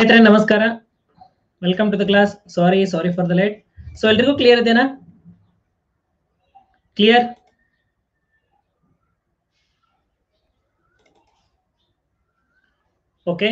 ಸ್ನೇಹಿತರೆ ನಮಸ್ಕಾರ welcome to the class sorry sorry for the late so ಎಲ್ರಿಗೂ clear ಇದೆನಾ ಕ್ಲಿಯರ್ ಓಕೆ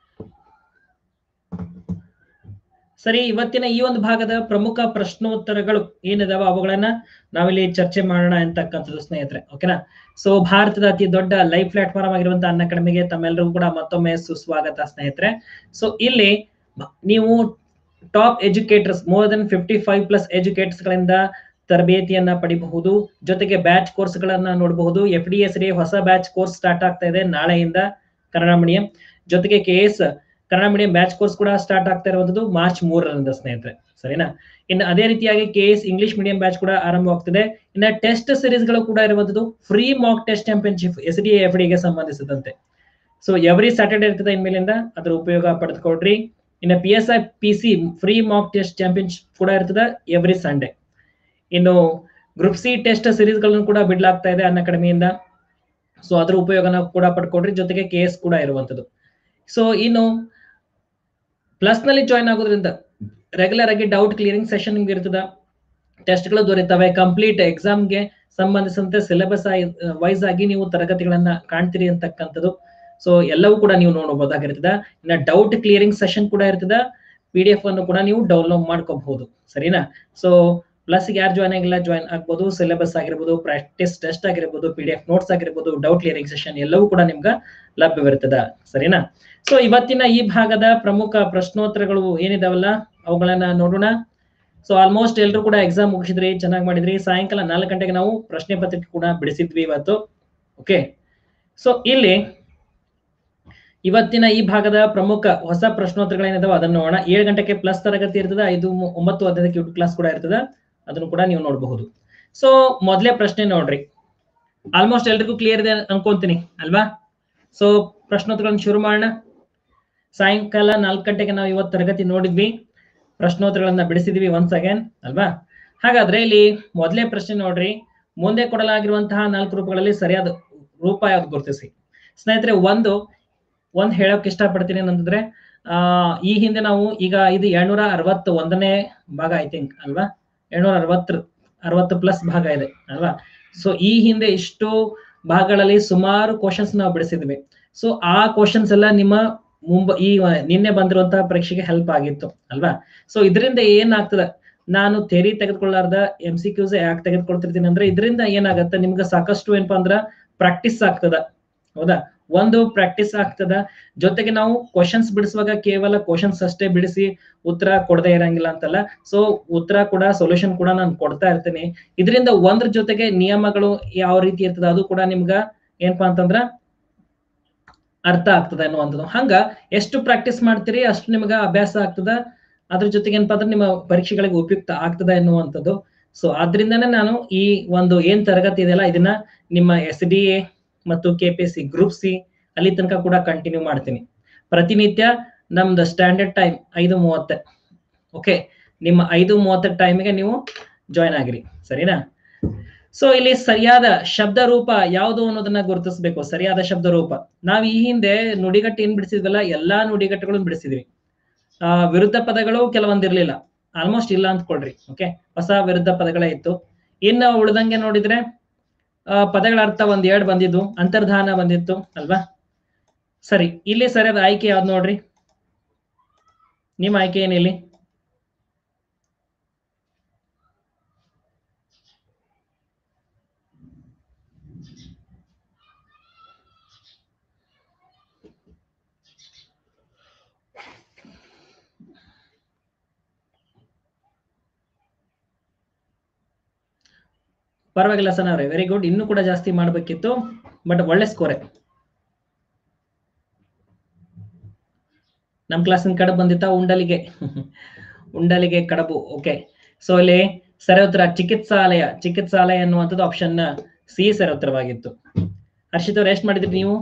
ಸರಿ ಇವತ್ತಿನ ಈ ಒಂದು ಭಾಗದ ಪ್ರಮುಖ ಪ್ರಶ್ನೋತ್ತರಗಳು ಏನಿದಾವ ಅವುಗಳನ್ನ ನಾವಿಲ್ಲಿ ಚರ್ಚೆ ಮಾಡೋಣ ಅಂತಕ್ಕಂಥದ್ದು ಸ್ನೇಹಿತರೆ ಓಕೆನಾ ಸೊ ಭಾರತದ ಅತಿ ದೊಡ್ಡ ಲೈವ್ ಪ್ಲಾಟ್ಫಾರ್ಮ್ ಆಗಿರುವಂತಹ ಅನ್ನ ಅಕಾಡೆಮಿಗೆ ತಮ್ಮೆಲ್ಲರಿಗೂ ಕೂಡ ಮತ್ತೊಮ್ಮೆ ಸುಸ್ವಾಗತ ಸ್ನೇಹಿತರೆ ಸೊ ಇಲ್ಲಿ ನೀವು top educators more than fifty five plus educators ಗಳಿಂದ ತರಬೇತಿಯನ್ನ ಪಡಿಬಹುದು ಜೊತೆಗೆ ಬ್ಯಾಚ್ ಕೋರ್ಸ್ ಗಳನ್ನ ನೋಡಬಹುದು ಎಫ್ ಡಿ ಎಸ್ ಡಿ ಹೊಸ ಬ್ಯಾಚ್ ಕೋರ್ಸ್ ಸ್ಟಾರ್ಟ್ ಆಗ್ತಾ ಇದೆ ನಾಳೆಯಿಂದ ಕನ್ನಡ ಮೀಡಿಯಂ ಜೊತೆಗೆ K S Kannada medium batch course ಕೂಡ ಸ್ಟಾರ್ಟ್ ಆಗ್ತಾ ಇರುವಂತದ್ದು ಮಾರ್ಚ್ ಮೂರರಿಂದ ಸ್ನೇಹಿತರೆ ಸರಿನಾ ಇನ್ನು ಅದೇ ರೀತಿಯಾಗಿ K S English medium batch ಕೂಡ ಆರಂಭವಾಗ್ತಿದೆ ಇನ್ನು ಟೆಸ್ಟ್ ಸಿರೀಸ್ ಗಳು ಕೂಡ ಇರುವಂತದ್ದು free mock test championship S D F ಡಿಗೆ ಸಂಬಂಧಿಸಿದಂತೆ ಸೊ ಎವ್ರಿ ಸ್ಯಾಟರ್ಡೆ ಇರ್ತದೆ ಇನ್ಮೇಲಿಂದ ಅದ್ರ ಉಪಯೋಗ ಪಡೆದುಕೊಡ್ರಿ ಇನ್ನು P S I P C free mock test championship ಕೂಡ ಇರ್ತದೆ ಎವ್ರಿ ಸಂಡೇ ಇನ್ನು ಗ್ರೂಪ್ ಸಿ ಟೆಸ್ಟ್ ಸಿರೀಸ್ ಗಳನ್ನು ಕೂಡ ಬಿಡ್ಲಾಗ್ತಾ ಇದೆ ಅನ್ನ ಕಡಿಮೆಯಿಂದ ಸೊ ಅದ್ರ ಉಪಯೋಗನ ಕೂಡ ಪಡ್ಕೊಡ್ರಿ ಜೊತೆಗೆ ಕೆ ಎಸ್ ಕೂಡ ಇರುವಂತದ್ದು ಸೊ ಇನ್ನು ಪ್ಲಸ್ ನಲ್ಲಿ ಜಾಯ್ನ್ ಆಗೋದ್ರಿಂದ ರೆಗ್ಯುಲರ್ ಆಗಿ ಡೌಟ್ ಕ್ಲಿಯರಿಂಗ್ ಸೆಷನ್ ನಿಮ್ಗೆ ಇರ್ತದ ಟೆಸ್ಟ್ ಗಳು ದೊರೆತವೆ ಕಂಪ್ಲೀಟ್ ಎಕ್ಸಾಮ್ಗೆ ಸಂಬಂಧಿಸಿದಂತೆ ಸಿಲೆಬಸ್ ವೈಸ್ ಆಗಿ ನೀವು ತರಗತಿಗಳನ್ನ ಕಾಣ್ತೀರಿ ಅಂತಕ್ಕಂಥದ್ದು ಸೊ ಎಲ್ಲವೂ ಕೂಡ ನೀವು ನೋಡಬಹುದಾಗಿರ್ತದ ಇನ್ನ ಡೌಟ್ ಕ್ಲಿಯರಿಂಗ್ ಸೆಷನ್ ಕೂಡ ಇರ್ತದ ಪಿ ಡಿ ಎಫ್ ಅನ್ನು ಕೂಡ ನೀವು ಡೌನ್ಲೋಡ್ ಮಾಡ್ಕೋಬಹುದು ಸರಿನಾ ಸೊ ಪ್ಲಸ್ ಯಾರು ಜಾಯ್ನ್ ಆಗಿಲ್ಲ ಜಾಯ್ನ್ ಆಗ್ಬೋದು ಸಿಲೆಬಸ್ ಆಗಿರ್ಬೋದು ಪ್ರಾಕ್ಟೀಸ್ ಟೆಸ್ಟ್ ಆಗಿರ್ಬೋದು ಪಿ ಡಿ ಎಫ್ ನೋಟ್ಸ್ ಆಗಿರ್ಬೋದು ಡೌಟ್ ಕ್ಲಿಯರಿಂಗ್ ಸೆಷನ್ ಎಲ್ಲವೂ ಕೂಡ ನಿಮ್ಗೆ ಲಭ್ಯವಿರ್ತದ ಸರಿನಾ ಸೊ ಇವತ್ತಿನ ಈ ಭಾಗದ ಪ್ರಮುಖ ಪ್ರಶ್ನೋತ್ತರಗಳು ಏನಿದಾವಲ್ಲ ಅವುಗಳನ್ನ ನೋಡೋಣ ಸೊ ಆಲ್ಮೋಸ್ಟ್ ಎಲ್ಲರೂ ಕೂಡ ಎಕ್ಸಾಮ್ ಮುಗಿಸಿದ್ರಿ ಚೆನ್ನಾಗಿ ಮಾಡಿದ್ರಿ ಸಾಯಂಕಾಲ ನಾಲ್ಕು ಗಂಟೆಗೆ ನಾವು ಪ್ರಶ್ನೆ ಪತ್ರಿಕೆ ಕೂಡ ಬಿಡಿಸಿದ್ವಿ ಇವತ್ತು ಓಕೆ ಸೊ ಇಲ್ಲಿ ಇವತ್ತಿನ ಈ ಭಾಗದ ಪ್ರಮುಖ ಹೊಸ ಪ್ರಶ್ನೋತ್ತರಗಳೇನಿದಾವ ಅದನ್ನ ನೋಡೋಣ ಏಳು ಗಂಟೆಗೆ ಪ್ಲಸ್ ತರಗತಿ ಇರ್ತದೆ ಐದು ಒಂಬತ್ತು ಹದಿನೈದಕ್ಕೆ ಯೂಟ್ಯೂಬ್ ಕ್ಲಾಸ್ ಕೂಡ ಇರ್ತದೆ ಅದನ್ನು ಕೂಡ ನೀವು ನೋಡಬಹುದು ಸೊ ಮೊದಲೇ ಪ್ರಶ್ನೆ ನೋಡ್ರಿ ಆಲ್ಮೋಸ್ಟ್ ಎಲ್ರಿಗೂ ಕ್ಲಿಯರ್ ಇದೆ ಅನ್ಕೊಂತೀನಿ ಅಲ್ವಾ ಸೊ ಪ್ರಶ್ನೋತ್ತರಗಳನ್ನ ಶುರು ಮಾಡೋಣ ಸಾಯಂಕಾಲ ನಾಲ್ಕು ಗಂಟೆಗೆ ನಾವು ಇವತ್ತು ತರಗತಿ ನೋಡಿದ್ವಿ ಪ್ರಶ್ನೋತ್ತರಗಳನ್ನ ಬಿಡಿಸಿದ್ವಿ ಒನ್ಸ್ ಅಗೇನ್ ಅಲ್ವಾ ಹಾಗಾದ್ರೆ ಇಲ್ಲಿ ಮೊದಲೇ ಪ್ರಶ್ನೆ ನೋಡ್ರಿ ಮುಂದೆ ಕೊಡಲಾಗಿರುವಂತಹ ನಾಲ್ಕು ರೂಪಗಳಲ್ಲಿ ಸರಿಯಾದ ರೂಪ ಯಾವ್ದು ಗುರುತಿಸಿ ಸ್ನೇಹಿತರೆ ಒಂದು ಒಂದ್ ಹೇಳಕ್ ಇಷ್ಟಪಡ್ತೀನಿ ಏನಂತಂದ್ರೆ ಆ ಈ ಹಿಂದೆ ನಾವು ಈಗ ಇದು ಎರಡ್ನೂರ ಅರವತ್ತ ಒಂದನೇ ಭಾಗ ಐ ಥಿಂಕ್ ಅಲ್ವಾ ಎರಡ್ನೂರ ಅರವತ್ತು ಅರವತ್ತು ಪ್ಲಸ್ ಭಾಗ ಇದೆ ಅಲ್ವಾ ಸೊ ಈ ಹಿಂದೆ ಇಷ್ಟು ಭಾಗಗಳಲ್ಲಿ ಸುಮಾರು ಕ್ವಶನ್ಸ್ ನಾವು ಬಿಡಿಸಿದ್ವಿ ಸೊ ಆ ಕ್ವಶನ್ಸ್ ಎಲ್ಲ ನಿಮ್ಮ ಮುಂಬ ಈ ನಿನ್ನೆ ಬಂದಿರುವಂತಹ ಪರೀಕ್ಷೆಗೆ ಹೆಲ್ಪ್ ಆಗಿತ್ತು ಅಲ್ವಾ ಸೊ ಇದರಿಂದ ಏನಾಗ್ತದ ನಾನು ಥೇರಿ ತೆಗೆದುಕೊಳ್ಳಾರ್ದ ಎಂ ಸಿ ಕ್ಯೂಸ್ ಯಾಕೆ ತೆಗೆದುಕೊಳ್ತಿರ್ತೀನಿ ಅಂದ್ರೆ ಇದರಿಂದ ಏನಾಗತ್ತೆ ನಿಮ್ಗೆ ಸಾಕಷ್ಟು ಏನಪ್ಪಾ ಅಂದ್ರ ಪ್ರಾಕ್ಟೀಸ್ ಆಗ್ತದ ಹೌದಾ ಒಂದು ಪ್ರಾಕ್ಟೀಸ್ ಆಗ್ತದ ಜೊತೆಗೆ ನಾವು ಕ್ವಶನ್ಸ್ ಬಿಡಿಸುವಾಗ ಕೇವಲ ಕ್ವಶನ್ಸ್ ಅಷ್ಟೇ ಬಿಡಿಸಿ ಉತ್ತರ ಕೊಡದೇ ಇರಂಗಿಲ್ಲ ಅಂತಲ್ಲ ಸೊ ಉತ್ತರ ಕೂಡ ಸೊಲ್ಯೂಷನ್ ಕೂಡ ನಾನು ಕೊಡ್ತಾ ಇರ್ತೀನಿ ಇದರಿಂದ ಒಂದ್ರ ಜೊತೆಗೆ ನಿಯಮಗಳು ಯಾವ ರೀತಿ ಇರ್ತದ ಅದು ಕೂಡ ನಿಮ್ಗ ಏನಪ್ಪಾ ಅಂತಂದ್ರ ಅರ್ಥ ಆಗ್ತದ ಅನ್ನುವಂಥದ್ದು ಹಂಗ ಎಷ್ಟು ಪ್ರಾಕ್ಟೀಸ್ ಮಾಡ್ತೀರಿ ಅಷ್ಟು ನಿಮ್ಗ ಅಭ್ಯಾಸ ಆಗ್ತದ ಅದ್ರ ಜೊತೆಗೆ ಏನಪ್ಪಾ ಅಂದ್ರೆ ನಿಮ್ಮ ಪರೀಕ್ಷೆಗಳಿಗೆ ಉಪಯುಕ್ತ ಆಗ್ತದ ಎನ್ನುವಂಥದ್ದು ಸೊ ಆದ್ರಿಂದನೇ ನಾನು ಈ ಒಂದು ಏನ್ ತರಗತಿ ಇದೆಯಲ್ಲ ಇದನ್ನ ನಿಮ್ಮ ಎಸ್ ಡಿ ಎ ಮತ್ತು K P C group C ಅಲ್ಲಿ ತನಕ ಕೂಡ ಕಂಟಿನ್ಯೂ ಮಾಡ್ತೀನಿ ಪ್ರತಿನಿತ್ಯ ನಮ್ದು ಸ್ಟ್ಯಾಂಡರ್ಡ್ ಟೈಮ್ ಐದು ಮೂವತ್ತ ಓಕೆ ನಿಮ್ಮ ಐದು ಮೂವತ್ತ ಟೈಮಿಗೆ ನೀವು ಜಾಯ್ನ್ ಆಗಿರಿ ಸರಿನಾ ಸೊ ಇಲ್ಲಿ ಸರಿಯಾದ ಶಬ್ದ ರೂಪ ಯಾವುದು ಅನ್ನೋದನ್ನ ಗುರುತಿಸಬೇಕು ಸರಿಯಾದ ಶಬ್ದ ರೂಪ ನಾವ್ ಈ ಹಿಂದೆ ನುಡಿಗಟ್ಟು ಏನ್ ಬಿಡಿಸಿದ್ವಲ್ಲ ಎಲ್ಲಾ ನುಡಿಗಟ್ಟುಗಳನ್ನು ಬಿಡಿಸಿದ್ವಿ ಆ ವಿರುದ್ಧ ಪದಗಳು ಕೆಲವೊಂದಿರ್ಲಿಲ್ಲ ಆಲ್ಮೋಸ್ಟ್ ಇಲ್ಲ ಅಂದ್ಕೊಳ್ರಿ ಓಕೆ ಹೊಸ ವಿರುದ್ಧ ಪದಗಳೇ ಇತ್ತು ಇನ್ನು ಉಳ್ದಂಗೆ ನೋಡಿದ್ರೆ ಪದಗಳ ಅರ್ಥ ಒಂದ್ ಎರಡ್ ಬಂದಿದ್ದು ಅಂತರ್ಧಾನ ಬಂದಿತ್ತು ಅಲ್ವಾ ಸರಿ ಇಲ್ಲಿ ಸರಿಯಾದ ಆಯ್ಕೆ ಯಾವ್ದು ನೋಡ್ರಿ ನಿಮ್ಮ ಆಯ್ಕೆ ಏನಿಲ್ಲಿ ಪರವಾಗಿಲ್ಲ ಸರ್ ಅವ್ರೆ ವೆರಿ ಗುಡ್ ಇನ್ನೂ ಕೂಡ ಜಾಸ್ತಿ ಮಾಡ್ಬೇಕಿತ್ತು ಬಟ್ ಒಳ್ಳೆ ಸ್ಕೋರೆ ನಮ್ ಕ್ಲಾಸಿನ ಕಡಬು ಬಂದಿತ್ತ ಉಂಡಲಿಗೆ ಉಂಡಲಿಗೆ ಕಡಬು ಓಕೆ ಸೊ ಇಲ್ಲಿ ಸರಿ ಉತ್ತರ ಚಿಕಿತ್ಸಾಲಯ ಚಿಕಿತ್ಸಾಲಯ ಅನ್ನುವಂಥದ್ದು ಆಪ್ಷನ್ ಸಿ ಸರಿ ಉತ್ತರವಾಗಿತ್ತು ಹರ್ಷಿತ್ ಅವ್ರು ಎಷ್ಟು ಮಾಡಿದ್ರಿ ನೀವು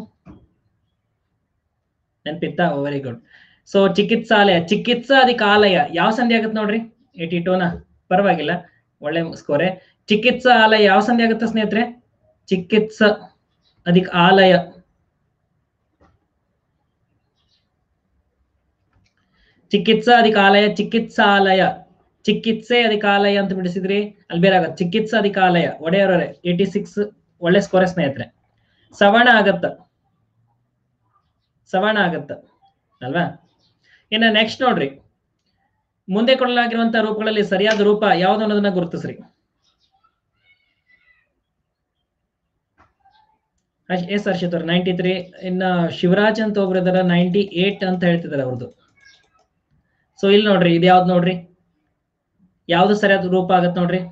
ನೆನ್ಪಿತ್ತಾ ವೆರಿ ಗುಡ್ ಸೊ ಚಿಕಿತ್ಸಾಲಯ ಚಿಕಿತ್ಸಾಧಿಕಾಲಯ ಯಾವ ಸಂಧಿ ಆಗತ್ತೆ ನೋಡ್ರಿ ಏಟಿ ಟೂನ ಪರವಾಗಿಲ್ಲ ಒಳ್ಳೆ ಸ್ಕೋರೆ ಚಿಕಿತ್ಸಾ ಆಲಯ ಯಾವ ಸಂಧಿ ಆಗುತ್ತೆ ಸ್ನೇಹಿತರೆ ಚಿಕಿತ್ಸಾ ಅದಕ್ಕೆ ಆಲಯ ಚಿಕಿತ್ಸಾ ಅಧಿಕಾಲಯ ಚಿಕಿತ್ಸಾಲಯ ಚಿಕಿತ್ಸೆ ಅಧಿಕಾಲಯ ಅಂತ ಬಿಡಿಸಿದ್ರಿ ಅಲ್ಲಿ ಬೇರೆ ಆಗತ್ತೆ ಚಿಕಿತ್ಸಾ ಅಧಿಕಾಲಯ ಒಡೆಯವರೇ ಏಟಿ ಸಿಕ್ಸ್ ಒಳ್ಳೆ ಸ್ಕೋರ್ ಸ್ನೇಹಿತರೆ ಸವರ್ಣ ಆಗತ್ತ ಸವರ್ಣ ಆಗತ್ತ ಅಲ್ವಾ ಇನ್ನು ನೆಕ್ಸ್ಟ್ ನೋಡ್ರಿ ಮುಂದೆ ಕೊಡಲಾಗಿರುವಂತಹ ರೂಪಗಳಲ್ಲಿ ಸರಿಯಾದ ರೂಪ ಯಾವ್ದು ಅನ್ನೋದನ್ನ ಗುರುತಿಸ್ರಿ ಅಶ್- ಎಸ್ ಹರ್ಷಿತ್ ಅವ್ರ ನೈಂಟಿ ತ್ರೀ ಇನ್ನ ಶಿವರಾಜ್ ಅಂತ ಒಬ್ರು ಇದಾರ ನೈಂಟಿ ಏಟ್ ಅಂತ ಹೇಳ್ತಿದಾರೆ ಅವ್ರದ್ದು ಸೊ ಇಲ್ಲಿ ನೋಡ್ರಿ ಇದು ಯಾವ್ದು ನೋಡ್ರಿ ಯಾವ್ದು ಸರಿಯಾದ ರೂಪ ಆಗತ್ ನೋಡ್ರಿ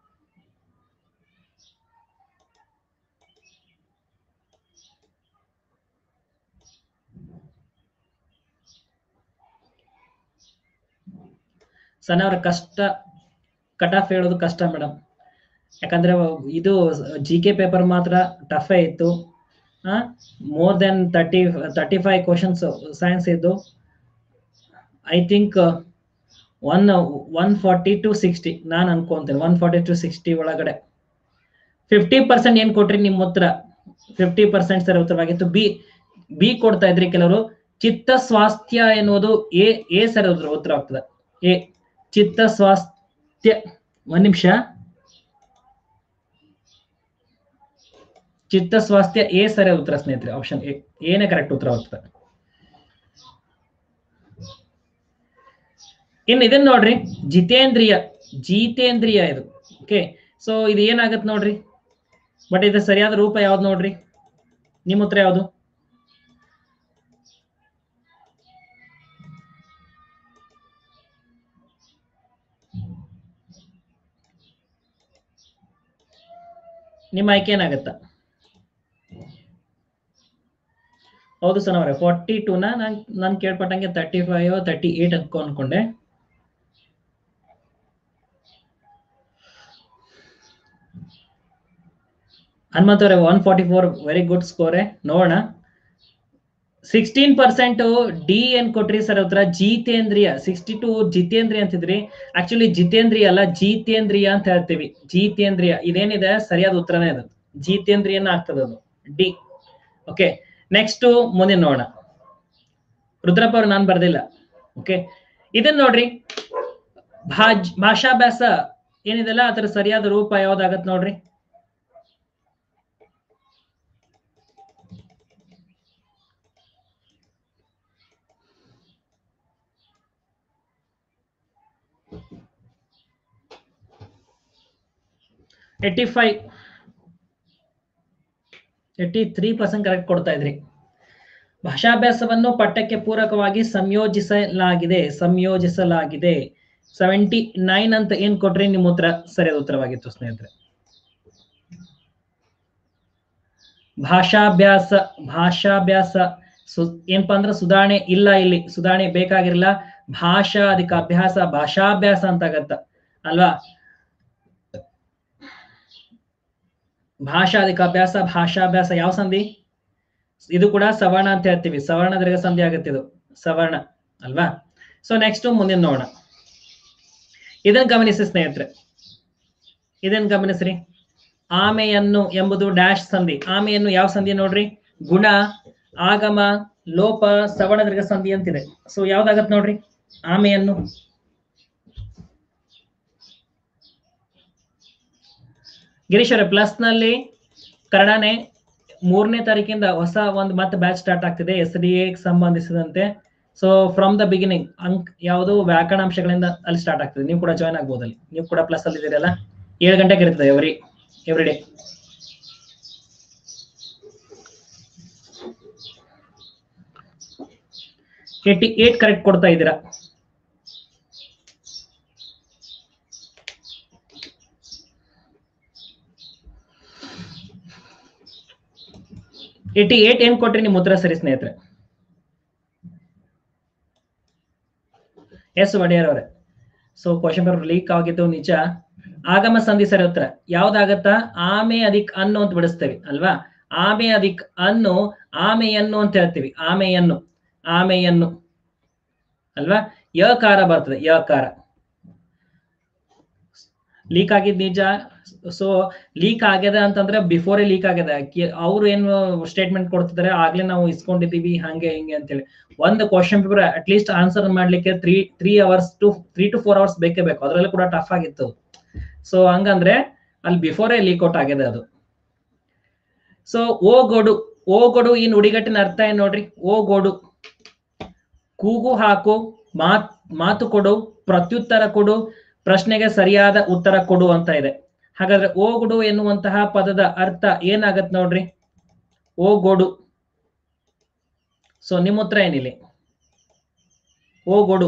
ಸಣ್ಣ ಅವ್ರ ಕಷ್ಟ ಕಟ್ ಆಫ್ ಹೇಳೋದು ಕಷ್ಟ ಮೇಡಮ್ ಯಾಕಂದ್ರೆ ಇದು ಜಿ ಕೆ ಪೇಪರ್ ಮಾತ್ರ ಟಫೇ ಇತ್ತು more than thirty thirty five questions science ಇದ್ದು I think one one forty to sixty ನಾನು ಅನ್ಕೊಂತೇನೆ ಒನ್ ಫಾರ್ಟಿ ಟು ಸಿಕ್ಸ್ಟಿ ಒಳಗಡೆ ಫಿಫ್ಟಿ ಪರ್ಸೆಂಟ್ ಏನ್ ಕೊಟ್ರಿ ನಿಮ್ಮ ಉತ್ತರ ಫಿಫ್ಟಿ ಪರ್ಸೆಂಟ್ ಸರಿ ಉತ್ತರವಾಗಿತ್ತು ಬಿ ಬಿ ಕೊಡ್ತಾ ಇದ್ರಿ ಕೆಲವರು ಚಿತ್ತ ಸ್ವಾಸ್ಥ್ಯ ಎನ್ನುವುದು ಎ ಎ ಸರಿ ಉತ್ತರ ಉತ್ತರ ಆಗ್ತದೆ ಎ ಚಿತ್ತ ಸ್ವಾಸ್ಥ್ಯ ಒಂದ್ ನಿಮಿಷ ಚಿತ್ತ ಸ್ವಾಸ್ಥ್ಯ ಎ ಸರಿ ಉತ್ತರ ಸ್ನೇಹಿತರೆ ಆಪ್ಷನ್ ಎ ಏನೇ ಕರೆಕ್ಟ್ ಉತ್ತರ ಆಗ್ತದೆ ಇನ್ನು ಇದನ್ನ ನೋಡ್ರಿ ಜಿತೇಂದ್ರಿಯ ಜಿತೇಂದ್ರಿಯ ಇದು ಓಕೆ ಸೊ ಇದು ಏನಾಗತ್ ನೋಡ್ರಿ ಬಟ್ ಇದು ಸರಿಯಾದ ರೂಪ ಯಾವ್ದು ನೋಡ್ರಿ ನಿಮ್ಮ ಉತ್ತರ ಯಾವುದು ನಿಮ್ಮ ಆಯ್ಕೆ ಏನಾಗತ್ತ ಹೌದು ಸರ್ ಅವರೇ ಫಾರ್ಟಿ ಟೂನ ನಾನು ನಾನು ಕೇಳ್ಪಟ್ಟಂಗೆ ತರ್ಟಿ ಫೈವ್ ತರ್ಟಿ ಏಟ್ ಅನ್ಕೊ ಅನ್ಕೊಂಡೆ ಹನುಮಂತ ಅವರೇ one forty four very good ಸ್ಕೋರೆ ನೋಡೋಣ ಸಿಕ್ಸ್ಟೀನ್ ಪರ್ಸೆಂಟ್ ಡಿ ಏನ್ ಕೊಟ್ರಿ ಸರ್ ಉತ್ತರ ಜಿತೇಂದ್ರಿಯ ಸಿಕ್ಸ್ಟಿ ಟು ಜಿತೇಂದ್ರಿಯ ಅಂತಿದ್ರಿ ಆಕ್ಚುಲಿ ಜಿತೇಂದ್ರಿಯ ಅಲ್ಲ ಜಿತೇಂದ್ರಿಯ ಅಂತ ಹೇಳ್ತೀವಿ ಜಿತೇಂದ್ರಿಯ ಇದೇನಿದೆ ಸರಿಯಾದ ಉತ್ತರನೇ ಅದು ಜಿತೇಂದ್ರಿಯನ ಆಗ್ತದೆ ಅದು ಡಿ ಓಕೆ ನೆಕ್ಸ್ಟ್ ಮುಂದಿನ ನೋಡೋಣ ರುದ್ರಪ್ಪ ಅವ್ರು ನಾನು ಬರ್ದಿಲ್ಲ ಓಕೆ ಇದನ್ನ ನೋಡ್ರಿ ಭಾಜ್ ಭಾಷಾಭ್ಯಾಸ ಏನಿದೆಲ್ಲ ಅದರ ಸರಿಯಾದ ರೂಪ ಯಾವ್ದಾಗತ್ ನೋಡ್ರಿ eighty five eighty three percent correct ಕೊಡ್ತಾ ಇದ್ರಿ ಭಾಷಾಭ್ಯಾಸವನ್ನು ಪಠ್ಯಕ್ಕೆ ಪೂರಕವಾಗಿ ಸಂಯೋಜಿಸಲಾಗಿದೆ ಸಂಯೋಜಿಸಲಾಗಿದೆ ಸೆವೆಂಟಿ ನೈನ್ ಅಂತ ಏನ್ ಕೊಟ್ರಿ ನಿಮ್ಮ ಉತ್ತರ ಸರಿಯಾದ ಉತ್ತರವಾಗಿತ್ತು ಸ್ನೇಹಿತರೆ ಭಾಷಾಭ್ಯಾಸ ಭಾಷಾಭ್ಯಾಸ ಸು ಏನಪ್ಪಾ ಅಂದ್ರೆ ಸುಧಾರಣೆ ಇಲ್ಲ ಇಲ್ಲಿ ಸುಧಾರಣೆ ಬೇಕಾಗಿರಲ್ಲ ಭಾಷಾ ಅದಕ್ಕೆ ಅಭ್ಯಾಸ ಭಾಷಾಭ್ಯಾಸ ಅಂತ ಆಗತ್ತ ಅಲ್ವಾ ಭಾಷಾ ಅದಕ್ಕೆ ಅಭ್ಯಾಸ ಭಾಷಾಭ್ಯಾಸ ಯಾವ ಸಂಧಿ ಇದು ಕೂಡ ಸವರ್ಣ ಅಂತ ಹೇಳ್ತೀವಿ ಸವರ್ಣ ದೀರ್ಘ ಸಂಧಿ ಆಗುತ್ತೆ ಇದು ಸವರ್ಣ ಅಲ್ವಾ ಸೊ ನೆಕ್ಸ್ಟ್ ಮುಂದಿನ ನೋಡೋಣ ಇದನ್ನ ಗಮನಿಸಿ ಸ್ನೇಹಿತರೆ ಇದನ್ನ ಗಮನಿಸ್ರಿ ಆಮೆಯನ್ನು ಎಂಬುದು ಡ್ಯಾಶ್ ಸಂಧಿ ಆಮೆಯನ್ನು ಯಾವ ಸಂಧಿ ನೋಡ್ರಿ ಗುಣ ಆಗಮ ಲೋಪ ಸವರ್ಣ ದೀರ್ಘ ಸಂಧಿ ಅಂತಿದೆ ಸೊ ಯಾವ್ದಾಗತ್ ನೋಡ್ರಿ ಆಮೆಯನ್ನು ಗಿರೀಶ್ ಅವರೇ ಪ್ಲಸ್ ನಲ್ಲಿ ಕನ್ನಡನೆ ಮೂರನೇ ತಾರೀಕಿಂದ ಹೊಸ ಒಂದು ಮತ್ತೆ ಬ್ಯಾಚ್ ಸ್ಟಾರ್ಟ್ ಆಗ್ತಿದೆ ಎಸ್ ಡಿ ಎ ಸಂಬಂಧಿಸಿದಂತೆ ಸೊ ಫ್ರಮ್ ದ ಬಿಗಿನಿಂಗ್ ಅಂಕ್ ಯಾವುದು ವ್ಯಾಕರಣಾಂಶಗಳಿಂದ ಅಲ್ಲಿ ಸ್ಟಾರ್ಟ್ ಆಗ್ತದೆ ನೀವು ಕೂಡ ಜಾಯ್ನ್ ಆಗ್ಬೋದು ಅಲ್ಲಿ ನೀವು ಕೂಡ ಪ್ಲಸ್ ಅಲ್ಲಿ ಇದ್ದೀರಲ್ಲ ಏಳು ಗಂಟೆಗೆ ಇರ್ತದೆ every every day eighty eight correct ಕೊಡ್ತಾ ಇದ್ದೀರಾ ಏಟಿ ಏಟ್ ಏನ್ ಕೊಟ್ರಿ ನಿಮ್ ಉತ್ತರ ಸರಿ ಸ್ನೇಹಿತರೆ ಎಸ್ ಒಡೆಯರ್ ಅವರೇ ಸೊ ಕ್ವಶನ್ ಪೇಪರ್ ಲೀಕ್ ಆಗಿದ್ದು ನಿಜ ಆಗಮ ಸಂಧಿ ಸರಿ ಉತ್ತರ ಯಾವ್ದಾಗತ್ತ ಆಮೆ ಅದಿಕ್ ಅನ್ನು ಅಂತ ಬಿಡಿಸ್ತೇವೆ ಅಲ್ವಾ ಆಮೆ ಅದಿಕ್ ಅನ್ನು ಆಮೆಯನ್ನು ಅಂತ ಹೇಳ್ತೀವಿ ಆಮೆಯನ್ನು ಆಮೆಯನ್ನು ಅಲ್ವಾ ಯಕಾರ ಬರ್ತದೆ ಯಕಾರ ಲೀಕ್ ಆಗಿದ್ ನಿಜ ಸೊ ಲೀಕ್ ಆಗ್ಯದ ಅಂತಂದ್ರೆ ಬಿಫೋರ್ ಲೀಕ್ ಆಗ್ಯದ ಅವ್ರು ಏನು ಸ್ಟೇಟ್ಮೆಂಟ್ ಕೊಡ್ತಿದ್ದಾರೆ ಆಗ್ಲೇ ನಾವು ಇಸ್ಕೊಂಡಿದೀವಿ ಹಂಗೆ ಹಿಂಗೆ ಅಂತೇಳಿ ಒಂದು question paper at least answer ಮಾಡ್ಲಿಕ್ಕೆ three three hours to three to four hours ಬೇಕೇ ಬೇಕು ಅದ್ರಲ್ಲಿ ಕೂಡ ಟಫ್ ಆಗಿತ್ತು ಸೊ ಹಂಗಂದ್ರೆ ಅಲ್ಲಿ ಬಿಫೋರೇ ಲೀಕ್ ಔಟ್ ಆಗಿದೆ ಅದು ಸೊ ಓ ಗೋಡು ಓ ಗೋಡು ಈ ನುಡಿಗಟ್ಟಿನ ಅರ್ಥ ಏನ್ ನೋಡ್ರಿ ಓ ಗೋಡು ಕೂಗು ಹಾಕು ಮಾತ್ ಮಾತು ಕೊಡು ಪ್ರತ್ಯುತ್ತರ ಕೊಡು ಪ್ರಶ್ನೆಗೆ ಸರಿಯಾದ ಉತ್ತರ ಕೊಡು ಅಂತ ಇದೆ ಹಾಗಾದ್ರೆ ಓಗುಡು ಎನ್ನುವಂತಹ ಪದದ ಅರ್ಥ ಏನಾಗತ್ ನೋಡ್ರಿ ಓಗೋಡು ಸೊ ನಿಮ್ಮ ಉತ್ತರ ಏನಿಲ್ಲ ಓಗೋಡು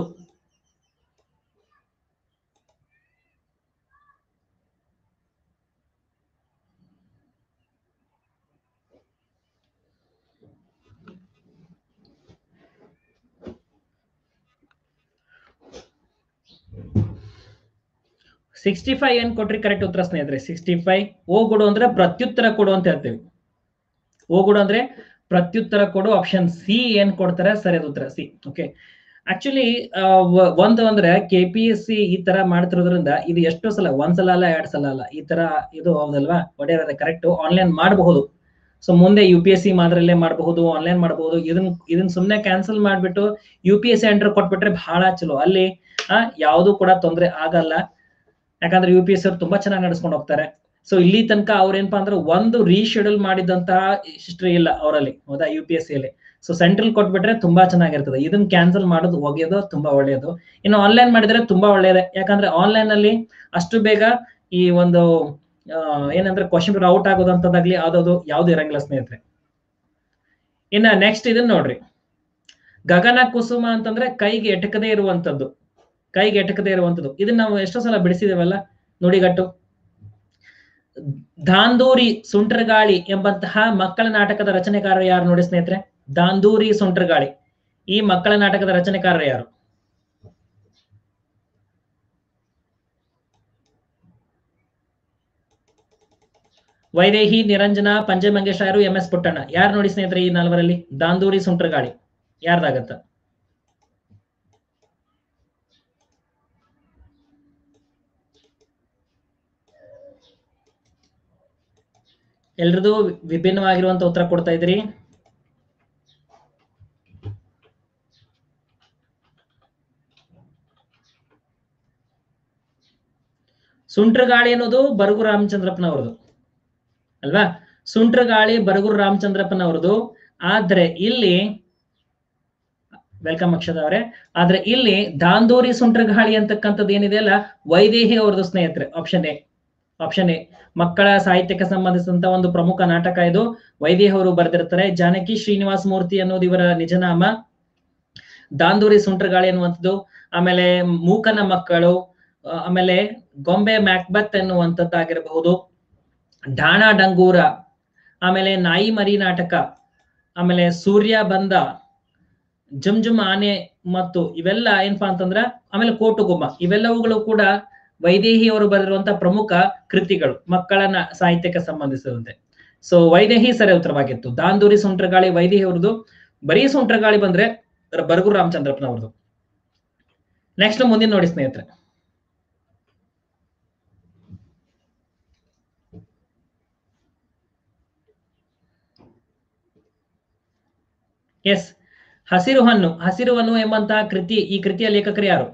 ಸಿಕ್ಸ್ಟಿ ಫೈವ್ ಏನ್ ಕೊಟ್ರಿ ಕರೆಕ್ಟ್ ಉತ್ತರ ಸ್ನೇಹಿತರೆ ಸಿಕ್ಸ್ಟಿ ಫೈವ್ ಓಗುಡು ಅಂದ್ರೆ ಪ್ರತ್ಯುತ್ತರ ಕೊಡು ಅಂತ ಹೇಳ್ತೀವಿ ಓಗುಡು ಅಂದ್ರೆ ಪ್ರತ್ಯುತ್ತರ ಕೊಡು ಆಪ್ಷನ್ ಸಿ ಏನ್ ಕೊಡ್ತಾರೆ ಸರಿಯಾದ ಉತ್ತರ ಸಿ ಓಕೆ ಆಕ್ಚುಲಿ ಒಂದು ಅಂದ್ರೆ ಕೆ ಪಿ ಎಸ್ ಸಿ ಈ ತರ ಮಾಡ್ತಿರೋದ್ರಿಂದ ಇದು ಎಷ್ಟೋ ಸಲ ಒಂದ್ಸಲ ಅಲ್ಲ ಎರಡ್ ಸಲ ಅಲ್ಲ ಈ ತರ ಇದು ಹೌದಲ್ವಾ ಒಡೆಯರದ ಕರೆಕ್ಟ್ ಆನ್ಲೈನ್ ಮಾಡಬಹುದು ಸೊ ಮುಂದೆ ಯು ಪಿ ಎಸ್ ಸಿ ಮಾದ್ರಲ್ಲೇ ಮಾಡಬಹುದು ಆನ್ಲೈನ್ ಮಾಡಬಹುದು ಇದನ್ನ ಇದನ್ನ ಸುಮ್ನೆ ಕ್ಯಾನ್ಸಲ್ ಮಾಡ್ಬಿಟ್ಟು U P S C enter ಕೊಟ್ಬಿಟ್ರೆ ಬಹಳ ಚಲೋ ಅಲ್ಲಿ ಆ ಯಾವುದು ಕೂಡ ತೊಂದರೆ ಆಗಲ್ಲ ಯಾಕಂದ್ರೆ ಯು ಪಿ ಎಸ್ ಅವ್ರು ತುಂಬಾ ಚೆನ್ನಾಗಿ ನಡೆಸ್ಕೊಂಡು ಹೋಗ್ತಾರೆ ಸೊ ಇಲ್ಲಿ ತನಕ ಅವ್ರೇನಪ್ಪಾ ಅಂದ್ರೆ ಒಂದು ರೀಶೆಡ್ಯೂಲ್ ಮಾಡಿದಂತಹ ಹಿಸ್ಟ್ರಿ ಇಲ್ಲ ಅವರಲ್ಲಿ ಹೌದಾ ಯು ಪಿ ಎಸ್ ಸಿಯಲ್ಲಿ ಸೊ ಸೆಂಟ್ರಲ್ ಕೊಟ್ಬಿಟ್ರೆ ತುಂಬಾ ಚೆನ್ನಾಗಿರ್ತದೆ ಇದನ್ನ ಕ್ಯಾನ್ಸಲ್ ಮಾಡೋದು ಒಗೆಯೋದು ತುಂಬಾ ಒಳ್ಳೆಯದು ಇನ್ನು ಆನ್ಲೈನ್ ಮಾಡಿದ್ರೆ ತುಂಬಾ ಒಳ್ಳೆಯದೇ ಯಾಕಂದ್ರೆ ಆನ್ಲೈನ್ ಅಲ್ಲಿ ಅಷ್ಟು ಬೇಗ ಈ ಒಂದು ಏನಂದ್ರೆ ಕ್ವಶನ್ ಪೇಪರ್ ಔಟ್ ಆಗೋದಂತದಾಗ್ಲಿ ಯಾವ್ದಾದ್ರು ಯಾವ್ದು ಇರಂಗಿಲ್ಲ ಸ್ನೇಹಿತರೆ ಇನ್ನ ನೆಕ್ಸ್ಟ್ ಇದನ್ನ ನೋಡ್ರಿ ಗಗನ ಕುಸುಮ ಅಂತಂದ್ರೆ ಕೈಗೆ ಎಟಕದೇ ಇರುವಂತದ್ದು ಕೈಗೆ ಎಟಕದೇ ಇರುವಂತದ್ದು ಇದನ್ನ ನಾವು ಎಷ್ಟೋ ಸಲ ಬಿಡಿಸಿದೇವಲ್ಲ ನುಡಿಗಟ್ಟು ದಾಂದೂರಿ ಸುಂಟ್ರಗಾಳಿ ಎಂಬಂತಹ ಮಕ್ಕಳ ನಾಟಕದ ರಚನೆಕಾರ ಯಾರು ನೋಡಿ ಸ್ನೇಹಿತರೆ ದಾಂದೂರಿ ಸುಂಟ್ರಗಾಳಿ ಈ ಮಕ್ಕಳ ನಾಟಕದ ರಚನೆಕಾರ ಯಾರು ವೈದೇಹಿ ನಿರಂಜನ ಪಂಚಮಂಗೇಶಾಯರು ಎಂ ಎಸ್ ಪುಟ್ಟಣ್ಣ ಯಾರು ನೋಡಿ ಸ್ನೇಹಿತರೆ ಈ ನಾಲ್ವರಲ್ಲಿ ದಾಂದೂರಿ ಸುಂಟ್ರಗಾಳಿ ಯಾರ್ದಾಗತ್ತ ಎಲ್ರದು ವಿಭಿನ್ನವಾಗಿರುವಂತ ಉತ್ತರ ಕೊಡ್ತಾ ಇದ್ರಿ ಸುಂಟ್ರಗಾಳಿ ಅನ್ನೋದು ಬರಗು ರಾಮಚಂದ್ರಪ್ಪನವ್ರದು ಅಲ್ವಾ ಸುಂಟ್ರಗಾಳಿ ಬರಗೂರು ರಾಮಚಂದ್ರಪ್ಪನವ್ರದು ಆದ್ರೆ ಇಲ್ಲಿ ವೆಲ್ಕಮ್ ಅಕ್ಷದ ಅವರೇ ಆದ್ರೆ ಇಲ್ಲಿ ದಾಂದೂರಿ ಸುಂಟ್ರಗಾಳಿ ಅಂತಕ್ಕಂಥದ್ದು ಏನಿದೆ ಅಲ್ಲ ವೈದೇಹಿ ಅವ್ರದ್ದು ಸ್ನೇಹಿತರೆ ಆಪ್ಷನ್ ಎ ಆಪ್ಷನ್ ಎ ಮಕ್ಕಳ ಸಾಹಿತ್ಯಕ್ಕೆ ಸಂಬಂಧಿಸಿದಂತ ಒಂದು ಪ್ರಮುಖ ನಾಟಕ ಇದು ವೈದೇಹಿ ಅವರು ಬರೆದಿರ್ತಾರೆ ಜಾನಕಿ ಶ್ರೀನಿವಾಸ ಮೂರ್ತಿ ಅನ್ನೋದು ಇವರ ನಿಜನಾಮ ದಾಂದೂರಿ ಸುಂಟ್ರಗಾಳಿ ಅನ್ನುವಂಥದ್ದು ಆಮೇಲೆ ಮೂಕನ ಮಕ್ಕಳು ಆಮೇಲೆ ಗೊಂಬೆ ಮ್ಯಾಕ್ಬತ್ ಎನ್ನುವಂಥದ್ದಾಗಿರಬಹುದು ಡಾಣ ಡಂಗೂರ ಆಮೇಲೆ ನಾಯಿ ಮರಿ ನಾಟಕ ಆಮೇಲೆ ಸೂರ್ಯ ಬಂದ ಜುಮ್ ಜುಮ್ ಆನೆ ಮತ್ತು ಇವೆಲ್ಲ ಏನಪ್ಪಾ ಅಂತಂದ್ರ ಆಮೇಲೆ ಕೋಟುಗುಮ್ಮ ಇವೆಲ್ಲವುಗಳು ಕೂಡ ವೈದೇಹಿ ಅವರು ಬರೆದಿರುವಂತಹ ಪ್ರಮುಖ ಕೃತಿಗಳು ಮಕ್ಕಳ ಸಾಹಿತ್ಯಕ್ಕೆ ಸಂಬಂಧಿಸಿದಂತೆ ಸೊ ವೈದೇಹಿ ಸರಿ ಉತ್ತರವಾಗಿತ್ತು ದಾಂದೂರಿ ಸುಂಟ್ರಗಾಳಿ ವೈದೇಹಿ ಅವ್ರದ್ದು ಬರೀ ಸುಂಟ್ರಗಾಳಿ ಬಂದ್ರೆ ಬರಗೂರು ರಾಮಚಂದ್ರಪ್ಪನವ್ರದ್ದು ನೆಕ್ಸ್ಟ್ ಮುಂದಿನ ನೋಡಿ ಸ್ನೇಹಿತರೆ ಎಸ್ ಹಸಿರು ಹಣ್ಣು ಹಸಿರು ಹಣ್ಣು ಎಂಬಂತಹ ಕೃತಿ ಈ ಕೃತಿಯ ಲೇಖಕರು ಯಾರು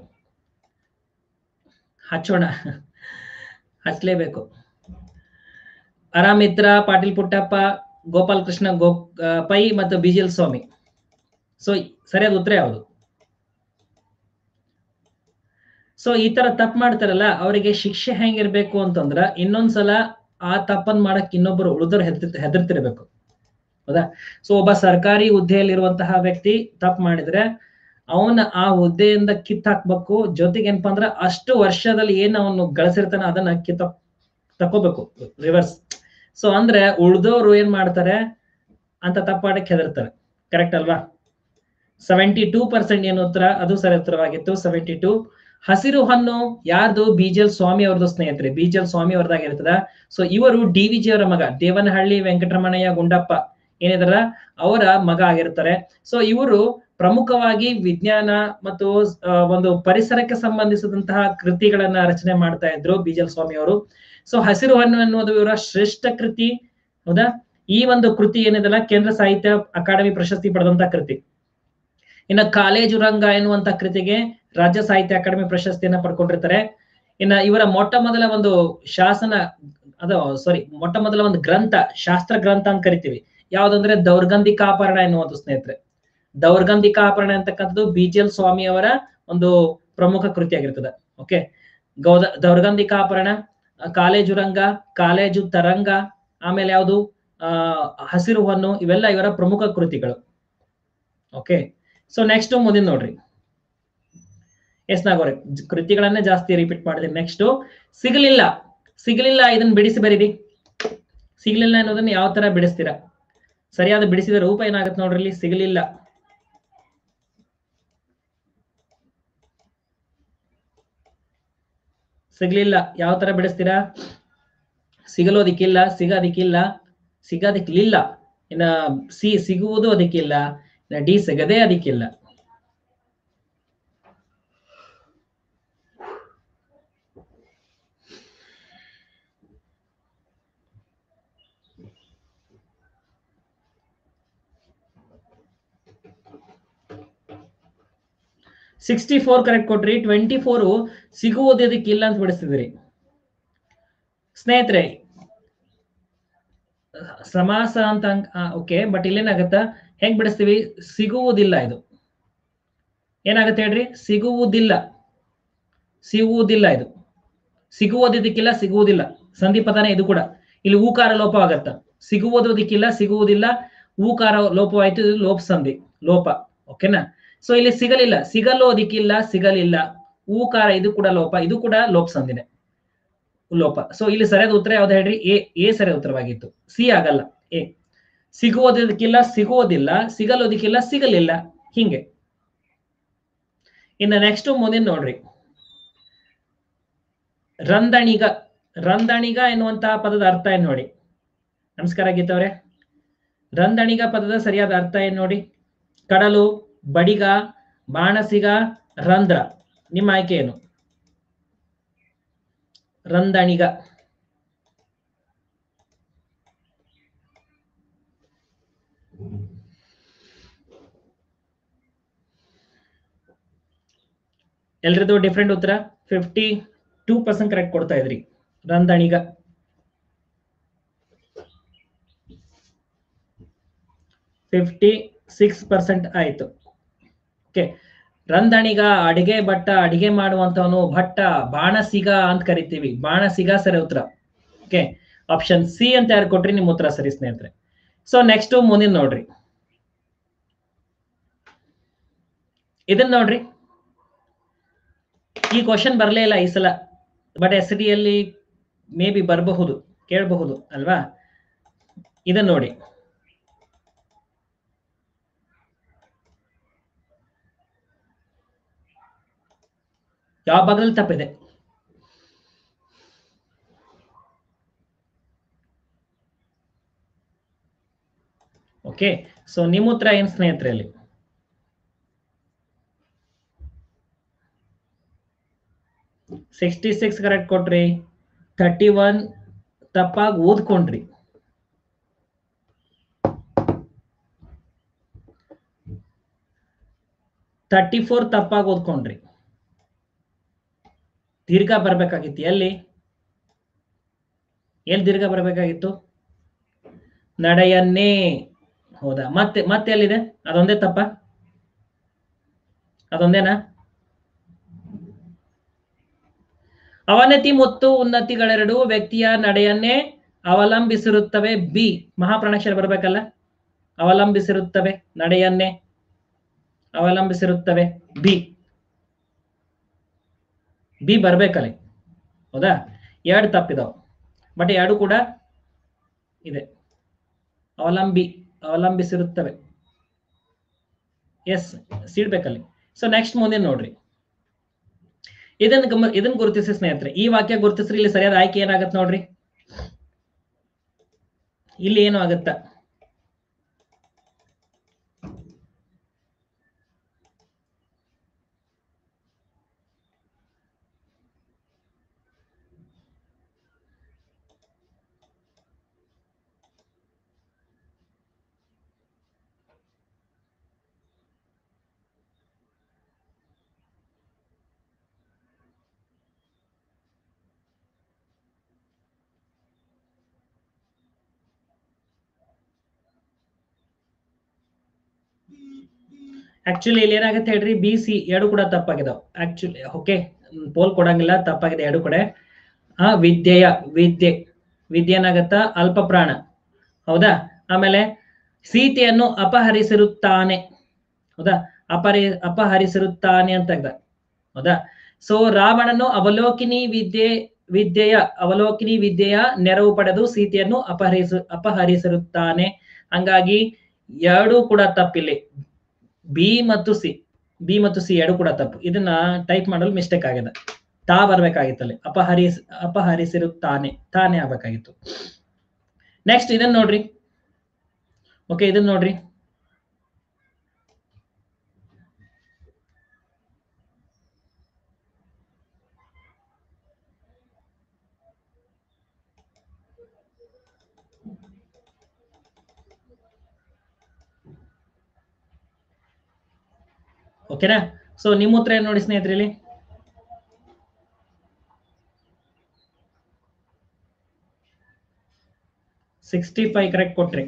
ಹಚ್ಚೋಣ ಹಚ್ಲೇಬೇಕು ಅರಾಮಿತ್ರ ಪಾಟೀಲ್ ಪುಟ್ಟಪ್ಪ ಗೋಪಾಲ್ ಕೃಷ್ಣ ಗೋ ಪೈ ಮತ್ತು ಬಿಜಿಎಲ್ ಸ್ವಾಮಿ ಸೊ ಸರಿಯಾದ ಉತ್ತರ ಯಾವುದು ಸೊ ಈ ತರ ತಪ್ಪು ಮಾಡ್ತಾರಲ್ಲ ಅವರಿಗೆ ಶಿಕ್ಷೆ ಹೆಂಗಿರ್ಬೇಕು ಅಂತಂದ್ರ ಇನ್ನೊಂದ್ಸಲ ಆ ತಪ್ಪನ್ ಮಾಡಕ್ ಇನ್ನೊಬ್ಬರು ಉಳಿದವ್ರು ಹೆದರ್ ಹೆದರ್ತಿರ್ಬೇಕು ಹೌದಾ ಸೊ ಒಬ್ಬ ಸರ್ಕಾರಿ ಹುದ್ದೆಯಲ್ಲಿರುವಂತಹ ವ್ಯಕ್ತಿ ತಪ್ಪು ಮಾಡಿದ್ರೆ ಅವನ ಆ ಹುದ್ದೆಯಿಂದ ಕಿತ್ ಹಾಕ್ಬೇಕು ಜೊತೆಗೆ ಏನಪ್ಪಾ ಅಂದ್ರ ಅಷ್ಟು ವರ್ಷದಲ್ಲಿ ಏನ್ ಅವನು ಗಳಿಸಿರ್ತಾನ ಅದನ್ನ ಕಿತ್ತ ತಕೋಬೇಕು ರಿವರ್ಸ್ ಸೊ ಅಂದ್ರೆ ಉಳ್ದವ್ರು ಏನ್ ಮಾಡ್ತಾರೆ ಅಂತ ತಪ್ಪಾಡಕ್ಕೆ ಹೆದರ್ತಾರೆ ಕರೆಕ್ಟ್ ಅಲ್ವಾ ಸೆವೆಂಟಿ ಟೂ ಪರ್ಸೆಂಟ್ ಏನು ಉತ್ತರ ಅದು ಸರಿ ಉತ್ತರವಾಗಿತ್ತು ಸೆವೆಂಟಿ ಟೂ ಹಸಿರು ಹಣ್ಣು ಯಾರ್ದು ಬಿಜಿಎಲ್ ಸ್ವಾಮಿ ಅವ್ರದ್ದು ಸ್ನೇಹಿತರೆ ಬಿಜಿಎಲ್ ಸ್ವಾಮಿ ಅವ್ರದ್ದಾಗಿರ್ತದ ಸೊ ಇವರು ಡಿ ವಿ ಜಿ ಅವರ ಮಗ ದೇವನಹಳ್ಳಿ ವೆಂಕಟರಮಣಯ್ಯ ಗುಂಡಪ್ಪ ಏನಿದಾರ ಅವರ ಮಗ ಆಗಿರ್ತಾರೆ ಸೊ ಇವರು ಪ್ರಮುಖವಾಗಿ ವಿಜ್ಞಾನ ಮತ್ತು ಆ, ಒಂದು ಪರಿಸರಕ್ಕೆ ಸಂಬಂಧಿಸಿದಂತಹ ಕೃತಿಗಳನ್ನ ರಚನೆ ಮಾಡ್ತಾ ಇದ್ರು ಬಿಜಲ್ ಸ್ವಾಮಿ ಅವರು ಸೊ ಹಸಿರು ಹಣ್ಣು ಎನ್ನುವುದು ಇವರ ಶ್ರೇಷ್ಠ ಕೃತಿ ಹೌದಾ ಈ ಒಂದು ಕೃತಿ ಏನಿದೆಲ್ಲ ಕೇಂದ್ರ ಸಾಹಿತ್ಯ ಅಕಾಡೆಮಿ ಪ್ರಶಸ್ತಿ ಪಡೆದಂತ ಕೃತಿ ಇನ್ನ ಕಾಲೇಜು ರಂಗ ಎನ್ನುವಂತ ಕೃತಿಗೆ ರಾಜ್ಯ ಸಾಹಿತ್ಯ ಅಕಾಡೆಮಿ ಪ್ರಶಸ್ತಿಯನ್ನ ಪಡ್ಕೊಂಡಿರ್ತಾರೆ ಇನ್ನ ಇವರ ಮೊಟ್ಟ ಮೊದಲ ಒಂದು ಶಾಸನ ಅದು ಸಾರಿ ಮೊಟ್ಟ ಮೊದಲ ಒಂದು ಗ್ರಂಥ ಶಾಸ್ತ್ರ ಗ್ರಂಥ ಅಂತ ಕರಿತೀವಿ ಯಾವ್ದಂದ್ರೆ ದೌರ್ಗಂಧಿಕಾಪರಣ ಎನ್ನುವಂತ ಸ್ನೇಹಿತರೆ ದೌರ್ಗಂಧಿಕಾಪರಣ ಅಂತಕ್ಕಂಥದ್ದು ಬಿಜಿಎಲ್ ಸ್ವಾಮಿ ಅವರ ಒಂದು ಪ್ರಮುಖ ಕೃತಿ ಆಗಿರ್ತದೆ ಓಕೆ ಗೌದ ದೌರ್ಗಂಧಿಕಾಪರಣ ಆ, ಕಾಲೇಜು ರಂಗ ಕಾಲೇಜು ತರಂಗ ಆಮೇಲೆ ಯಾವುದು ಆ ಹಸಿರು ಹೊನ್ನು ಇವೆಲ್ಲ ಇವರ ಪ್ರಮುಖ ಕೃತಿಗಳು ಓಕೆ ಸೊ ನೆಕ್ಸ್ಟ್ ಮುಂದಿನ ನೋಡ್ರಿ ಎಸ್ ನಾಗೋರೆ ಕೃತಿಗಳನ್ನೇ ಜಾಸ್ತಿ ರಿಪೀಟ್ ಮಾಡಿದೀನಿ ನೆಕ್ಸ್ಟ್ ಸಿಗಲಿಲ್ಲ ಸಿಗಲಿಲ್ಲ ಇದನ್ನ ಬಿಡಿಸಿ ಬರೀರಿ ಸಿಗಲಿಲ್ಲ ಅನ್ನೋದನ್ನ ಯಾವ ತರ ಬಿಡಿಸ್ತೀರಾ ಸರಿಯಾದ ಬಿಡಿಸಿದ ರೂಪ ಏನಾಗುತ್ತೆ ನೋಡ್ರಿ ಇಲ್ಲಿ ಸಿಗಲಿಲ್ಲ ಸಿಗ್ಲಿಲ್ಲ ಯಾವ ತರ ಬಿಡಿಸ್ತೀರಾ ಸಿಗಲೋದಿಕ್ಕಿಲ್ಲ ಸಿಗೋದಿಕ್ಕಿಲ್ಲ ಸಿಗೋದಿಕ್ಲಿಲ್ಲ ಇನ್ನ ಸಿ ಸಿಗುವುದು ಅದಕ್ಕಿಲ್ಲ ಇನ್ನ ಡಿ ಸಿಗದೇ ಅದಕ್ಕಿಲ್ಲ ಸಿಕ್ಸ್ಟಿ ಫೋರ್ ಕರೆಕ್ಟ್ ಕೊಟ್ರಿ ಟ್ವೆಂಟಿ ಫೋರ್ ಸಿಗುವುದಕ್ಕಿಲ್ಲ ಅಂತ ಬಿಡಿಸ್ತಿದ್ರಿ ಸ್ನೇಹಿತರೆ ಸಮಾಸ ಅಂತ ಓಕೆ ಬಟ್ ಇಲ್ಲೇನಾಗತ್ತ ಹೆಂಗ್ ಬಿಡಿಸ್ತೀವಿ ಸಿಗುವುದಿಲ್ಲ ಇದು ಏನಾಗತ್ತೆ ಹೇಳ್ರಿ ಸಿಗುವುದಿಲ್ಲ ಸಿಗುವುದಿಲ್ಲ ಇದು ಸಿಗುವುದಿಕ್ಕಿಲ್ಲ ಸಿಗುವುದಿಲ್ಲ ಸಂಧಿ ಪದನೇ ಇದು ಕೂಡ ಇಲ್ಲಿ ಊಕಾರ ಲೋಪ ಆಗತ್ತ ಸಿಗುವುದಕ್ಕಿಲ್ಲ ಸಿಗುವುದಿಲ್ಲ ಊಕಾರ ಲೋಪವಾಯ್ತು ಇದು ಲೋಪ ಸಂಧಿ ಲೋಪ ಓಕೆನಾ ಸೊ ಇಲ್ಲಿ ಸಿಗಲಿಲ್ಲ ಸಿಗಲೋದಿಕ್ಕಿಲ್ಲ ಸಿಗಲಿಲ್ಲ ಊಕಾರ ಇದು ಕೂಡ ಲೋಪ ಇದು ಕೂಡ ಲೋಪ ಸಂಧಿನೇ ಲೋಪ ಸೊ ಇಲ್ಲಿ ಸರಿಯಾದ ಉತ್ತರ ಯಾವ್ದು ಹೇಳ್ರಿ ಎ ಎ ಸರಿಯಾದ ಉತ್ತರವಾಗಿತ್ತು ಸಿ ಆಗಲ್ಲ ಎ ಸಿಗುವುದಕ್ಕಿಲ್ಲ ಸಿಗುವುದಿಲ್ಲ ಸಿಗಲೋದಿಕ್ಕಿಲ್ಲ ಸಿಗಲಿಲ್ಲ ಹಿಂಗೆ ಇನ್ನು ನೆಕ್ಸ್ಟ್ ಮುಂದಿನ ನೋಡ್ರಿ ರಂದಣಿಗ ರಂದಣಿಗ ಎನ್ನುವಂತಹ ಪದದ ಅರ್ಥ ಏನ್ ನೋಡಿ ನಮಸ್ಕಾರ ಗೀತವ್ರೆ ರಂದಣಿಗ ಪದದ ಸರಿಯಾದ ಅರ್ಥ ಏನ್ ನೋಡಿ ಕಡಲು ಬಡಿಗ ಬಾಣಸಿಗ ರಂಧ್ರ ನಿಮ್ಮ ಆಯ್ಕೆ ಏನು ರಂದಣಿಗ ಎಲ್ರದ್ದು ಡಿಫ್ರೆಂಟ್ ಉತ್ತರ ಫಿಫ್ಟಿ ಟೂ ಪರ್ಸೆಂಟ್ ಕರೆಕ್ಟ್ ಕೊಡ್ತಾ ಇದ್ರಿ ರಂದಣಿಗ ಫಿಫ್ಟಿ ಸಿಕ್ಸ್ ಪರ್ಸೆಂಟ್ ಆಯ್ತು ಓಕೆ ರಂದಣಿಗ ಅಡಿಗೆ ಭಟ್ಟ ಅಡಿಗೆ ಮಾಡುವಂತವನು ಭಟ್ಟ ಬಾಣಸಿಗ ಅಂತ ಕರಿತೀವಿ ಬಾಣಸಿಗ ಸರಿ ಉತ್ತರ ಓಕೆ ಆಪ್ಷನ್ ಸಿ ಅಂತ ಯಾರು ಕೊಟ್ರಿ ನಿಮ್ ಉತ್ತರ ಸರಿ ಸ್ನೇಹಿತರೆ ಸೊ ನೆಕ್ಸ್ಟ್ ಮುಂದಿನ ನೋಡ್ರಿ ಇದನ್ನ ನೋಡ್ರಿ ಈ ಕ್ವಶನ್ ಬರಲೇ ಇಲ್ಲ ಈ ಸಲ ಬಟ್ ಎಸ್ ಡಿಯಲ್ಲಿ ಮೇ ಬಿ ಬರಬಹುದು ಕೇಳಬಹುದು ಅಲ್ವಾ ಇದನ್ನ ನೋಡಿ ಯಾವ ಭಾಗದಲ್ಲಿ ತಪ್ಪಿದೆ ಓಕೆ ಸೊ ನಿಮ್ಮ ಉತ್ತರ ಏನ್ ಸ್ನೇಹಿತರೆ ಅಲ್ಲಿ ಸಿಕ್ಸ್ಟಿ ಸಿಕ್ಸ್ ಕರೆಕ್ಟ್ ಕೊಟ್ರಿ ಥರ್ಟಿ ಒನ್ ತಪ್ಪಾಗಿ ಓದ್ಕೊಂಡ್ರಿ ತರ್ಟಿ ಫೋರ್ ತಪ್ಪಾಗಿ ಓದ್ಕೊಂಡ್ರಿ ದೀರ್ಘ ಬರ್ಬೇಕಾಗಿತ್ತು ಎಲ್ಲಿ ಎಲ್ಲಿ ದೀರ್ಘ ಬರ್ಬೇಕಾಗಿತ್ತು ನಡೆಯನ್ನೇ ಹೌದಾ ಮತ್ತೆ ಮತ್ತೆ ಎಲ್ಲಿದೆ ಅದೊಂದೇ ತಪ್ಪ ಅದೊಂದೇನಾ ಅವನತಿ ಮತ್ತು ಉನ್ನತಿಗಳೆರಡು ವ್ಯಕ್ತಿಯ ನಡೆಯನ್ನೇ ಅವಲಂಬಿಸಿರುತ್ತವೆ ಬಿ ಮಹಾಪ್ರಾಣಾಕ್ಷರ ಬರ್ಬೇಕಲ್ಲ ಅವಲಂಬಿಸಿರುತ್ತವೆ ನಡೆಯನ್ನೇ ಅವಲಂಬಿಸಿರುತ್ತವೆ ಬಿ ಬಿ ಬರ್ಬೇಕಲ್ಲಿ ಹೌದಾ ಎರಡು ತಪ್ಪಿದಾವ ಬಟ್ ಎರಡು ಕೂಡ ಇದೆ ಅವಲಂಬಿ ಅವಲಂಬಿಸಿರುತ್ತವೆ ಎಸ್ ಸಿಡ್ಬೇಕಲ್ಲಿ ಸೊ ನೆಕ್ಸ್ಟ್ ಮುಂದೆ ನೋಡ್ರಿ ಇದನ್ನ ಗಮ ಇದನ್ನ ಗುರುತಿಸಿ ಸ್ನೇಹಿತರೆ ಈ ವಾಕ್ಯ ಗುರುತಿಸ್ರಿ ಇಲ್ಲಿ ಸರಿಯಾದ ಆಯ್ಕೆ ಏನಾಗತ್ತೆ ನೋಡ್ರಿ ಇಲ್ಲಿ ಏನು ಆಗತ್ತ ಆಕ್ಚುಲಿ ಇಲ್ಲಿ ಏನಾಗುತ್ತೆ ಹೇಳ್ರಿ ಬಿ ಸಿ ಎರಡು ಕೂಡ ತಪ್ಪಾಗಿದಾವ್ ಆಕ್ಚುಲಿ ಓಕೆ ಪೋಲ್ ಕೊಡಂಗಿಲ್ಲ ತಪ್ಪಾಗಿದೆ ಎರಡು ಕಡೆ ಆ ವಿದ್ಯೆಯ ವಿದ್ಯೆ ವಿದ್ಯೆ ಏನಾಗತ್ತ ಅಲ್ಪ ಪ್ರಾಣ ಹೌದಾ ಆಮೇಲೆ ಸೀತೆಯನ್ನು ಅಪಹರಿಸಿರುತ್ತಾನೆ ಹೌದಾ ಅಪಹರಿ ಅಪಹರಿಸಿರುತ್ತಾನೆ ಅಂತ ತೆಗ್ದ ಹೌದಾ ಸೊ ರಾವಣನು ಅವಲೋಕಿನಿ ವಿದ್ಯೆ ವಿದ್ಯೆಯ ಅವಲೋಕಿನಿ ವಿದ್ಯೆಯ ನೆರವು ಪಡೆದು ಸೀತೆಯನ್ನು ಅಪಹರಿಸ ಅಪಹರಿಸಿರುತ್ತಾನೆ ಹಂಗಾಗಿ ಎರಡು ಕೂಡ ತಪ್ಪಿಲ್ಲಿ ಬಿ ಮತ್ತು ಸಿ ಬಿ ಮತ್ತು ಸಿ ಎರಡು ಕೂಡ ತಪ್ಪು ಇದನ್ನ ಟೈಪ್ ಮಾಡಲು ಮಿಸ್ಟೇಕ್ ಆಗಿದೆ ತಾ ಬರ್ಬೇಕಾಗಿತ್ತಲ್ಲಿ ಅಪಹರಿಸ್ ಅಪಹರಿಸಿರುತ್ತಾನೆ ತಾನೇ ಆಗ್ಬೇಕಾಗಿತ್ತು ನೆಕ್ಸ್ಟ್ ಇದನ್ನ ನೋಡ್ರಿ ಓಕೆ ಇದನ್ನ ನೋಡ್ರಿ ಓಕೆನಾ ಸೊ ನಿಮ್ಮ ಉತ್ತರ ಏನ್ ನೋಡಿ ಸ್ನೇಹಿತರೆ ಇಲ್ಲಿ ಸಿಕ್ಸ್ಟಿ ಫೈವ್ ಕರೆಕ್ಟ್ ಕೊಟ್ರಿ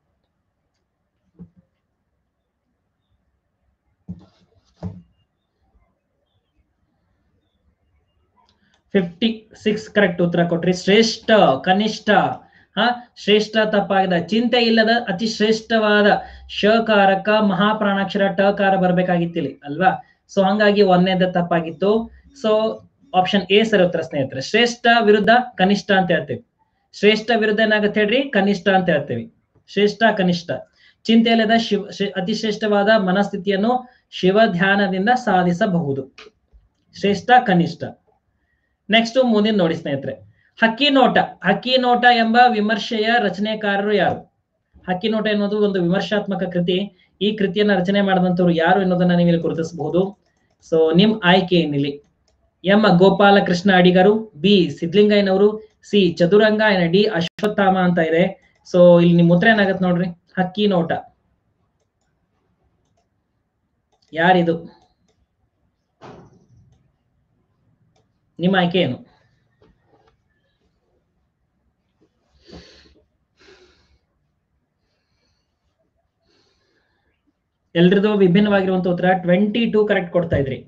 ಫಿಫ್ಟಿ ಸಿಕ್ಸ್ ಕರೆಕ್ಟ್ ಉತ್ತರ ಕೊಟ್ರಿ ಶ್ರೇಷ್ಠ ಕನಿಷ್ಠ ಹ ಶ್ರೇಷ್ಠ ತಪ್ಪಾಗಿದೆ ಚಿಂತೆ ಇಲ್ಲದ ಅತಿ ಶ್ರೇಷ್ಠವಾದ ಶಕಾರಕ ಮಹಾಪ್ರಾಣಾಕ್ಷರ ಟಕಾರ ಬರ್ಬೇಕಾಗಿತ್ತಿಲ್ಲಿ ಅಲ್ವಾ ಸೊ ಹಂಗಾಗಿ ಒಂದನೇದ ತಪ್ಪಾಗಿತ್ತು ಸೊ ಆಪ್ಷನ್ ಎ ಸರಿ ಉತ್ತರ ಸ್ನೇಹಿತರೆ ಶ್ರೇಷ್ಠ ವಿರುದ್ಧ ಕನಿಷ್ಠ ಅಂತ ಹೇಳ್ತೀವಿ ಶ್ರೇಷ್ಠ ವಿರುದ್ಧ ಏನಾಗುತ್ತೆ ಹೇಳ್ರಿ ಕನಿಷ್ಠ ಅಂತ ಹೇಳ್ತೀವಿ ಶ್ರೇಷ್ಠ ಕನಿಷ್ಠ ಚಿಂತೆ ಇಲ್ಲದ ಶಿವ ಶ್ರೇ- ಅತಿ ಶ್ರೇಷ್ಠವಾದ ಮನಸ್ಥಿತಿಯನ್ನು ಶಿವ ಧ್ಯಾನದಿಂದ ಸಾಧಿಸಬಹುದು ಶ್ರೇಷ್ಠ ಕನಿಷ್ಠ ನೆಕ್ಸ್ಟ್ ಮುಂದಿನ ನೋಡಿ ಸ್ನೇಹಿತರೆ ಹಕ್ಕಿ ನೋಟ ಹಕ್ಕಿ ನೋಟ ಎಂಬ ವಿಮರ್ಶೆಯ ರಚನೆಕಾರರು ಯಾರು ಹಕ್ಕಿ ನೋಟ ಎನ್ನುವುದು ಒಂದು ವಿಮರ್ಶಾತ್ಮಕ ಕೃತಿ ಈ ಕೃತಿಯನ್ನ ರಚನೆ ಮಾಡಿದಂತವ್ರು ಯಾರು ಎನ್ನುವುದನ್ನ ನೀವು ಇಲ್ಲಿ ಗುರುತಿಸಬಹುದು ಸೊ ನಿಮ್ ಆಯ್ಕೆ ಏನಿಲ್ಲಿ ಎಂ ಗೋಪಾಲಕೃಷ್ಣ ಅಡಿಗರು ಬಿ ಸಿದ್ಲಿಂಗಯ್ಯನವರು C Chaduranga and D Ashwatthama ಅಂತ ಇದೆ ಸೊ ಇಲ್ಲಿ ನಿಮ್ ಉತ್ತರ ಏನಾಗತ್ತೆ ನೋಡ್ರಿ ಹಕ್ಕಿ ನೋಟ ಯಾರಿದು ನಿಮ್ಮ ಆಯ್ಕೆ ಏನು ಎಲ್ರದ್ದು ವಿಭಿನ್ನವಾಗಿರುವಂತ ಉತ್ತರ ಟ್ವೆಂಟಿ ಟೂ ಕರೆಕ್ಟ್ ಕೊಡ್ತಾ ಇದ್ರಿ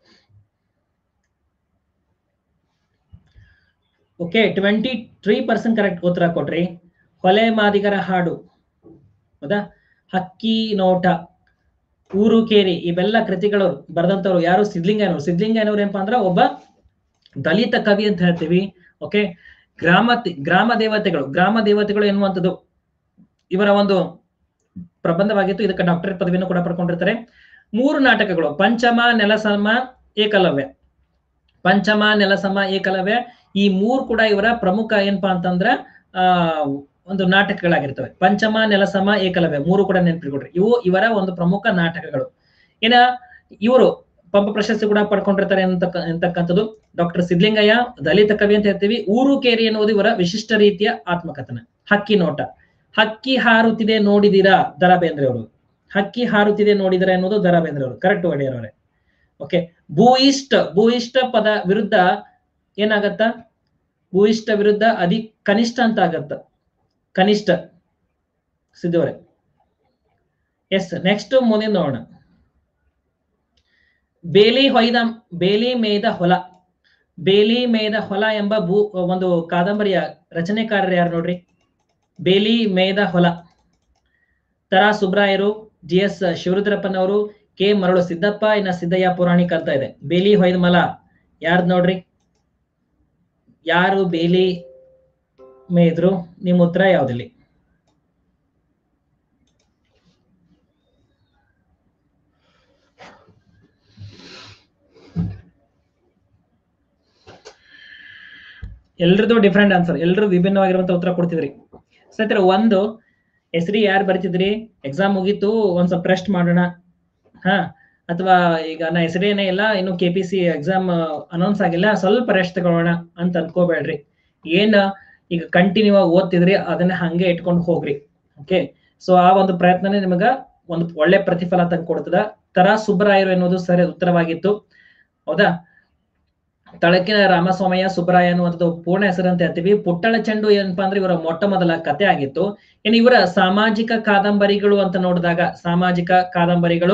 okay twenty three percent correct ಉತ್ತರ ಕೊಟ್ರಿ ಹೊಲೆ ಮಾದಿಗರ ಹಾಡು ಹೌದಾ ಹಕ್ಕಿ ನೋಟ ಊರು ಕೇರಿ ಇವೆಲ್ಲ ಕೃತಿಗಳು ಬರೆದಂತವ್ರು ಯಾರು ಸಿದ್ಲಿಂಗನವರು ಸಿದ್ಲಿಂಗನವ್ರು ಏನಪ್ಪಾ ಅಂದ್ರೆ ಒಬ್ಬ ದಲಿತ ಕವಿ ಅಂತ ಹೇಳ್ತೀವಿ ಓಕೆ ಗ್ರಾಮ ಗ್ರಾಮ ದೇವತೆಗಳು ಗ್ರಾಮ ದೇವತೆಗಳು ಎನ್ನುವಂಥದ್ದು ಇವರ ಒಂದು ಪ್ರಬಂಧವಾಗಿತ್ತು ಇದಕ್ಕೆ ಡಾಕ್ಟರೇಟ್ ಪದವಿಯನ್ನು ಕೂಡ ಪಡ್ಕೊಂಡಿರ್ತಾರೆ ಮೂರು ನಾಟಕಗಳು ಪಂಚಮ ನೆಲಸಮ ಏಕಲವ್ಯ ಪಂಚಮ ನೆಲಸಮ ಏಕಲವ್ಯ ಈ ಮೂರು ಕೂಡ ಇವರ ಪ್ರಮುಖ ಏನಪ್ಪಾ ಅಂತಂದ್ರ ಆ ಒಂದು ನಾಟಕಗಳಾಗಿರ್ತವೆ ಪಂಚಮ ನೆಲಸಮ ಏಕಲವ್ಯ ಮೂರು ಕೂಡ ನೆನಪಿಟ್ಕೊಡ್ರಿ ಇವು ಇವರ ಒಂದು ಪ್ರಮುಖ ನಾಟಕಗಳು ಏನ ಇವರು ಪಂಪ ಪ್ರಶಸ್ತಿ ಕೂಡ ಪಡ್ಕೊಂಡಿರ್ತಾರೆ ಅಂತಕ್ಕ ಅಂತಕ್ಕಂಥದ್ದು ಡಾಕ್ಟರ್ ಸಿದ್ಲಿಂಗಯ್ಯ ದಲಿತ ಕವಿ ಅಂತ ಹೇಳ್ತೀವಿ ಊರು ಕೇರಿ ಎನ್ನುವುದು ಇವರ ವಿಶಿಷ್ಟ ರೀತಿಯ ಆತ್ಮಕಥನ ಹಕ್ಕಿ ನೋಟ ಹಕ್ಕಿ ಹಾರುತ್ತಿದೆ ನೋಡಿದಿರಾ ದರಾ ಬೇಂದ್ರೆ ಅವರು ಹಕ್ಕಿ ಹಾರುತ್ತಿದೆ ನೋಡಿದಿರಾ ಎನ್ನುವುದು ದರಾ ಬೇಂದ್ರೆ ಅವರು ಕರೆಕ್ಟ್ ಒಡೆಯರ್ ಅವರೇ ಓಕೆ ಭೂಯಿಷ್ಠ ಭೂಯಿಷ್ಠ ಪದ ವಿರುದ್ಧ ಏನಾಗತ್ತ ಭೂಯಿಷ್ಠ ವಿರುದ್ಧ ಅದಿ ಕನಿಷ್ಠ ಅಂತ ಆಗತ್ತ ಕನಿಷ್ಠ ಸಿದ್ಧವರೇ ಎಸ್ ನೆಕ್ಸ್ಟ್ ಮುಂದಿನ ನೋಡೋಣ ಬೇಲಿ ಹೊಯ್ದ ಬೇಲಿ ಮೇಯ್ದ ಹೊಲ ಬೇಲಿ ಮೇಯ್ದ ಹೊಲ ಎಂಬ ಭೂ ಒಂದು ಕಾದಂಬರಿಯ ರಚನೆಕಾರರು ಯಾರು ನೋಡ್ರಿ ಬೇಲಿ ಮೇಯ್ದ ಹೊಲ ತರಾ ಸುಬ್ರಾಯರು ಜಿ ಎಸ್ ಶಿವರುದ್ರಪ್ಪನವರು ಕೆ ಮರಳು ಸಿದ್ದಪ್ಪ ಇನ್ನ ಸಿದ್ದಯ್ಯ ಪುರಾಣಿಕ ಅಂತ ಇದೆ ಬೇಲಿ ಹೊಯ್ದ ಮಲ ಯಾರ್ದು ನೋಡ್ರಿ ಯಾರು ಬೇಲಿ ಮೇಯ್ದ್ರು ನಿಮ್ಮ ಉತ್ತರ ಯಾವ್ದಿಲ್ಲಿ ಎಲ್ರದ್ದು ಡಿಫ್ರೆಂಟ್ ಆನ್ಸರ್ ಎಲ್ರು ವಿಭಿನ್ನವಾಗಿರುವಂತ ಉತ್ತರ ಕೊಡ್ತಿದ್ರಿ ಸ್ನೇಹಿತರೆ ಒಂದು ಹೆಸರಿ ಯಾರು ಬರ್ತಿದ್ರಿ ಎಕ್ಸಾಮ್ ಮುಗೀತು ಒಂದ್ ಸ್ವಲ್ಪ ರೆಸ್ಟ್ ಮಾಡೋಣ ಹಾ ಅಥವಾ ಈಗ ನಾ ಹೆಸರೇನೇ ಇಲ್ಲ ಇನ್ನು K P C exam announce ಆಗಿಲ್ಲ ಸ್ವಲ್ಪ ರೆಸ್ಟ್ ತಗೊಳ್ಳೋಣ ಅಂತ ಅನ್ಕೋಬೇಡ್ರಿ ಏನ್ ಈಗ ಕಂಟಿನ್ಯೂ ಆಗಿ ಓದ್ತಿದ್ರಿ ಅದನ್ನ ಹಂಗೆ ಇಟ್ಕೊಂಡು ಹೋಗ್ರಿ ಓಕೆ ಸೊ ಆ ಒಂದು ಪ್ರಯತ್ನನೇ ನಿಮಗ ಒಂದು ಒಳ್ಳೆ ಪ್ರತಿಫಲ ತಂದು ಕೊಡ್ತದ ತರಾ ಸುಬ್ಬರಾಯರು ಎನ್ನುವುದು ಸರಿ ಉತ್ತರವಾಗಿತ್ತು ಹೌದಾ ತಳಕಿನ ರಾಮಸ್ವಾಮಯ್ಯ ಸುಬ್ರಾಯ ಅನ್ನುವಂಥದ್ದು ಪೂರ್ಣ ಹೆಸರಂತ ಹೇಳ್ತೀವಿ ಪುಟ್ಟಳ ಚೆಂಡು ಏನಪ್ಪಾ ಅಂದ್ರೆ ಇವರ ಮೊಟ್ಟ ಮೊದಲ ಕತೆ ಆಗಿತ್ತು ಇನ್ನು ಇವರ ಸಾಮಾಜಿಕ ಕಾದಂಬರಿಗಳು ಅಂತ ನೋಡಿದಾಗ ಸಾಮಾಜಿಕ ಕಾದಂಬರಿಗಳು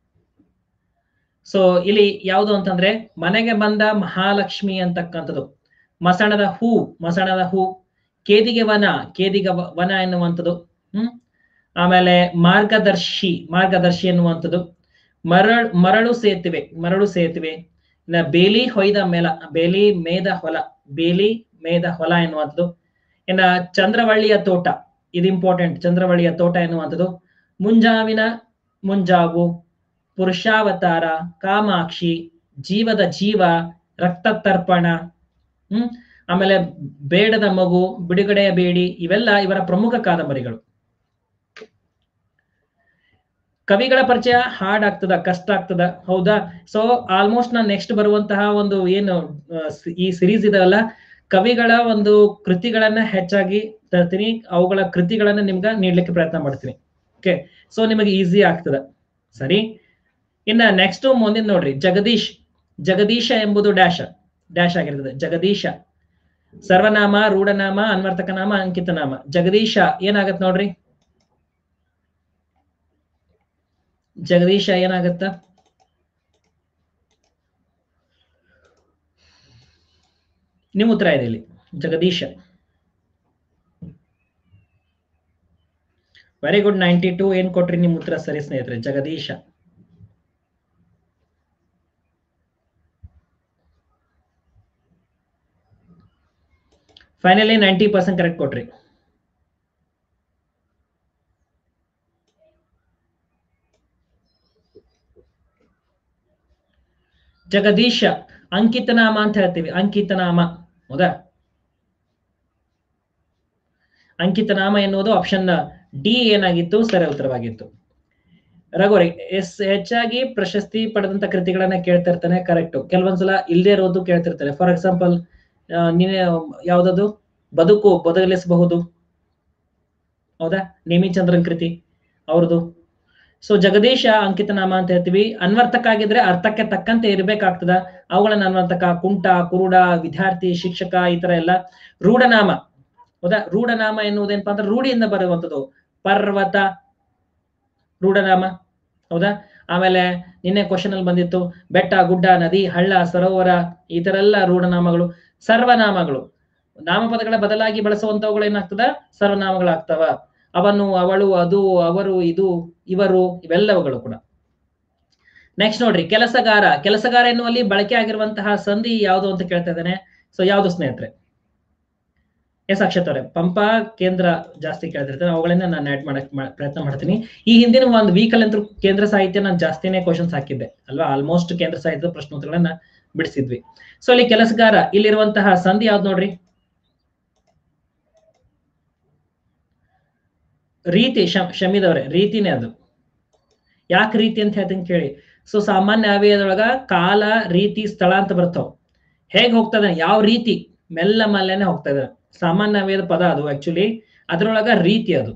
ಸೊ ಇಲ್ಲಿ ಯಾವುದು ಅಂತಂದ್ರೆ ಮನೆಗೆ ಬಂದ ಮಹಾಲಕ್ಷ್ಮಿ ಅಂತಕ್ಕಂಥದ್ದು ಮಸಣದ ಹೂ ಮಸಣದ ಹೂ ಕೇದಿಗೆ ವನ ಕೇದಿಗ ವ- ವನ ಎನ್ನುವಂಥದ್ದು ಹ್ಮ್ ಆಮೇಲೆ ಮಾರ್ಗದರ್ಶಿ ಮಾರ್ಗದರ್ಶಿ ಎನ್ನುವಂಥದ್ದು ಮರಳು ಮರಳು ಸೇತುವೆ ಮರಳು ಸೇತುವೆ ಇನ್ನ ಬೇಲಿ ಹೊಯ್ದ ಮೇಲ ಬೇಲಿ ಮೇದ ಹೊಲ ಬೇಲಿ ಮೇದ ಹೊಲ ಎನ್ನುವಂಥದ್ದು ಇನ್ನ ಚಂದ್ರವಳ್ಳಿಯ ತೋಟ ಇದು ಇಂಪಾರ್ಟೆಂಟ್ ಚಂದ್ರವಳ್ಳಿಯ ತೋಟ ಎನ್ನುವಂಥದ್ದು ಮುಂಜಾವಿನ ಮುಂಜಾವು ಪುರುಷಾವತಾರ ಕಾಮಾಕ್ಷಿ ಜೀವದ ಜೀವ ರಕ್ತ ತರ್ಪಣ ಹ್ಮ್ ಆಮೇಲೆ ಬೇಡದ ಮಗು ಬಿಡುಗಡೆಯ ಬೇಡಿ ಇವೆಲ್ಲ ಇವರ ಪ್ರಮುಖ ಕಾದಂಬರಿಗಳು ಕವಿಗಳ ಪರಿಚಯ ಹಾರ್ಡ್ ಆಗ್ತದ ಕಷ್ಟ ಆಗ್ತದ ಹೌದಾ ಸೊ ಆಲ್ಮೋಸ್ಟ್ ನಾನು ನೆಕ್ಸ್ಟ್ ಬರುವಂತಹ ಒಂದು ಏನು ಆ, ಸಿ- ಈ ಸಿರೀಸ್ ಇದೆಯಲ್ಲ ಕವಿಗಳ ಒಂದು ಕೃತಿಗಳನ್ನ ಹೆಚ್ಚಾಗಿ ತರ್ತೀನಿ ಅವುಗಳ ಕೃತಿಗಳನ್ನ ನಿಮ್ಗ ನೀಡ್ಲಿಕ್ಕೆ ಪ್ರಯತ್ನ ಮಾಡ್ತೀನಿ ಓಕೆ ಸೊ ನಿಮಗೆ ಈಸಿ ಆಗ್ತದ ಸರಿ ಇನ್ನ ನೆಕ್ಸ್ಟ್ ಮುಂದಿನ ನೋಡ್ರಿ ಜಗದೀಶ್ ಜಗದೀಶ ಎಂಬುದು ಡ್ಯಾಶ ಡ್ಯಾಶ್ ಆಗಿರ್ತದೆ ಜಗದೀಶ ಸರ್ವನಾಮ ರೂಢನಾಮ ಅನ್ವರ್ತಕ ನಾಮ ಅಂಕಿತ ನಾಮ ಜಗದೀಶ ಏನಾಗತ್ ನೋಡ್ರಿ ಜಗದೀಶ ಏನಾಗತ್ತ ನಿಮ್ಮ ಉತ್ತರ ಇದೆ ಇಲ್ಲಿ Jagadisha very good ninety two ಏನ್ ಕೊಟ್ರಿ ನಿಮ್ ಉತ್ತರ ಸರಿ ಸ್ನೇಹಿತರೆ Jagadisha finally ninety percent correct ಕೊಟ್ರಿ ಜಗದೀಶ ಅಂಕಿತನಾಮ ಅಂತ ಹೇಳ್ತೀವಿ ಅಂಕಿತನಾಮ ಹೌದಾ ಅಂಕಿತನಾಮ ಎನ್ನುವುದು ಆಪ್ಷನ್ ಡಿ ಏನಾಗಿತ್ತು ಸರಿ ಉತ್ತರವಾಗಿತ್ತು ರಘುವರಿ ಎಸ್ ಹೆಚ್ಚಾಗಿ ಪ್ರಶಸ್ತಿ ಪಡೆದಂತ ಕೃತಿಗಳನ್ನ ಕೇಳ್ತಾ ಇರ್ತಾನೆ ಕರೆಕ್ಟ್ ಕೆಲವೊಂದ್ಸಲ ಇಲ್ಲದೆ ಇರೋದು ಕೇಳ್ತಿರ್ತಾರೆ ಫಾರ್ ಎಕ್ಸಾಂಪಲ್ ನೀನೆ ಯಾವ್ದದು ಬದುಕು ಬದಲಿಸಬಹುದು ಹೌದಾ ನೇಮಿಚಂದ್ರನ್ ಕೃತಿ ಅವ್ರದ್ದು ಸೊ ಜಗದೀಶ ಅಂಕಿತನಾಮ ಅಂತ ಹೇಳ್ತೀವಿ ಅನ್ವರ್ತಕ ಆಗಿದ್ರೆ ಅರ್ಥಕ್ಕೆ ತಕ್ಕಂತೆ ಇರ್ಬೇಕಾಗ್ತದ ಅವುಗಳನ್ನ ಅನ್ವರ್ತಕ ಕುಂಟ ಕುರುಡ ವಿದ್ಯಾರ್ಥಿ ಶಿಕ್ಷಕ ಈ ತರ ಎಲ್ಲ ರೂಢನಾಮ ಹೌದಾ ರೂಢನಾಮ ಎನ್ನುವುದೇನಪ್ಪಾ ಅಂದ್ರೆ ರೂಢಿಯಿಂದ ಬರುವಂತದ್ದು ಪರ್ವತ ರೂಢನಾಮ ಹೌದಾ ಆಮೇಲೆ ನಿನ್ನೆ ಕ್ವಶನ್ ಅಲ್ಲಿ ಬಂದಿತ್ತು ಬೆಟ್ಟ ಗುಡ್ಡ ನದಿ ಹಳ್ಳ ಸರೋವರ ಈ ತರ ಎಲ್ಲ ರೂಢನಾಮಗಳು ಸರ್ವನಾಮಗಳು ನಾಮಪದಗಳ ಬದಲಾಗಿ ಬಳಸುವಂತವುಗಳು ಏನಾಗ್ತದ ಸರ್ವನಾಮಗಳಾಗ್ತವ ಅವನು ಅವಳು ಅದು ಅವರು ಇದು ಇವರು ಇವೆಲ್ಲವುಗಳು ಕೂಡ ನೆಕ್ಸ್ಟ್ ನೋಡ್ರಿ ಕೆಲಸಗಾರ ಕೆಲಸಗಾರ ಎನ್ನುವಲ್ಲಿ ಬಳಕೆ ಆಗಿರುವಂತಹ ಸಂಧಿ ಯಾವುದು ಅಂತ ಕೇಳ್ತಾ ಇದ್ದಾನೆ ಸೊ ಯಾವುದು ಸ್ನೇಹಿತರೆ ಎಸ್ ಅಕ್ಷತ್ ಅವರೇ ಪಂಪ ಕೇಂದ್ರ ಜಾಸ್ತಿ ಕೇಳ್ತಿರ್ತಾರೆ ಅವುಗಳನ್ನ ನಾನು ಆಡ್ ಮಾಡಕ್ ಮಾ- ಪ್ರಯತ್ನ ಮಾಡ್ತೀನಿ ಈ ಹಿಂದಿನ ಒಂದು ವೀಕ್ ಅಲ್ಲಿ ಕೇಂದ್ರ ಸಾಹಿತ್ಯ ನಾನು ಜಾಸ್ತಿನೇ ಕ್ವಶನ್ಸ್ ಹಾಕಿದ್ದೆ ಅಲ್ವಾ ಆಲ್ಮೋಸ್ಟ್ ಕೇಂದ್ರ ಸಾಹಿತ್ಯದ ಪ್ರಶ್ನೋತ್ತರಗಳನ್ನ ಬಿಡಿಸಿದ್ವಿ ಸೊ ಇಲ್ಲಿ ಕೆಲಸಗಾರ ಇಲ್ಲಿರುವಂತಹ ಸಂಧಿ ಯಾವ್ದು ನೋಡ್ರಿ ರೀತಿ ಶಮ್ ಶಮಿದವ್ರೆ ರೀತಿನೇ ಅದು ಯಾಕೆ ರೀತಿ ಅಂತ ಹೇಳ್ತೀನಿ ಕೇಳಿ ಸೊ ಸಾಮಾನ್ಯ ಅವ್ಯಯದೊಳಗ ಕಾಲ ರೀತಿ ಸ್ಥಳ ಅಂತ ಬರ್ತಾವ ಹೇಗ್ ಹೋಗ್ತಾ ಇದ್ದಾನೆ ಯಾವ ರೀತಿ ಮೆಲ್ಲ ಮಲ್ಲೆನೆ ಹೋಗ್ತಾ ಇದ್ದಾನೆ ಸಾಮಾನ್ಯ ಅವ್ಯಯದ ಪದ ಅದು ಆಕ್ಚುಲಿ ಅದ್ರೊಳಗ ರೀತಿ ಅದು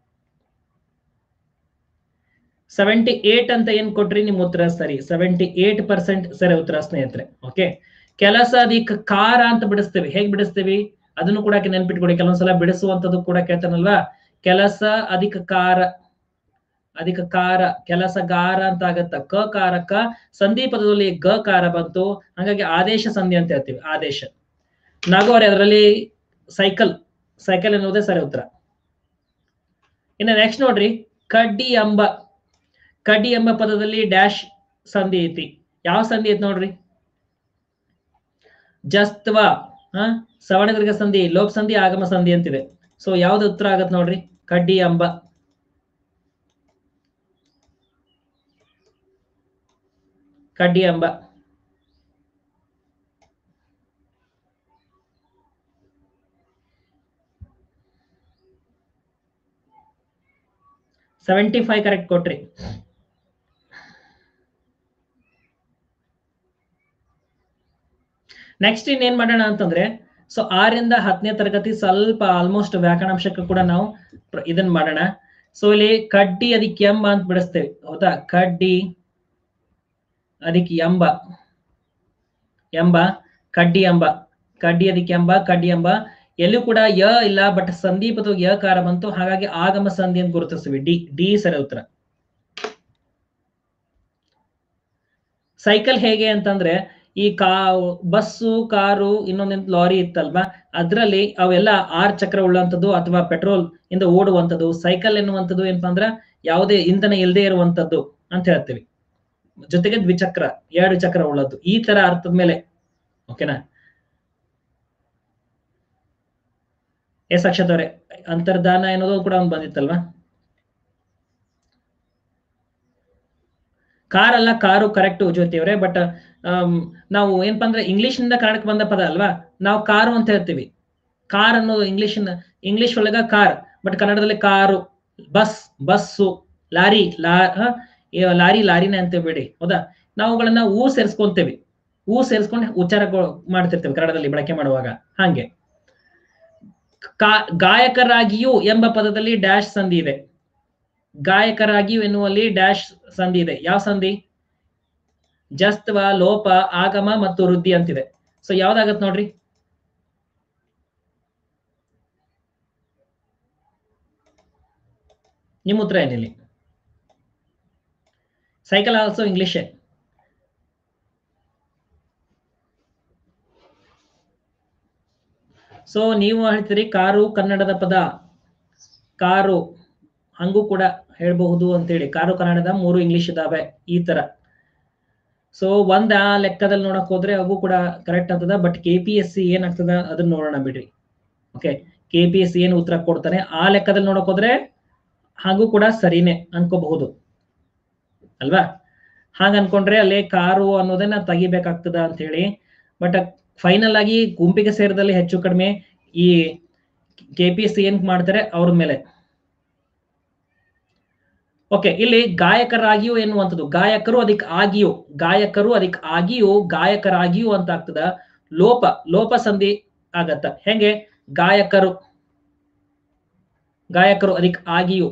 ಸೆವೆಂಟಿ ಏಟ್ ಅಂತ ಏನ್ ಕೊಟ್ರಿ ನಿಮ್ ಉತ್ತರ ಸರಿ ಸೆವೆಂಟಿ ಏಟ್ ಪರ್ಸೆಂಟ್ ಸರಿ ಉತ್ತರ ಸ್ನೇಹಿತರೆ ಓಕೆ ಕೆಲಸ ಅಧಿಕ ಕಾರ ಅಂತ ಬಿಡಿಸ್ತೀವಿ ಹೇಗ್ ಬಿಡಿಸ್ತೀವಿ ಅದನ್ನು ಕೂಡ ನೆನ್ಪಿಟ್ಕೊಡಿ ಕೆಲವೊಂದ್ಸಲ ಬಿಡಿಸುವಂತದ್ದು ಕೂಡ ಕೇಳ್ತಾನಲ್ವಾ ಕೆಲಸ ಅಧಿಕ ಕಾರ ಅಧಿಕ ಕಾರ ಕೆಲಸಗಾರ ಅಂತ ಆಗತ್ತ ಕ ಕಾರಕ ಸಂಧಿ ಪದದಲ್ಲಿ ಗ ಕಾರ ಬಂತು ಹಾಗಾಗಿ ಆದೇಶ ಸಂಧಿ ಅಂತ ಹೇಳ್ತೀವಿ ಆದೇಶ ನಾಗೋರೆ ಅದರಲ್ಲಿ ಸೈಕಲ್ ಸೈಕಲ್ ಎನ್ನುವುದೇ ಸರಿ ಉತ್ತರ ಇನ್ನು ನೆಕ್ಸ್ಟ್ ನೋಡ್ರಿ ಕಡ್ಡಿ ಎಂಬ ಕಡ್ಡಿ ಎಂಬ ಪದದಲ್ಲಿ ಡ್ಯಾಶ್ ಸಂಧಿ ಐತಿ ಯಾವ ಸಂಧಿ ಐತಿ ನೋಡ್ರಿ ಜಸ್ತ್ವ ಹ ಸವರ್ಣದೀರ್ಘ ಸಂಧಿ ಲೋಪ ಸಂಧಿ ಆಗಮ ಸಂಧಿ ಅಂತಿದೆ ಸೊ ಯಾವ್ದು ಉತ್ತರ ಆಗತ್ ನೋಡ್ರಿ ಕಡ್ಡಿ ಎಂಬ ಕಡ್ಡಿ ಎಂಬ ಸೆವೆಂಟಿ ಫೈವ್ ಕರೆಕ್ಟ್ ಕೊಟ್ರಿ ನೆಕ್ಸ್ಟ್ ಇನ್ನೇನ್ ಮಾಡೋಣ ಅಂತಂದ್ರೆ ಸೊ ಆರಿಂದ ಹತ್ತನೇ ತರಗತಿ ಸ್ವಲ್ಪ ಆಲ್ಮೋಸ್ಟ್ ವ್ಯಾಕರಣಾಂಶಕ್ಕೆ ಕೂಡ ನಾವು ಪ್ರ- ಇದನ್ನ ಮಾಡೋಣ ಸೊ ಇಲ್ಲಿ ಕಡ್ಡಿ ಅದಕ್ಕೆ ಎಂಬ ಅಂತ ಬಿಡಿಸ್ತೇವೆ ಹೌದಾ ಕಡ್ಡಿ ಅದಕ್ಕೆ ಎಂಬ ಎಂಬ ಕಡ್ಡಿ ಎಂಬ ಕಡ್ಡಿ ಅದಕ್ಕೆ ಎಂಬ ಕಡ್ಡಿ ಎಂಬ ಎಲ್ಲೂ ಕೂಡ ಯ ಇಲ್ಲ ಬಟ್ ಸಂದೀಪ್ ಅಥವಾ ಯಕಾರ ಬಂತು ಹಾಗಾಗಿ ಆಗಮ ಸಂಧಿ ಅಂತ ಗುರುತಿಸ್ತೀವಿ ಡಿ ಡಿ ಸರಿ ಉತ್ತರ ಸೈಕಲ್ ಹೇಗೆ ಅಂತಂದ್ರೆ ಈ ಕಾ ಬಸ್ಸು ಕಾರು ಇನ್ನೊಂದ್ ಲಾರಿ ಇತ್ತಲ್ವಾ ಅದ್ರಲ್ಲಿ ಅವೆಲ್ಲ ಆರ್ ಚಕ್ರ ಉಳ್ಳಂತದ್ದು ಅಥವಾ ಪೆಟ್ರೋಲ್ ಇಂದ ಓಡುವಂತದ್ದು ಸೈಕಲ್ ಎನ್ನುವಂಥದ್ದು ಏನಪ್ಪಾ ಅಂದ್ರ ಯಾವುದೇ ಇಂಧನ ಇಲ್ಲದೆ ಇರುವಂತದ್ದು ಅಂತ ಹೇಳ್ತೀವಿ ಜೊತೆಗೆ ದ್ವಿಚಕ್ರ ಎರಡು ಚಕ್ರ ಉಳ್ಳದ್ದು ಈ ತರ ಅರ್ಥದ ಮೇಲೆ ಓಕೆನಾ ಎಸ್ ಅಕ್ಷತವ್ರೆ ಅಂತರ್ಧಾನ ಅನ್ನೋದು ಕೂಡ ಒಂದು ಬಂದಿತ್ತಲ್ವಾ ಕಾರ್ ಅಲ್ಲ ಕಾರು ಕರೆಕ್ಟ್ ಜ್ಯೋತಿ ಅವರೇ ಬಟ್ ನಾವು ಏನಪ್ಪಾ ಅಂದ್ರೆ ಇಂಗ್ಲಿಷ್ ನಿಂದ ಕನ್ನಡಕ್ಕೆ ಬಂದ ಪದ ಅಲ್ವಾ ನಾವು ಕಾರು ಅಂತ ಹೇಳ್ತೀವಿ ಕಾರ್ ಅನ್ನೋದು ಇಂಗ್ಲಿಷ್ ಇಂಗ್ಲಿಷ್ ಒಳಗ ಕಾರ್ ಬಟ್ ಕನ್ನಡದಲ್ಲಿ ಕಾರು ಬಸ್ ಬಸ್ಸು ಲಾರಿ ಲಾ ಹ? ಈ ಲಾರಿ ಲಾರಿನೇ ಅಂತ ಬಿಡಿ ಹೌದಾ ನಾವುಗಳನ್ನ ಊ ಸೇರಿಸ್ಕೊಂತೇವಿ ಊ ಸೇರಿಸ್ಕೊಂಡು ಉಚ್ಚಾರ ಮಾಡ್ತಿರ್ತೇವೆ ಕನ್ನಡದಲ್ಲಿ ಬಳಕೆ ಮಾಡುವಾಗ ಹಾಗೆ ಕಾ- ಗಾಯಕರಾಗಿಯೂ ಎಂಬ ಪದದಲ್ಲಿ ಡ್ಯಾಶ್ ಸಂಧಿ ಇದೆ ಗಾಯಕರಾಗಿಯೂ ಎನ್ನುವಲ್ಲಿ ಡ್ಯಾಶ್ ಸಂಧಿ ಇದೆ ಯಾವ ಸಂಧಿ ಜಸ್ತ್ವ ಲೋಪ ಆಗಮ ಮತ್ತು ವೃದ್ಧಿ ಅಂತಿದೆ ಸೊ ಯಾವ್ದಾಗತ್ ನೋಡ್ರಿ ನಿಮ್ಮ ಉತ್ತರ ಏನಿಲ್ಲಿ ಸೈಕಲ್ ಆಲ್ಸೋ ಇಂಗ್ಲಿಷೇ ಸೊ ನೀವು ಹೇಳ್ತೀರಿ ಕಾರು ಕನ್ನಡದ ಪದ ಕಾರು ಹಂಗೂ ಕೂಡ ಹೇಳ್ಬಹುದು ಅಂತೇಳಿ ಕಾರು ಕನ್ನಡದ ಮೂರು ಇಂಗ್ಲಿಷ್ ಇದಾವೆ ಈ ತರ ಸೊ ಒಂದ್ ಆ ಲೆಕ್ಕದಲ್ಲಿ ನೋಡಕ್ ಹೋದ್ರೆ ಅವು ಕೂಡ ಕರೆಕ್ಟ್ ಆಗ್ತದ but K P S C ಏನಾಗ್ತದ ಅದನ್ನ ನೋಡೋಣ ಬಿಡ್ರಿ okay K P S C ಏನ್ ಉತ್ತರ ಕೊಡ್ತಾನೆ ಆ ಲೆಕ್ಕದಲ್ಲಿ ನೋಡಕ್ ಹೋದ್ರೆ ಹಾಗೂ ಕೂಡ ಸರಿನೇ ಅನ್ಕೋಬಹುದು ಅಲ್ವಾ ಹಾಗ ಅನ್ಕೊಂಡ್ರೆ ಅಲ್ಲಿ ಕಾರು ಅನ್ನೋದನ್ನ ತೆಗಿಬೇಕಾಗ್ತದ ಅಂತ ಹೇಳಿ ಬಟ್ ಫೈನಲ್ ಆಗಿ ಗುಂಪಿಗೆ ಸೇರಿದಲ್ಲಿ ಹೆಚ್ಚು ಕಡಿಮೆ ಈ ಕೆ ಪಿ ಎಸ್ ಸಿ ಏನ್ ಮಾಡ್ತಾರೆ ಅವ್ರ ಮೇಲೆ ಓಕೆ ಇಲ್ಲಿ ಗಾಯಕರಾಗಿಯೂ ಎನ್ನುವಂಥದ್ದು ಗಾಯಕರು ಅದಕ್ಕೆ ಆಗಿಯೂ ಗಾಯಕರು ಅದಕ್ಕೆ ಆಗಿಯೂ ಗಾಯಕರಾಗಿಯೂ ಅಂತ ಆಗ್ತದ ಲೋಪ ಲೋಪ ಸಂಧಿ ಆಗತ್ತ ಹೆಂಗೆ ಗಾಯಕರು ಗಾಯಕರು ಅದಕ್ಕೆ ಆಗಿಯೂ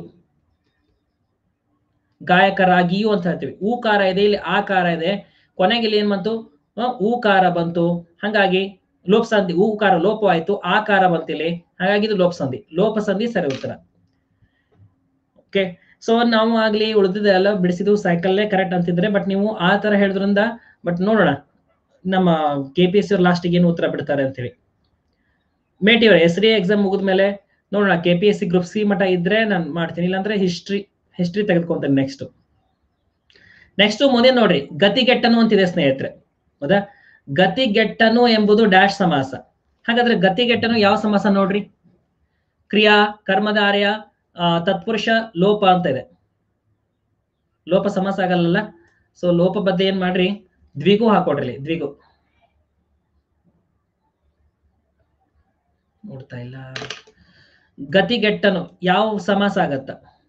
ಗಾಯಕರಾಗಿಯೂ ಅಂತ ಹೇಳ್ತೀವಿ ಊಕಾರ ಇದೆ ಇಲ್ಲಿ ಆಕಾರ ಇದೆ ಕೊನೆಗೆ ಇಲ್ಲಿ ಏನ್ ಬಂತು ಆ, ಊಕಾರ ಬಂತು ಹಂಗಾಗಿ ಲೋಪ ಸಂಧಿ ಊಕಾರ ಲೋಪವಾಯ್ತು ಆಕಾರ ಬಂತಿಲ್ಲಿ ಹಾಗಾಗಿ ಇದು ಲೋಪ ಸಂಧಿ ಲೋಪ ಸಂಧಿ ಸರಿ ಉತ್ತರ ಓಕೆ ಸೊ ನಾವು ಆಗ್ಲಿ ಉಳಿದಿದ್ದೆಲ್ಲ ಬಿಡಿಸಿದ್ದು ಸೈಕಲ್ಲೇ ಕರೆಕ್ಟ್ ಅಂತಿದ್ರೆ ಬಟ್ ನೀವು ಆ ತರ ಹೇಳಿದ್ರಿಂದ ಬಟ್ ನೋಡೋಣ ನಮ್ಮ ಕೆ ಪಿ ಎಸ್ ಸಿ ಲಾಸ್ಟಿಗೆ ಏನು ಉತ್ತರ ಬಿಡ್ತಾರೆ ಅಂತೇಳಿ ಮೇಟಿ ಅವ್ರ ಎಸ್ ಡಿ ಎಕ್ಸಾಮ್ ಮುಗಿದ್ಮೇಲೆ ನೋಡೋಣ K P S C group C ಮಟ್ಟ ಇದ್ರೆ ನಾನು ಮಾಡ್ತೀನಿ ಇಲ್ಲಾಂದ್ರೆ ಹಿಸ್ಟ್ರಿ ಹಿಸ್ಟ್ರಿ ತೆಗೆದುಕೊಂತೇನೆ ನೆಕ್ಸ್ಟ್ ನೆಕ್ಸ್ಟ್ ಮುಂದೆ ನೋಡ್ರಿ ಗತಿಗೆಟ್ಟನು ಅಂತಿದೆ ಸ್ನೇಹಿತರೆ ಹೌದಾ ಗತಿಗೆಟ್ಟನು ಎಂಬುದು ಡ್ಯಾಶ್ ಸಮಾಸ ಹಾಗಾದ್ರೆ ಗತಿಗೆಟ್ಟನು ಯಾವ ಸಮಾಸ ನೋಡ್ರಿ ಕ್ರಿಯಾ ಕರ್ಮಧಾರ್ಯ ಆ, ತತ್ಪುರುಷ ಲೋಪ ಅಂತ ಇದೆ ಲೋಪ ಸಮಾಸ ಆಗಲ್ಲ ಸೊ ಲೋಪ ಬದ್ದೆ ಏನ್ ಮಾಡ್ರಿ ದ್ವಿಗು ಹಾಕೊಡ್ರಿ ಇಲ್ಲಿ, ದ್ವಿಗು ನೋಡ್ತಾ ಇಲ್ಲ ಗತಿಗೆಟ್ಟನು ಯಾವ ಸಮಾಸ ಆಗತ್ತ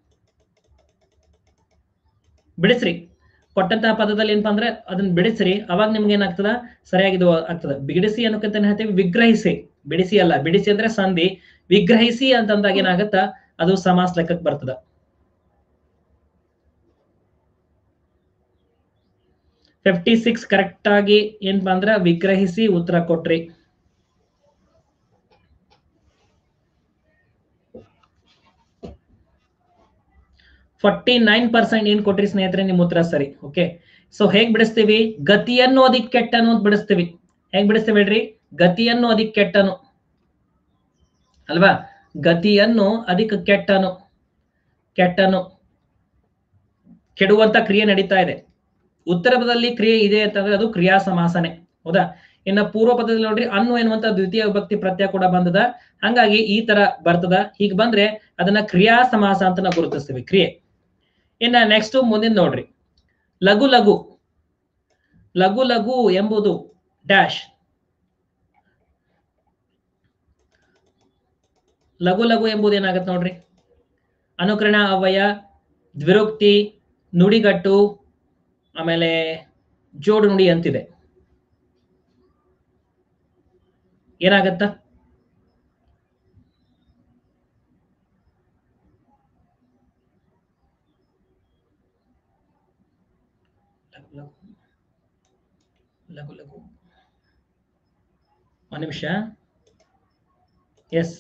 ಬಿಡಿಸ್ರಿ ಕೊಟ್ಟಂತಹ ಪದದಲ್ಲಿ ಏನಪ್ಪಾ ಅಂದ್ರೆ ಅದನ್ನ ಬಿಡಿಸ್ರಿ ಅವಾಗ ನಿಮ್ಗೆ ಏನಾಗ್ತದ ಸರಿಯಾಗಿದು ಆಗ್ತದ ಬಿಡಿಸಿ ಅನ್ನೋಕ್ಕಿಂತ ಏನ್ ಹೇಳ್ತೀವಿ ವಿಗ್ರಹಿಸಿ ಬಿಡಿಸಿ ಅಲ್ಲ ಬಿಡಿಸಿ ಅಂದ್ರೆ ಸಂಧಿ ವಿಗ್ರಹಿಸಿ ಅಂತಂದಾಗ ಏನಾಗತ್ತ ಅದು ಸಮಾಸ ಲೆಕ್ಕಕ್ಕೆ ಬರ್ತದ ಫಿಫ್ಟಿ ಸಿಕ್ಸ್ ಕರೆಕ್ಟ್ ಆಗಿ ಏನಪ್ಪಾ ಅಂದ್ರ ವಿಗ್ರಹಿಸಿ ಉತ್ತರ ಕೊಟ್ರಿ ಫಾರ್ಟಿ ನೈನ್ ಪರ್ಸೆಂಟ್ ಏನ್ ಕೊಟ್ರಿ ಸ್ನೇಹಿತರೆ ನಿಮ್ ಉತ್ತರ ಸರಿ ಓಕೆ ಸೊ ಹೇಗ್ ಬಿಡಿಸ್ತೀವಿ ಗತಿಯನ್ನು ಅದಕ್ಕೆ ಕೆಟ್ಟನು ಅಂತ ಬಿಡಿಸ್ತೀವಿ ಹೇಗ್ ಬಿಡಿಸ್ತೀವಿ ಹೇಳ್ರಿ ಗತಿಯನ್ನು ಅದಕ್ಕೆ ಕೆಟ್ಟನು ಅಲ್ವಾ ಗತಿಯನ್ನು ಅದಕ್ಕೆ ಕೆಟ್ಟನು ಕೆಟ್ಟನು ಕೆಡುವಂತ ಕ್ರಿಯೆ ನಡೀತಾ ಇದೆ ಉತ್ತರ ಪದದಲ್ಲಿ ಕ್ರಿಯೆ ಇದೆ ಅಂತಂದ್ರೆ ಅದು ಕ್ರಿಯಾ ಸಮಾಸನೆ ಹೌದಾ ಇನ್ನ ಪೂರ್ವ ಪದದಲ್ಲಿ ನೋಡ್ರಿ ಅನ್ನು ಎನ್ನುವಂತ ದ್ವಿತೀಯ ವಿಭಕ್ತಿ ಪ್ರತ್ಯಯ ಕೂಡ ಬಂದದ ಹಂಗಾಗಿ ಈ ತರ ಬರ್ತದ ಹೀಗ್ ಬಂದ್ರೆ ಅದನ್ನ ಕ್ರಿಯಾ ಸಮಾಸ ಅಂತ ನಾವು ಗುರುತಿಸ್ತೀವಿ ಕ್ರಿಯೆ ಇನ್ನ ನೆಕ್ಸ್ಟ್ ಮುಂದಿನ ನೋಡ್ರಿ ಲಘು ಲಘು ಲಘು ಲಘು ಎಂಬುದು ಡ್ಯಾಶ್ ಲಘು ಲಘು ಎಂಬುದು ಏನಾಗತ್ತೆ ನೋಡ್ರಿ ಅನುಕರಣ ಅವಯ ದ್ವಿರುಕ್ತಿ ನುಡಿಗಟ್ಟು ಆಮೇಲೆ ಜೋಡು ನುಡಿ ಅಂತಿದೆ ಏನಾಗತ್ತ ಲಘು ಲಘು ಲಘು ಲಘು ಒಂದು ನಿಮಿಷ ಎಸ್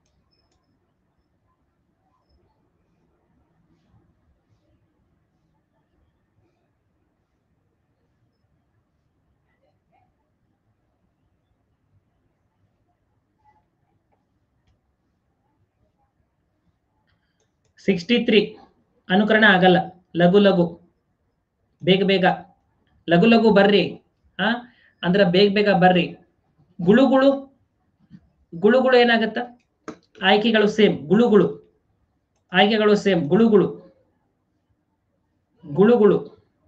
ಸಿಕ್ಸ್ಟಿ ತ್ರೀ ಅನುಕರಣ ಆಗಲ್ಲ ಲಘು ಲಘು ಬೇಗ ಬೇಗ ಲಘು ಲಘು ಬರ್ರಿ ಹಾ ಅಂದ್ರೆ ಬೇಗ ಬೇಗ ಬರ್ರಿ ಗುಳುಗುಳು ಗುಳುಗುಳು ಏನಾಗತ್ತ ಆಯ್ಕೆಗಳು ಸೇಮ್ ಗುಳುಗುಳು ಆಯ್ಕೆಗಳು ಸೇಮ್ ಗುಳುಗುಳು ಗುಳುಗುಳು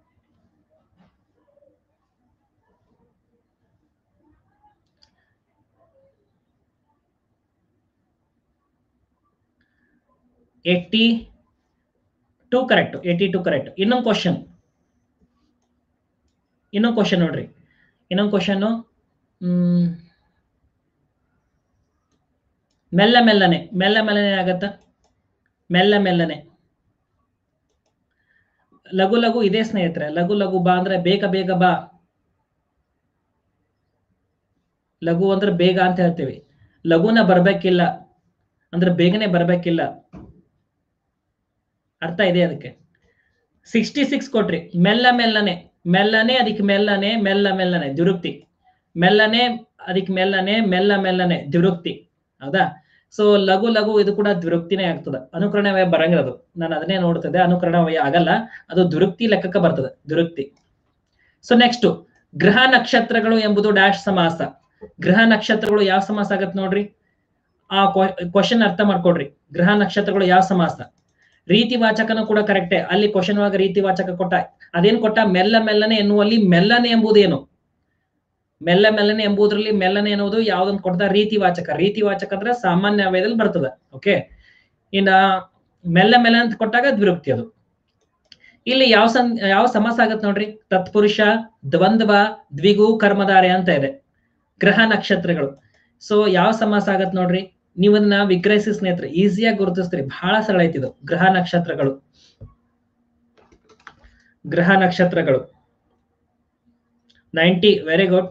eighty two correct eighty two correct ಇನ್ನೊಂದು ಕ್ವಶನ್ ಇನ್ನೊಂದು ಕ್ವಶನ್ ನೋಡ್ರಿ ಇನ್ನೊಂದು ಕ್ವಶನ್ ಮೆಲ್ಲ ಮೆಲ್ಲನೆ ಮೆಲ್ಲ ಮೆಲ್ಲನೆ ಆಗತ್ತ ಮೆಲ್ಲ ಮೆಲ್ಲನೆ ಲಘು ಲಘು ಇದೆ ಸ್ನೇಹಿತರೆ ಲಘು ಲಘು ಬಾ ಅಂದ್ರೆ ಬೇಗ ಬೇಗ ಬಾ ಲಘು ಅಂದ್ರೆ ಬೇಗ ಅಂತ ಹೇಳ್ತೀವಿ ಲಘುನ ಬರ್ಬೇಕಿಲ್ಲ ಅಂದ್ರೆ ಬೇಗನೆ ಬರ್ಬೇಕಿಲ್ಲ ಅರ್ಥ ಇದೆ ಅದಕ್ಕೆ ಸಿಕ್ಸ್ಟಿ ಸಿಕ್ಸ್ ಕೊಟ್ರಿ ಮೆಲ್ಲ ಮೆಲ್ಲನೆ ಮೆಲ್ಲನೆ ಅದಕ್ಕೆ ಮೆಲ್ಲನೆ ಮೆಲ್ಲ ಮೆಲ್ಲನೆ ದ್ವಿರುಕ್ತಿ ಮೆಲ್ಲನೆ ಅದಕ್ಕೆ ಮೆಲ್ಲನೆ ಮೆಲ್ಲ ಮೆಲ್ಲನೆ ದ್ವಿರುಕ್ತಿ ಹೌದಾ ಸೊ ಲಘು ಲಘು ಇದು ಕೂಡ ದ್ವಿರುಕ್ತಿನೇ ಆಗ್ತದೆ ಅನುಕರಣ ವ್ಯಯ ಬರಂಗಿಲ್ಲ ಅದು ನಾನು ಅದನ್ನೇ ನೋಡ್ತಿದ್ದೆ ಅನುಕರಣ ವ್ಯಯ ಆಗಲ್ಲ ಅದು ದುರುಕ್ತಿ ಲೆಕ್ಕಕ್ಕೆ ಬರ್ತದೆ ದುರುಕ್ತಿ ಸೊ ನೆಕ್ಸ್ಟ್ ಗ್ರಹ ನಕ್ಷತ್ರಗಳು ಎಂಬುದು ಡ್ಯಾಶ್ ಸಮಾಸ ಗ್ರಹ ನಕ್ಷತ್ರಗಳು ಯಾವ ಸಮಾಸ ಆಗತ್ತೆ ನೋಡ್ರಿ ಆ ಕ್ವಶನ್ ಅರ್ಥ ಮಾಡ್ಕೊಡ್ರಿ ಗ್ರಹ ನಕ್ಷತ್ರಗಳು ಯಾವ ಸಮಾಸ ರೀತಿ ವಾಚಕನು ಕೂಡ ಕರೆಕ್ಟೇ ಅಲ್ಲಿ ಕ್ವಶನ್ ಒಳಗೆ ರೀತಿ ವಾಚಕ ಕೊಟ್ಟ ಅದೇನ್ ಕೊಟ್ಟ ಮೆಲ್ಲ ಮೆಲ್ಲನೆ ಎನ್ನುವಲ್ಲಿ ಮೆಲ್ಲನೆ ಎಂಬುದೇನು ಮೆಲ್ಲ ಮೆಲ್ಲನೆ ಎಂಬುದರಲ್ಲಿ ಮೆಲ್ಲನೆ ಎನ್ನುವುದು ಯಾವ್ದೊಂದು ಕೊಡ್ತಾ ರೀತಿ ವಾಚಕ ರೀತಿ ವಾಚಕ ಅಂದ್ರೆ ಸಾಮಾನ್ಯ ವ್ಯಯದಲ್ಲಿ ಬರ್ತದೆ ಓಕೆ ಇನ್ನ ಮೆಲ್ಲ ಮೆಲ್ಲ ಅಂತ ಕೊಟ್ಟಾಗ ದ್ವಿರುಕ್ತಿ ಅದು ಇಲ್ಲಿ ಯಾವ ಸಂ ಯಾವ ಸಮಾಸ ಆಗತ್ ನೋಡ್ರಿ ತತ್ಪುರುಷ ದ್ವಂದ್ವ ದ್ವಿಗು ಕರ್ಮಧಾರೆ ಅಂತ ಇದೆ ಗ್ರಹ ನಕ್ಷತ್ರಗಳು ಸೊ ಯಾವ ಸಮಾಸ ಆಗತ್ ನೋಡ್ರಿ ನೀವು ಅದನ್ನ ವಿಗ್ರಹಿಸಿ ಸ್ನೇಹಿತರೆ ಈಸಿಯಾಗಿ ಗುರುತಿಸ್ತೀರಿ ಬಹಳ ಸರಳ ಐತಿದು ಗ್ರಹ ನಕ್ಷತ್ರಗಳು ಗ್ರಹ ನಕ್ಷತ್ರಗಳು ನೈಂಟಿ ವೆರಿ ಗುಡ್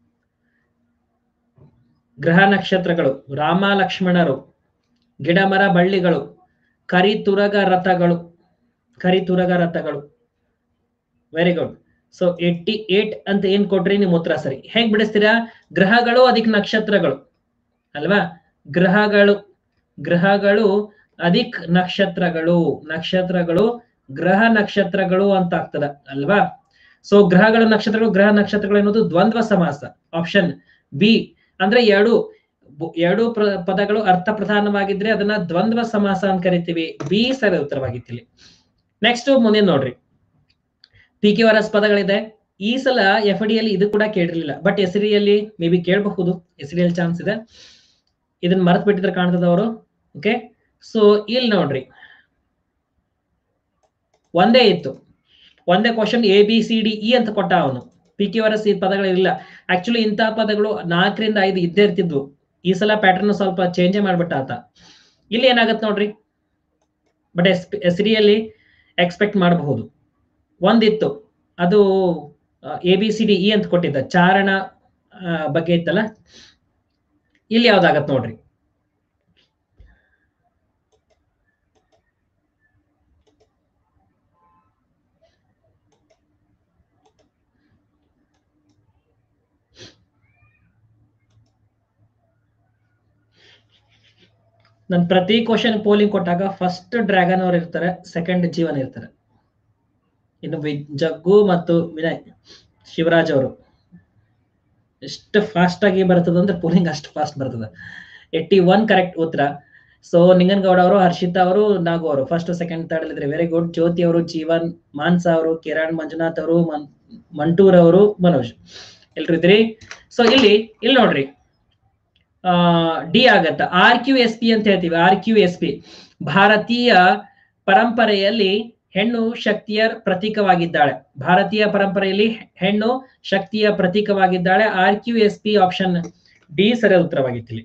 ಗ್ರಹ ನಕ್ಷತ್ರಗಳು ರಾಮ ಲಕ್ಷ್ಮಣರು ಗಿಡ ಮರ ಬಳ್ಳಿಗಳು ಕರಿತುರಗ ರಥಗಳು ಕರಿತುರಗ ರಥಗಳು very good so eighty eight ಅಂತ ಏನ್ ಕೊಟ್ರಿ ನಿಮ್ ಉತ್ತರ ಸರಿ ಹೇಗ್ ಬಿಡಿಸ್ತೀರಾ ಗ್ರಹಗಳು ಅದಕ್ಕೆ ನಕ್ಷತ್ರಗಳು ಅಲ್ವಾ ಗ್ರಹಗಳು ಗ್ರಹಗಳು ಅಧಿಕ್ ನಕ್ಷತ್ರಗಳು ನಕ್ಷತ್ರಗಳು ಗ್ರಹ ನಕ್ಷತ್ರಗಳು ಅಂತ ಆಗ್ತದ ಅಲ್ವಾ ಸೊ ಗ್ರಹಗಳು ನಕ್ಷತ್ರಗಳು ಗ್ರಹ ನಕ್ಷತ್ರಗಳು ಎನ್ನುವುದು ದ್ವಂದ್ವ ಸಮಾಸ ಆಪ್ಷನ್ ಬಿ ಅಂದ್ರೆ ಎರಡು ಎರಡು ಪದಗಳು ಅರ್ಥ ಪ್ರಧಾನವಾಗಿದ್ರೆ ಅದನ್ನ ದ್ವಂದ್ವ ಸಮಾಸ ಅಂತ ಕರಿತೀವಿ ಬಿ ಸರಿ ಉತ್ತರವಾಗಿತ್ತಿಲ್ಲಿ ನೆಕ್ಸ್ಟ್ ಮುಂದಿನ ನೋಡ್ರಿ ಪಿ ಕ್ಯೂ ಆರ್ ಎಸ್ ಪದಗಳಿದೆ ಈ ಸಲ ಎಫ್ ಡಿ ಅಲ್ಲಿ ಇದು ಕೂಡ ಕೇಳಿರ್ಲಿಲ್ಲ but S D may be ಕೇಳಬಹುದು ಎಸ್ ಡಿ ಚಾನ್ಸ್ ಇದೆ ಇದನ್ನ ಮರೆತು ಬಿಟ್ಟಿದ್ರೆ ಕಾಣ್ತದವರು ಓಕೆ ಸೊ ಇಲ್ಲಿ ನೋಡ್ರಿ ಒಂದೇ ಇತ್ತು ಒಂದೇ question A B C D E ಅಂತ ಕೊಟ್ಟ ಅವನು ಪಿ ಕ್ಯೂ ಆರ್ ಎಸ್ ಈ ಪದಗಳಿಲ್ಲ ಆಕ್ಚುಲಿ ಇಂತಹ ಪದಗಳು ನಾಲ್ಕರಿಂದ ಐದು ಇದ್ದೇ ಇರ್ತಿದ್ವು ಈ ಸಲ ಪ್ಯಾಟರ್ನ್ ಸ್ವಲ್ಪ ಚೇಂಜೇ ಮಾಡ್ಬಿಟ್ಟ ಆತ ಇಲ್ಲಿ ಏನಾಗತ್ತೆ ನೋಡ್ರಿ ಬಟ್ ಎಸ್ ಎಸ್ ಡಿ ಅಲ್ಲಿ ಎಕ್ಸ್ಪೆಕ್ಟ್ ಮಾಡಬಹುದು ಒಂದಿತ್ತು ಅದು A B C D E ಅಂತ ಕೊಟ್ಟಿದ್ದ ಚಾರಣ ಬಗ್ಗೆ ಇತ್ತಲ್ಲ ಇಲ್ಲಿ ಯಾವ್ದಾಗತ್ ನೋಡ್ರಿ ನನ್ ಪ್ರತಿ ಕ್ವಶನ್ ಪೋಲಿಂಗ್ ಕೊಟ್ಟಾಗ ಫಸ್ಟ್ ಡ್ರ್ಯಾಗನ್ ಅವ್ರು ಇರ್ತಾರೆ ಸೆಕೆಂಡ್ ಜೀವನ್ ಇರ್ತಾರೆ ಇನ್ನು ಜಗ್ಗು ಮತ್ತು ವಿನಯ್ ಶಿವರಾಜ್ ಅವರು ಎಷ್ಟು ಫಾಸ್ಟ್ ಆಗಿ ಬರ್ತದ ಅಂದ್ರೆ ಪೋಲಿಂಗ್ ಅಷ್ಟು ಫಾಸ್ಟ್ ಬರ್ತದ ಏಟಿ ಒನ್ ಕರೆಕ್ಟ್ ಉತ್ತರ ಸೊ ನಿಂಗನಗೌಡ ಅವರು ಹರ್ಷಿತಾ ಅವರು ನಾಗು ಅವರು ಫಸ್ಟ್ ಸೆಕೆಂಡ್ ಥರ್ಡ್ ಇದ್ರೆ ವೆರಿ ಗುಡ್ ಜ್ಯೋತಿ ಅವರು ಜೀವನ್ ಮಾನ್ಸ ಅವರು ಕಿರಣ್ ಮಂಜುನಾಥ್ ಅವರು ಮಂಟೂರ್ ಅವರು ಮನೋಜ್ ಎಲ್ರು ಇದ್ರಿ ಸೊ ಇಲ್ಲಿ ಇಲ್ಲಿ ನೋಡ್ರಿ ಆ ಡಿ ಆಗತ್ತ ಆರ್ ಕ್ಯೂ ಎಸ್ ಪಿ ಅಂತ ಹೇಳ್ತೀವಿ ಆರ್ ಕ್ಯೂ ಎಸ್ ಪಿ ಭಾರತೀಯ ಪರಂಪರೆಯಲ್ಲಿ ಹೆಣ್ಣು ಶಕ್ತಿಯ ಪ್ರತೀಕವಾಗಿದ್ದಾಳೆ ಭಾರತೀಯ ಪರಂಪರೆಯಲ್ಲಿ ಹೆಣ್ಣು ಶಕ್ತಿಯ ಪ್ರತೀಕವಾಗಿದ್ದಾಳೆ R Q S P option D ಸರಿಯಾದ ಉತ್ತರವಾಗಿತ್ತಿಲ್ಲಿ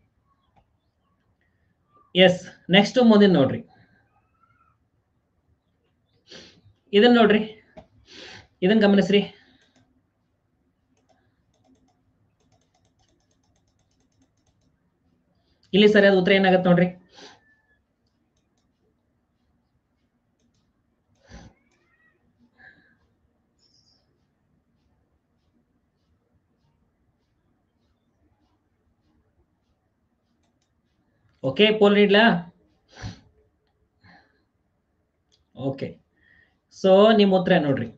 ಎಸ್ ನೆಕ್ಸ್ಟ್ ಮುಂದಿನ ನೋಡ್ರಿ ಇದನ್ನ ನೋಡ್ರಿ ಇದನ್ನ ಗಮನಿಸ್ರಿ ಇಲ್ಲಿ ಸರಿಯಾದ ಉತ್ತರ ಏನಾಗತ್ತೆ ನೋಡ್ರಿ ಓಕೆ ಪೋಲ್ ಇಡ್ಲಾ ಓಕೆ ಸೊ ನಿಮ್ ಉತ್ತರ ನೋಡ್ರಿ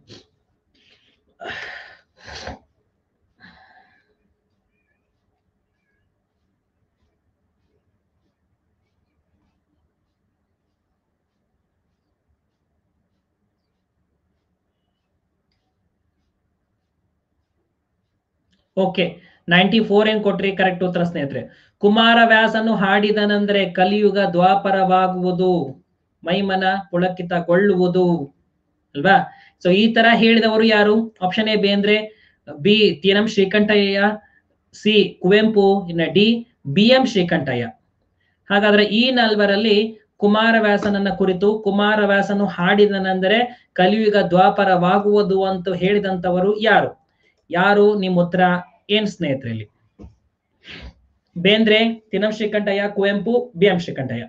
ಓಕೆ ನೈಂಟಿ ಫೋರ್ ಏನ್ ಕೊಟ್ರಿ ಕರೆಕ್ಟ್ ಉತ್ತರ ಸ್ನೇಹಿತರೆ ಕುಮಾರ ವ್ಯಾಸನು ಹಾಡಿದನಂದ್ರೆ ಕಲಿಯುಗ ದ್ವಾಪರವಾಗುವುದು ಮೈಮನ ಪುಳಕಿತಗೊಳ್ಳುವುದು ಅಲ್ವಾ ಸೊ ಈ ತರ ಹೇಳಿದವರು ಯಾರು option A Bendre B Tinam Shrikantaiah C Kuvempu ಇನ್ನ ಡಿ ಬಿ ಎಂ ಶ್ರೀಕಂಠಯ್ಯ ಹಾಗಾದ್ರೆ ಈ ನಾಲ್ವರಲ್ಲಿ ಕುಮಾರವ್ಯಾಸನನ್ನ ಕುರಿತು ಕುಮಾರವ್ಯಾಸನು ಹಾಡಿದನೆಂದರೆ ಕಲಿಯುಗ ದ್ವಾಪರವಾಗುವುದು ಅಂತ ಹೇಳಿದಂತವರು ಯಾರು ಯಾರು ನಿಮ್ಮ ಉತ್ತರ ಏನ್ ಸ್ನೇಹಿತರಲ್ಲಿ Bendre Tinam Shrikantaiah Kuvempu B M Shrikantaiah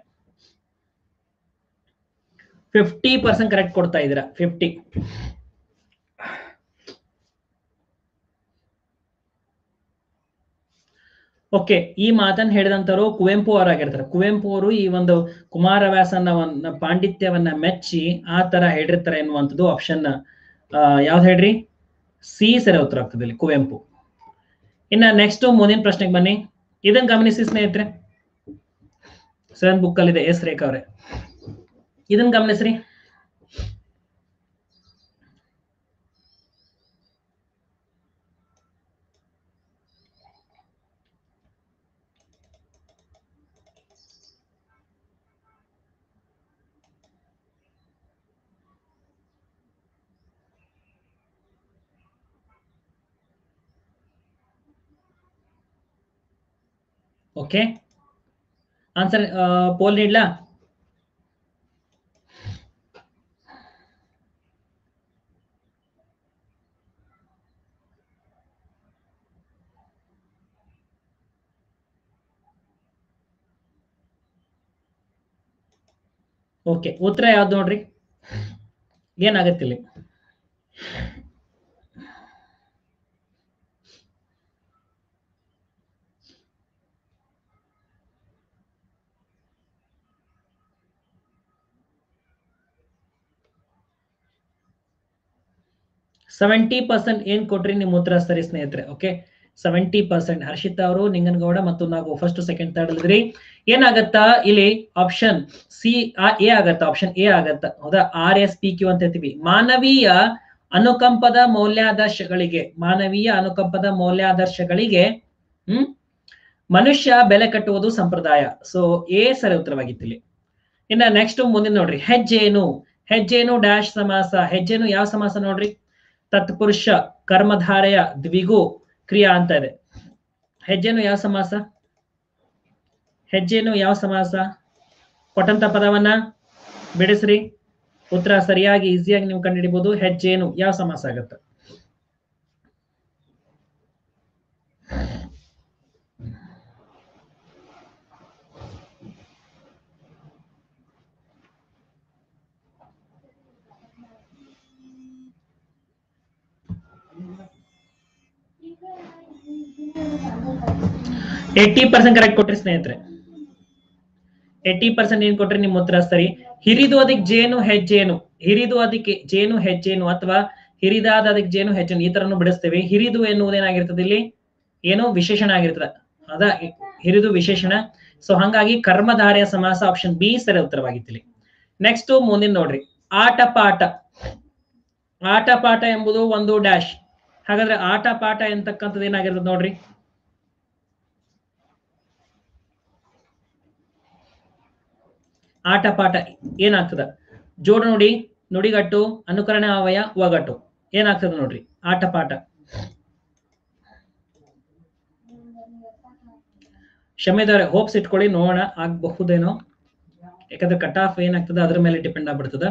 fifty percent correct ಕೊಡ್ತಾ ಇದ್ದೀರಾ ಫಿಫ್ಟಿ ಓಕೆ ಈ ಮಾತನ್ನ ಹೇಳಿದಂತವರು ಕುವೆಂಪು ಅವರಾಗಿರ್ತಾರೆ ಕುವೆಂಪು ಅವರು ಈ ಒಂದು ಕುಮಾರವ್ಯಾಸನ ಒಂದು ಪಾಂಡಿತ್ಯವನ್ನ ಮೆಚ್ಚಿ ಆ ತರ ಹೇಳಿರ್ತಾರೆ ಎನ್ನುವಂಥದ್ದು ಆಪ್ಷನ್ ಯಾವ್ದು ಹೇಳ್ರಿ ಸಿ ಸರಿ ಉತ್ತರ ಆಗ್ತದೆ ಇಲ್ಲಿ ಕುವೆಂಪು ಇನ್ನ ನೆಕ್ಸ್ಟ್ ಮುಂದಿನ ಪ್ರಶ್ನೆಗೆ ಬನ್ನಿ ಇದನ್ನ ಗಮನಿಸಿ ಸ್ನೇಹಿತರೆ ಸೆವೆನ್ ಬುಕ್ ಅಲ್ಲಿ ಇದೆ ಎಸ್ ರೇಖಾ ಅವರೇ ಇದನ್ನ ಗಮನಿಸ್ರಿ ಓಕೆ ಆನ್ಸರ್ ಪೋಲ್ ನೀಡ್ಲಾ ಓಕೆ ಉತ್ತರ ಯಾವ್ದು ನೋಡ್ರಿ ಏನಾಗತ್ತಿಲ್ಲ ಸೆವೆಂಟಿ ಪರ್ಸೆಂಟ್ ಏನ್ ಕೊಟ್ರಿ ನಿಮ್ ಉತ್ತರ ಸರಿ ಸ್ನೇಹಿತರೆ ಓಕೆ ಸೆವೆಂಟಿ ಪರ್ಸೆಂಟ್ ಹರ್ಷಿತಾ ಅವರು ನಿಂಗನಗೌಡ ಮತ್ತು ನಾವು ಫಸ್ಟ್ ಸೆಕೆಂಡ್ ಥರ್ಡ್ ಅಲ್ಲಿದ್ರಿ ಏನಾಗತ್ತಾ ಇಲ್ಲಿ ಆಪ್ಷನ್ ಸಿ ಎ ಆಗತ್ತ ಆಪ್ಷನ್ ಎ ಆಗತ್ತ ಹೌದಾ ಆರ್ ಎಸ್ ಪಿ ಕ್ಯೂ ಅಂತ ಹೇಳ್ತೀವಿ ಮಾನವೀಯ ಅನುಕಂಪದ ಮೌಲ್ಯಾದರ್ಶಗಳಿಗೆ ಮಾನವೀಯ ಅನುಕಂಪದ ಮೌಲ್ಯಾದರ್ಶಗಳಿಗೆ ಹ್ಮ್ ಮನುಷ್ಯ ಬೆಲೆ ಕಟ್ಟುವುದು ಸಂಪ್ರದಾಯ ಸೊ ಎ ಸರಿ ಉತ್ತರವಾಗಿತ್ತು ಇಲ್ಲಿ ಇನ್ನ ನೆಕ್ಸ್ಟ್ ಮುಂದಿನ ನೋಡ್ರಿ ಹೆಜ್ಜೇನು ಹೆಜ್ಜೇನು ಡ್ಯಾಶ್ ಸಮಾಸ ಹೆಜ್ಜೇನು ಯಾವ ಸಮಾಸ ನೋಡ್ರಿ ತತ್ಪುರುಷ ಕರ್ಮಧಾರೆಯ ದ್ವಿಗು ಕ್ರಿಯಾ ಅಂತ ಇದೆ ಹೆಜ್ಜೆನು ಯಾವ ಸಮಾಸ ಹೆಜ್ಜೆನು ಯಾವ ಸಮಾಸ ಕೊಟ್ಟಂತ ಪದವನ್ನ ಬಿಡಿಸ್ರಿ ಉತ್ತರ ಸರಿಯಾಗಿ ಈಸಿಯಾಗಿ ನೀವು ಕಂಡುಹಿಡಿಬಹುದು ಹೆಜ್ಜೇನು ಯಾವ ಸಮಾಸ ಆಗತ್ತ ಏಯ್ಟಿ ಪರ್ಸೆಂಟ್ ಕರೆಕ್ಟ್ ಕೊಟ್ರಿ ಸ್ನೇಹಿತರೆ ಏಯ್ಟಿ ಪರ್ಸೆಂಟ್ ಏನ್ ಕೊಟ್ರಿ ನಿಮ್ ಉತ್ತರ ಸರಿ ಹಿರಿದು ಅದಕ್ಕೆ ಜೇನು ಹೆಜ್ಜೇನು ಹಿರಿದು ಅದಕ್ಕೆ ಜೇನು ಹೆಜ್ಜೇನು ಅಥವಾ ಹಿರಿದಾದ ಅದಕ್ಕೆ ಜೇನು ಹೆಜ್ಜೇನು ಈ ತರನು ಬಿಡಿಸ್ತೇವೆ ಹಿರಿದು ಎನ್ನುವುದೇನಾಗಿರ್ತದೆ ಇಲ್ಲಿ ಏನು ವಿಶೇಷಣ ಆಗಿರ್ತದೆ ಅದ ಹಿರಿದು ವಿಶೇಷಣ ಸೊ ಹಂಗಾಗಿ ಕರ್ಮಧಾರೆಯ ಸಮಾಸ ಆಪ್ಷನ್ ಬಿ ಸರಿ ಉತ್ತರವಾಗಿತ್ತು ಇಲ್ಲಿ ನೆಕ್ಸ್ಟ್ ಮುಂದಿನ ನೋಡ್ರಿ ಆಟ ಪಾಠ ಆಟ ಪಾಠ ಎಂಬುದು ಒಂದು ಡ್ಯಾಶ್ ಹಾಗಾದ್ರೆ ಆಟ ಪಾಠ ಎಂತಕ್ಕಂಥದ್ದು ಏನಾಗಿರ್ತದೆ ನೋಡ್ರಿ ಆಟ ಪಾಠ ಏನಾಗ್ತದ ಜೋಡು ನುಡಿ ನುಡಿಗಟ್ಟು ಅನುಕರಣೆ ಅವಯ ಒಗಟು ಏನಾಗ್ತದ ನೋಡ್ರಿ ಆಟ ಪಾಠ ಕ್ಷಮೆದವ್ರೆ ಹೋಪ್ಸ್ ಇಟ್ಕೊಳ್ಳಿ ನೋಡೋಣ ಆಗ್ಬಹುದೇನೋ ಯಾಕಂದ್ರೆ ಕಟ್ ಆಫ್ ಏನಾಗ್ತದ ಅದ್ರ ಮೇಲೆ ಡಿಪೆಂಡ್ ಆಗ್ಬಿಡ್ತದ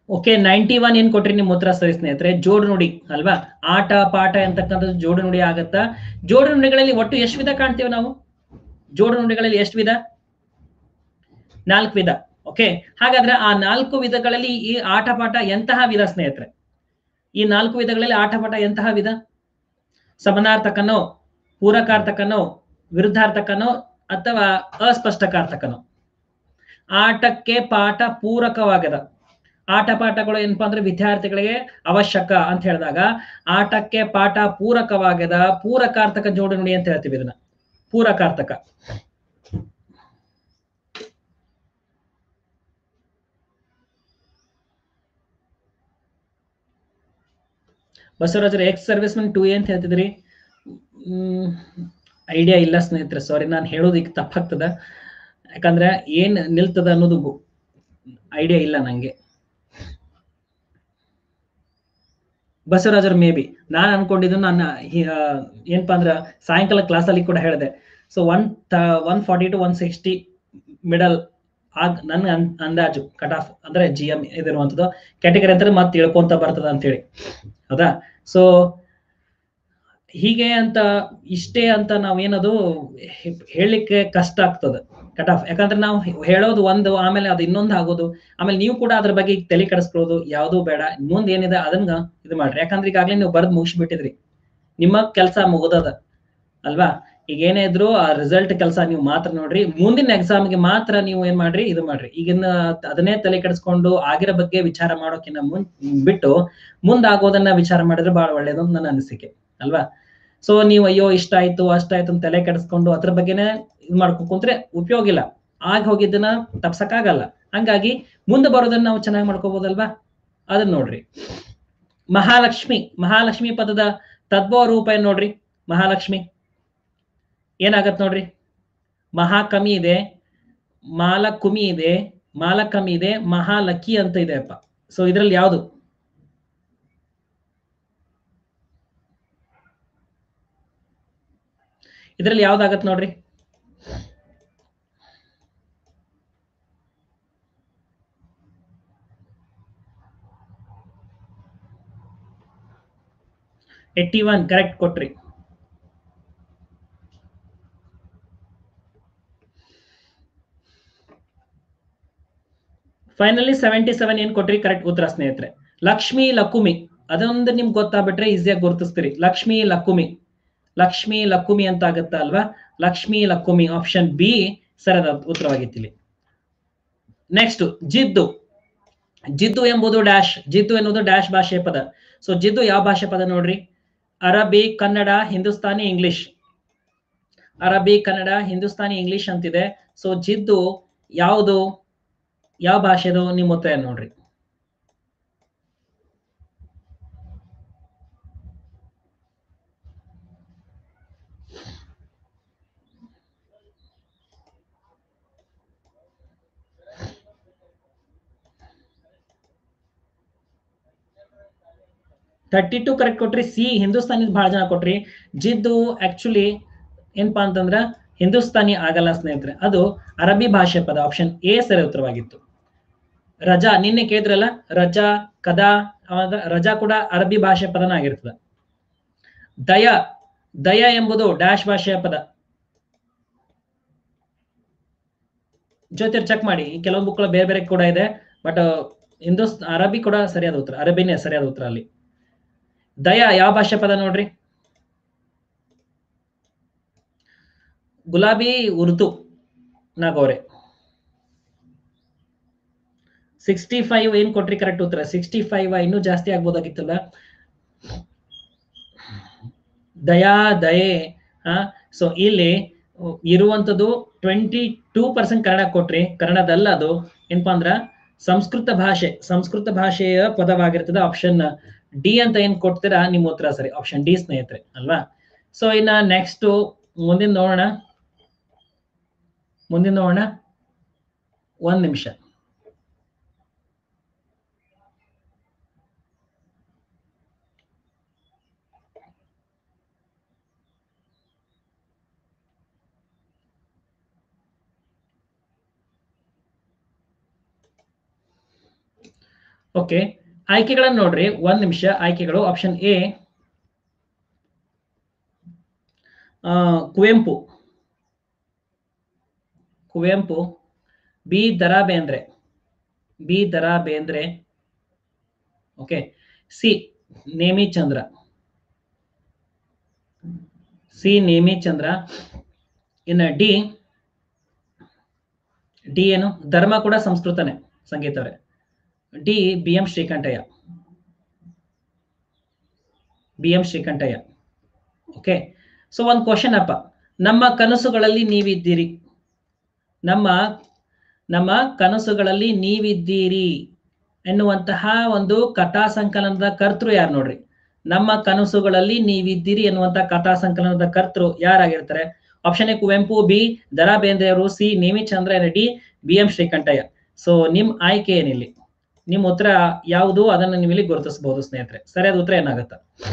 ಓಕೆ ನೈಂಟಿ ಒನ್ ಏನ್ ಕೊಟ್ರಿ ನಿಮ್ ಉತ್ತರ ಸರಿ ಸ್ನೇಹಿತರೆ ಜೋಡು ನುಡಿ ಅಲ್ವಾ ಆಟ ಪಾಠ ಅಂತಕ್ಕಂಥದ್ದು ಜೋಡು ನುಡಿ ಆಗತ್ತಾ ಜೋಡು ನುಡಿಗಳಲ್ಲಿ ಒಟ್ಟು ಎಷ್ಟು ವಿಧ ಕಾಣ್ತೇವೆ ನಾವು ಜೋಡು ನುಡಿಗಳಲ್ಲಿ ಎಷ್ಟು ವಿಧ ನಾಲ್ಕು ವಿಧ ಓಕೆ ಹಾಗಾದ್ರೆ ಆ ನಾಲ್ಕು ವಿಧಗಳಲ್ಲಿ ಈ ಆಟ ಪಾಠ ಎಂತಹ ವಿಧ ಸ್ನೇಹಿತರೆ ಈ ನಾಲ್ಕು ವಿಧಗಳಲ್ಲಿ ಆಟ ಪಾಠ ಎಂತಹ ವಿಧ ಸಮನಾರ್ಥಕನೋ ಪೂರಕಾರ್ಥಕನೋ ವಿರುದ್ಧಾರ್ಥಕನೋ ಅಥವಾ ಅಸ್ಪಷ್ಟಕಾರ್ಥಕನೋ ಆಟಕ್ಕೆ ಪಾಠ ಪೂರಕವಾಗದ ಆಟ ಪಾಠಗಳು ಏನಪ್ಪಾ ಅಂದ್ರೆ ವಿದ್ಯಾರ್ಥಿಗಳಿಗೆ ಅವಶ್ಯಕ ಅಂತ ಹೇಳಿದಾಗ ಆಟಕ್ಕೆ ಪಾಠ ಪೂರಕವಾಗದ ಪೂರಕಾರ್ಥಕ ಜೋಡು ನುಡಿ ಅಂತ ಹೇಳ್ತೀವಿ ಇದನ್ನ ಪೂರಕಾರ್ಥಕ ಬಸವರಾಜರ ex servicemen two A ಅಂತ ಹೇಳ್ತಿದ್ರಿ ಐಡಿಯಾ ಇಲ್ಲ ಸ್ನೇಹಿತರೆ ಸಾರಿ ನಾನು ಹೇಳೋದು ಈಗ ತಪ್ಪಾಗ್ತದ ಯಾಕಂದ್ರೆ ಏನ್ ನಿಲ್ತದ ಅನ್ನೋದು ಐಡಿಯಾ ಇಲ್ಲ ನಂಗೆ ಬಸವರಾಜರ್ ಮೇ ಬಿ ನಾನು ಅನ್ಕೊಂಡಿದ್ದು ನನ್ನ ಹಿ- ಆ, ಏನಪ್ಪಾ ಅಂದ್ರ ಸಾಯಂಕಾಲ ಕ್ಲಾಸಲ್ಲಿ ಕೂಡ ಹೇಳಿದೆ so one one forty to one sixty middle ಆಗ್ ನನ್ನ ಅನ್- ಅಂದಾಜು ಕಟ್ ಆಫ್ ಅಂದ್ರೆ ಜಿ ಎಂ ಇದಿರುವಂತದ್ದು ಕ್ಯಾಟಗರಿ ಅಂತ ಮತ್ತೆ ತಿಳ್ಕೊಂತ ಬರ್ತದ ಅಂತೇಳಿ ಹೌದಾ ಸೊ ಹೀಗೆ ಅಂತ ಇಷ್ಟೇ ಅಂತ ನಾವೇನದು ಹೆ- ಹೇಳಲಿಕ್ಕೆ ಕಷ್ಟ ಆಗ್ತದೆ ಕಟ್ ಆಫ್ ಯಾಕಂದ್ರೆ ನಾವು ಹೇಳೋದು ಒಂದು ಆಮೇಲೆ ಅದು ಇನ್ನೊಂದು ಆಗೋದು ಆಮೇಲೆ ನೀವು ಕೂಡ ಅದ್ರ ಬಗ್ಗೆ ತಲೆ ಕೆಡಿಸ್ಕೊಳ್ಳೋದು ಯಾವ್ದು ಬೇಡ ಮುಂದೆ ಏನಿದೆ ಅದನ್ನ ಇದು ಮಾಡ್ರಿ ಯಾಕಂದ್ರೆ ಈಗಾಗಲೇ ನೀವು ಬರ್ದ್ ಮುಗಿಸ್ಬಿಟ್ಟಿದ್ರಿ ನಿಮ್ಮ ಕೆಲಸ ಮುಗಿದದ ಅಲ್ವಾ ಈಗ ಏನೇ ಇದ್ರು ಆ ರಿಸಲ್ಟ್ ಕೆಲಸ ನೀವು ಮಾತ್ರ ನೋಡ್ರಿ ಮುಂದಿನ ಎಕ್ಸಾಮ್ಗೆ ಮಾತ್ರ ನೀವು ಏನ್ ಮಾಡ್ರಿ ಇದು ಮಾಡ್ರಿ ಈಗಿನ ಅದನ್ನೇ ತಲೆ ಕೆಡಿಸ್ಕೊಂಡು ಆಗಿರೋ ಬಗ್ಗೆ ವಿಚಾರ ಮಾಡೋಕಿನ್ನ ಮುನ್ ಬಿಟ್ಟು ಮುಂದಾಗೋದನ್ನ ವಿಚಾರ ಮಾಡಿದ್ರೆ ಬಹಳ ಒಳ್ಳೇದು ಅಂತ ನನ್ನ ಅನಿಸಿಕೆ ಅಲ್ವಾ ಸೊ ನೀವು ಅಯ್ಯೋ ಇಷ್ಟ ಆಯ್ತು ಅಷ್ಟಾಯ್ತು ಅಂತ ತಲೆ ಕೆಡಿಸ್ಕೊಂಡು ಅದ್ರ ಬಗ್ಗೆನೇ ಇದು ಮಾಡ್ಕೊಂಡ್ ಕುಂತ್ರೆ ಉಪಯೋಗ ಇಲ್ಲ ಆಗ ಹೋಗಿದ್ದನ್ನ ತಪ್ಸಕ್ಕಾಗಲ್ಲ ಹಂಗಾಗಿ ಮುಂದೆ ಬರೋದನ್ನ ನಾವು ಚೆನ್ನಾಗಿ ಮಾಡ್ಕೋಬಹುದಲ್ವಾ ಅದನ್ನ ನೋಡ್ರಿ ಮಹಾಲಕ್ಷ್ಮಿ ಮಹಾಲಕ್ಷ್ಮಿ ಪದದ ತದ್ಭವ ರೂಪ ಏನ್ ನೋಡ್ರಿ ಮಹಾಲಕ್ಷ್ಮಿ ಏನಾಗತ್ ನೋಡ್ರಿ ಮಹಾಕಮಿ ಇದೆ ಮಾಲಕುಮಿ ಇದೆ ಮಾಲಕಮಿ ಇದೆ ಮಹಾಲಕ್ಕಿ ಅಂತ ಇದೆ ಅಪ್ಪ ಸೊ ಇದ್ರಲ್ಲಿ ಯಾವುದು ಇದ್ರಲ್ಲಿ ಯಾವ್ದಾಗತ್ ನೋಡ್ರಿ ಏಟಿ ಒನ್ ಕರೆಕ್ಟ್ ಕೊಟ್ರಿ ಫೈನಲಿ ಸೆವೆಂಟಿ ಸೆವೆನ್ ಏನ್ ಕೊಟ್ರಿ ಕರೆಕ್ಟ್ ಉತ್ತರ ಸ್ನೇಹಿತರೆ ಲಕ್ಷ್ಮಿ ಲಕುಮಿ ಅದೊಂದು ನಿಮ್ಗೆ ಗೊತ್ತಾಗ್ಬಿಟ್ರೆ ಈಸಿಯಾಗಿ ಗುರುತಿಸ್ತೀರಿ ಲಕ್ಷ್ಮಿ ಲಕುಮಿ ಲಕ್ಷ್ಮಿ ಲಕುಮಿ ಅಂತ ಆಗತ್ತಾ ಅಲ್ವಾ ಲಕ್ಷ್ಮಿ ಲಕುಮಿ ಆಪ್ಷನ್ ಬಿ ಸರಿಯಾದ ಉತ್ತರವಾಗಿತ್ತು ಇಲ್ಲಿ ನೆಕ್ಸ್ಟ್ ಜಿದ್ದು ಜಿದ್ದು ಎಂಬುದು ಡ್ಯಾಶ್ ಜಿದ್ದು ಎನ್ನುವುದು ಡ್ಯಾಶ್ ಭಾಷೆ ಪದ ಸೊ ಜಿದ್ದು ಯಾವ ಭಾಷೆ ಪದ ನೋಡ್ರಿ ಅರಬಿ ಕನ್ನಡ ಹಿಂದೂಸ್ತಾನಿ ಇಂಗ್ಲಿಷ್ ಅರಬಿ ಕನ್ನಡ ಹಿಂದೂಸ್ತಾನಿ ಇಂಗ್ಲಿಷ್ ಅಂತಿದೆ ಸೊ ಜಿದ್ದು ಯಾವುದು ಯಾವ ಭಾಷೆದು ನಿಮ್ಮ ಉತ್ತರ ಏನ್ ನೋಡ್ರಿ ತರ್ಟಿ ಟು ಕರೆಕ್ಟ್ ಕೊಟ್ರಿ ಸಿ ಹಿಂದೂಸ್ತಾನಿ ಬಹಳ ಜನ ಕೊಟ್ರಿ ಜಿದ್ದು ಆಕ್ಚುಲಿ ಏನಪ್ಪಾ ಅಂತಂದ್ರ ಹಿಂದೂಸ್ತಾನಿ ಆಗಲ್ಲ ಸ್ನೇಹಿತರೆ ಅದು ಅರಬಿ ಭಾಷೆ ಪದ ಆಪ್ಷನ್ ಎ ಸರಿ ಉತ್ತರವಾಗಿತ್ತು ರಜಾ ನಿನ್ನೆ ಕೇಳಿದ್ರಲ್ಲ ರಜಾ ಕದಾ ಅವಾಗ ರಜಾ ಕೂಡ ಅರಬಿ ಭಾಷೆ ಪದನ ಆಗಿರ್ತದ ದಯ ದಯ ಎಂಬುದು ಡ್ಯಾಶ್ ಭಾಷೆಯ ಪದ ಜೊತೆ ಚೆಕ್ ಮಾಡಿ ಈ ಕೆಲವೊಂದು ಬುಕ್ಗಳು ಬೇರೆ ಬೇರೆ ಕೂಡ ಇದೆ ಬಟ್ ಹಿಂದೂಸ್ ಅರಬಿ ಕೂಡ ಸರಿಯಾದ ಉತ್ತರ ಅರಬಿನೇ ಸರಿಯಾದ ಉತ್ತರ ಅಲ್ಲಿ ದಯ ಯಾವ ಭಾಷೆ ಪದ ನೋಡ್ರಿ ಗುಲಾಬಿ ಉರ್ದು ನಾಗೋರೆ ಸಿಕ್ಸ್ಟಿ ಫೈವ್ ಏನ್ ಕೊಟ್ರಿ ಕರೆಕ್ಟ್ ಉತ್ತರ ಸಿಕ್ಸ್ಟಿ ಫೈವ್ ಇನ್ನೂ ಜಾಸ್ತಿ ಆಗ್ಬೋದಾಗಿತ್ತಲ್ಲ ದಯಾ ದಯೆ ಹಾ ಸೊ ಇಲ್ಲಿ ಇರುವಂತದ್ದು ಟ್ವೆಂಟಿ ಟೂ ಪರ್ಸೆಂಟ್ ಕನ್ನಡ ಕೊಟ್ರಿ ಕನ್ನಡದಲ್ಲ ಅದು ಏನಪ್ಪಾ ಅಂದ್ರ ಸಂಸ್ಕೃತ ಭಾಷೆ ಸಂಸ್ಕೃತ ಭಾಷೆಯ ಪದವಾಗಿರ್ತದೆ ಆಪ್ಷನ್ ಡಿ ಅಂತ ಏನ್ ಕೊಡ್ತೀರಾ ನಿಮ್ಮ ಉತ್ತರ ಸರಿ ಆಪ್ಷನ್ ಡಿ ಸ್ನೇಹಿತರೆ ಅಲ್ವಾ ಸೊ ಇನ್ನ ನೆಕ್ಸ್ಟ್ ಮುಂದಿನ ನೋಡೋಣ ಮುಂದಿನ ನೋಡೋಣ ಒಂದ್ ನಿಮಿಷ ಓಕೆ ಆಯ್ಕೆಗಳನ್ನ ನೋಡ್ರಿ ಒಂದ್ ನಿಮಿಷ ಆಯ್ಕೆಗಳು option A Kuvempu Kuvempu B Dara Bendre B Dara Bendre okay C Nemichandra C Nemichandra ಇನ್ನ ಡಿ ಡಿ ಏನು ಧರ್ಮ ಕೂಡ ಸಂಸ್ಕೃತನೇ ಸಂಗೀತ ಅವರೇ D B M Shrikantaiah B M Shrikantaiah okay so ಒಂದು ಕ್ವಶನ್ ಅಪ್ಪ ನಮ್ಮ ಕನಸುಗಳಲ್ಲಿ ನೀವಿದ್ದೀರಿ ನಮ್ಮ ನಮ್ಮ ಕನಸುಗಳಲ್ಲಿ ನೀವಿದ್ದೀರಿ ಎನ್ನುವಂತಹ ಒಂದು ಕಥಾ ಸಂಕಲನದ ಕರ್ತೃ ಯಾರು ನೋಡ್ರಿ ನಮ್ಮ ಕನಸುಗಳಲ್ಲಿ ನೀವಿದ್ದೀರಿ ಎನ್ನುವಂತಹ ಕಥಾ ಸಂಕಲನದ ಕರ್ತೃ ಯಾರಾಗಿರ್ತಾರೆ option A Kuvempu B Dara Bendre ಅವರು C Nemichandra Reddy B M Shrikantaiah so ನಿಮ್ ಆಯ್ಕೆ ಏನಿಲ್ಲಿ ನಿಮ್ ಉತ್ತರ ಯಾವುದು ಅದನ್ನು ನೀವು ಇಲ್ಲಿ ಗುರುತಿಸಬಹುದು ಸ್ನೇಹಿತರೆ ಸರಿಯಾದ ಉತ್ತರ ಏನಾಗತ್ತ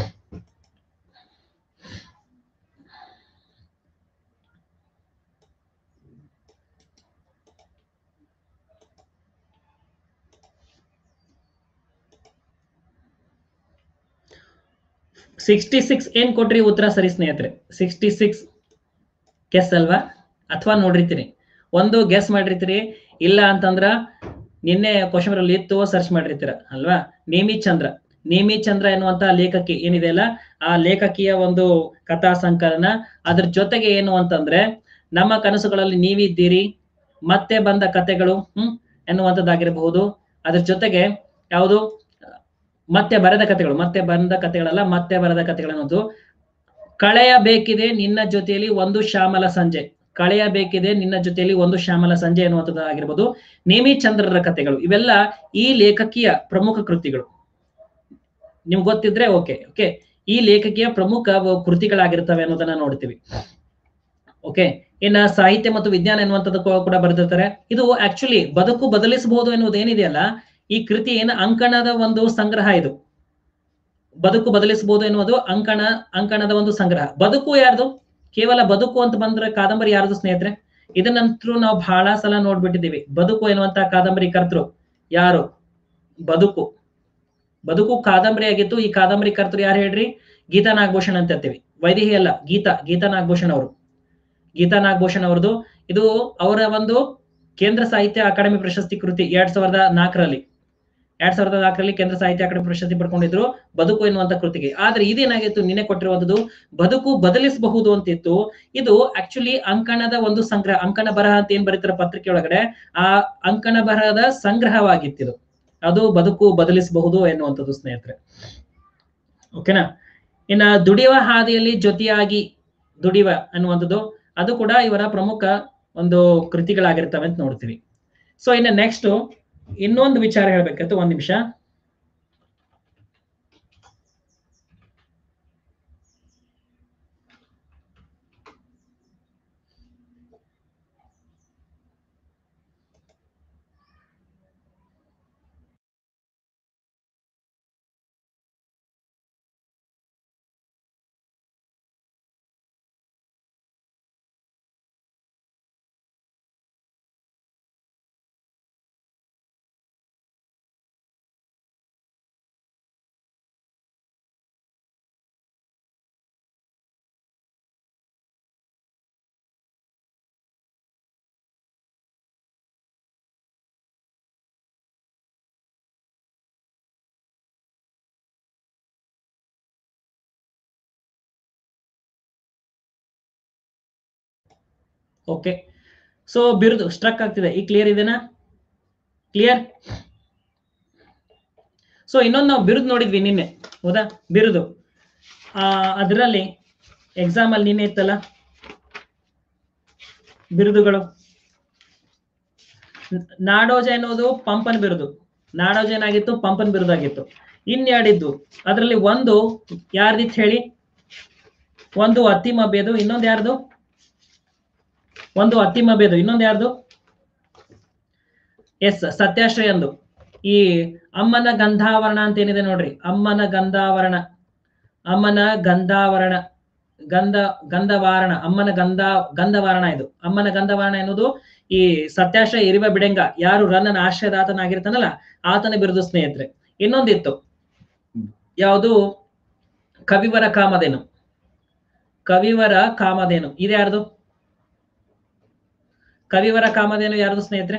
ಸಿಕ್ಸ್ಟಿ ಸಿಕ್ಸ್ ಏನ್ ಕೊಟ್ರಿ ಉತ್ತರ ಸರಿ ಸ್ನೇಹಿತರೆ ಸಿಕ್ಸ್ಟಿ ಸಿಕ್ಸ್ ಗೆಸ್ ಅಲ್ವಾ ಅಥವಾ ನೋಡಿರ್ತೀರಿ ಒಂದು ಗೆಸ್ ಮಾಡಿರ್ತೀರಿ ಇಲ್ಲ ಅಂತಂದ್ರ ನಿನ್ನೆ ಕ್ವಶನ್ ಅಲ್ಲಿ ಇತ್ತು ಸರ್ಚ್ ಮಾಡಿರ್ತೀರ ಅಲ್ವಾ ನೇಮಿ ಚಂದ್ರ ನೇಮಿ ಚಂದ್ರ ಎನ್ನುವಂತ ಲೇಖಕಿ ಏನಿದೆ ಅಲ್ಲ ಆ ಲೇಖಕಿಯ ಒಂದು ಕಥಾ ಸಂಕಲನ ಅದ್ರ ಜೊತೆಗೆ ಏನು ಅಂತಂದ್ರೆ ನಮ್ಮ ಕನಸುಗಳಲ್ಲಿ ನೀವಿದ್ದೀರಿ ಮತ್ತೆ ಬಂದ ಕತೆಗಳು ಹ್ಮ್ ಎನ್ನುವಂಥದ್ದಾಗಿರಬಹುದು ಅದ್ರ ಜೊತೆಗೆ ಯಾವುದು ಮತ್ತೆ ಬರೆದ ಕಥೆಗಳು ಮತ್ತೆ ಬಂದ ಕಥೆಗಳಲ್ಲ ಮತ್ತೆ ಬರೆದ ಕಥೆಗಳು ಅನ್ನೋದು ಕಳೆಯಬೇಕಿದೆ ನಿನ್ನ ಜೊತೆಯಲ್ಲಿ ಒಂದು ಶ್ಯಾಮಲ ಸಂಜೆ ಕಳೆಯಬೇಕಿದೆ ನಿನ್ನ ಜೊತೆಯಲ್ಲಿ ಒಂದು ಶ್ಯಾಮಲ ಸಂಜೆ ಎನ್ನುವಂಥದ್ದು ಆಗಿರ್ಬೋದು ನೇಮಿ ಚಂದ್ರರ ಕಥೆಗಳು ಇವೆಲ್ಲ ಈ ಲೇಖಕಿಯ ಪ್ರಮುಖ ಕೃತಿಗಳು ನಿಮ್ಗೆ ಗೊತ್ತಿದ್ರೆ ಓಕೆ ಓಕೆ ಈ ಲೇಖಕಿಯ ಪ್ರಮುಖ ವ- ಕೃತಿಗಳಾಗಿರ್ತವೆ ಅನ್ನೋದನ್ನ ನೋಡ್ತೀವಿ ಓಕೆ ಇನ್ನ ಸಾಹಿತ್ಯ ಮತ್ತು ವಿಜ್ಞಾನ ಎನ್ನುವಂಥದ್ದು ಕೂ- ಕೂಡ ಬರೆದಿರ್ತಾರೆ ಇದು ಆಕ್ಚುಲಿ ಬದುಕು ಬದಲಿಸಬಹುದು ಎನ್ನುವುದೇನಿದೆಯಲ್ಲ ಈ ಕೃತಿ ಏನು ಅಂಕಣದ ಒಂದು ಸಂಗ್ರಹ ಇದು ಬದುಕು ಬದಲಿಸಬಹುದು ಎನ್ನುವುದು ಅಂಕಣ ಅಂಕಣದ ಒಂದು ಸಂಗ್ರಹ ಬದುಕು ಯಾರ್ದು ಕೇವಲ ಬದುಕು ಅಂತ ಬಂದ್ರೆ ಕಾದಂಬರಿ ಯಾರ್ದು ಸ್ನೇಹಿತರೆ ಇದನ್ನಂತರೂ ನಾವು ಬಹಳ ಸಲ ನೋಡ್ಬಿಟ್ಟಿದ್ದೀವಿ ಬದುಕು ಎನ್ನುವಂತ ಕಾದಂಬರಿ ಕರ್ತೃ ಯಾರು ಬದುಕು ಬದುಕು ಕಾದಂಬರಿ ಆಗಿತ್ತು ಈ ಕಾದಂಬರಿ ಕರ್ತೃ ಯಾರು ಹೇಳ್ರಿ ಗೀತಾ ನಾಗಭೂಷಣ್ ಅಂತ ಇರ್ತೀವಿ ವೈದೇಹಿ ಅಲ್ಲ ಗೀತಾ ಗೀತಾ ನಾಗಭೂಷಣ್ ಅವರು ಗೀತಾ ನಾಗಭೂಷಣ್ ಅವರದು ಇದು ಅವರ ಒಂದು ಕೇಂದ್ರ ಸಾಹಿತ್ಯ ಅಕಾಡೆಮಿ ಪ್ರಶಸ್ತಿ ಕೃತಿ ಎರಡ್ ಸಾವಿರದ ನಾಲ್ಕರಲ್ಲಿ ಎರಡ್ ಸಾವಿರದ ನಾಲ್ಕರಲ್ಲಿ ಕೇಂದ್ರ ಸಾಹಿತ್ಯ ಅಕಾಡೆಮಿ ಪ್ರಶಸ್ತಿ ಪಡ್ಕೊಂಡಿದ್ರು ಬದುಕು ಎನ್ನುವಂತ ಕೃತಿಗೆ ಆದ್ರೆ ಇದೇನಾಗಿತ್ತು ನಿನ್ನೆ ಕೊಟ್ಟಿರುವಂತದ್ದು ಬದುಕು ಬದಲಿಸಬಹುದು ಅಂತಿತ್ತು ಇದು ಆಕ್ಚುಲಿ ಅಂಕಣದ ಒಂದು ಸಂಗ್ರಹ ಅಂಕಣ ಬರಹ ಅಂತ ಏನ್ ಬರೀತಾರೆ ಪತ್ರಿಕೆ ಒಳಗಡೆ ಆ ಅಂಕಣ ಬರಹದ ಸಂಗ್ರಹವಾಗಿತ್ತಿದು ಅದು ಬದುಕು ಬದಲಿಸಬಹುದು ಎನ್ನುವಂಥದ್ದು ಸ್ನೇಹಿತರೆ ಓಕೆನಾ ಇನ್ನ ದುಡಿಯುವ ಹಾದಿಯಲ್ಲಿ ಜೊತೆಯಾಗಿ ದುಡಿಯುವ ಅನ್ನುವಂಥದ್ದು ಅದು ಕೂಡ ಇವರ ಪ್ರಮುಖ ಒಂದು ಕೃತಿಗಳಾಗಿರ್ತವೆ ಅಂತ ನೋಡ್ತೀವಿ ಸೊ ಇನ್ನು ನೆಕ್ಸ್ಟ್ ಇನ್ನೊಂದು ವಿಚಾರ ಹೇಳ್ಬೇಕಂತ ಒಂದ್ ನಿಮಿಷ ಓಕೆ ಸೊ ಬಿರುದು ಸ್ಟ್ರಕ್ ಆಗ್ತಿದೆ ಈ ಕ್ಲಿಯರ್ ಇದೆನಾ ಕ್ಲಿಯರ್ ಸೊ ಇನ್ನೊಂದು ನಾವು ಬಿರುದು ನೋಡಿದ್ವಿ ನಿನ್ನೆ ಹೌದಾ ಬಿರುದು ಆ ಅದರಲ್ಲಿ ಎಕ್ಸಾಮ್ ಅಲ್ಲಿ ನಿನ್ನೆ ಇತ್ತಲ್ಲ ಬಿರುದುಗಳು ನ- ನಾಡೋಜ ಎನ್ನುವುದು ಪಂಪನ್ ಬಿರುದು ನಾಡೋಜ ಏನಾಗಿತ್ತು ಪಂಪನ್ ಬಿರುದಾಗಿತ್ತು ಇನ್ಯಾಡಿದ್ದು ಅದರಲ್ಲಿ ಒಂದು ಯಾರ್ದಿತ್ತು ಹೇಳಿ ಒಂದು ಅತ್ತಿಮಬ್ಯದು ಇನ್ನೊಂದು ಯಾರ್ದು ಒಂದು ಅತ್ತಿಮಬ್ಯದು ಇನ್ನೊಂದು ಯಾರ್ದು ಎಸ್ ಸತ್ಯಾಶ್ರಯಂದು ಈ ಅಮ್ಮನ ಗಂಧಾವರಣ ಅಂತ ಏನಿದೆ ನೋಡ್ರಿ ಅಮ್ಮನ ಗಂಧಾವರಣ ಅಮ್ಮನ ಗಂಧಾವರಣ ಗಂಧ ಗಂಧವಾರಣ ಅಮ್ಮನ ಗಂಧ ಗಂಧವಾರಣ ಇದು ಅಮ್ಮನ ಗಂಧವಾರಣ ಎನ್ನುವುದು ಈ ಸತ್ಯಾಶ ಇರಿವ ಬಿಡೆಂಗ ಯಾರು ರನ್ನನ ಆಶ್ರಯದಾತನಾಗಿರ್ತಾನಲ್ಲ ಆತನ ಬಿರುದು ಸ್ನೇಹಿತರೆ ಇನ್ನೊಂದಿತ್ತು ಯಾವುದು ಕವಿವರ ಕಾಮಧೇನು ಕವಿವರ ಕಾಮಧೇನು ಇದು ಯಾರ್ದು ಕವಿವರ ಕಾಮಧೇನು ಯಾರ್ದು ಸ್ನೇಹಿತರೆ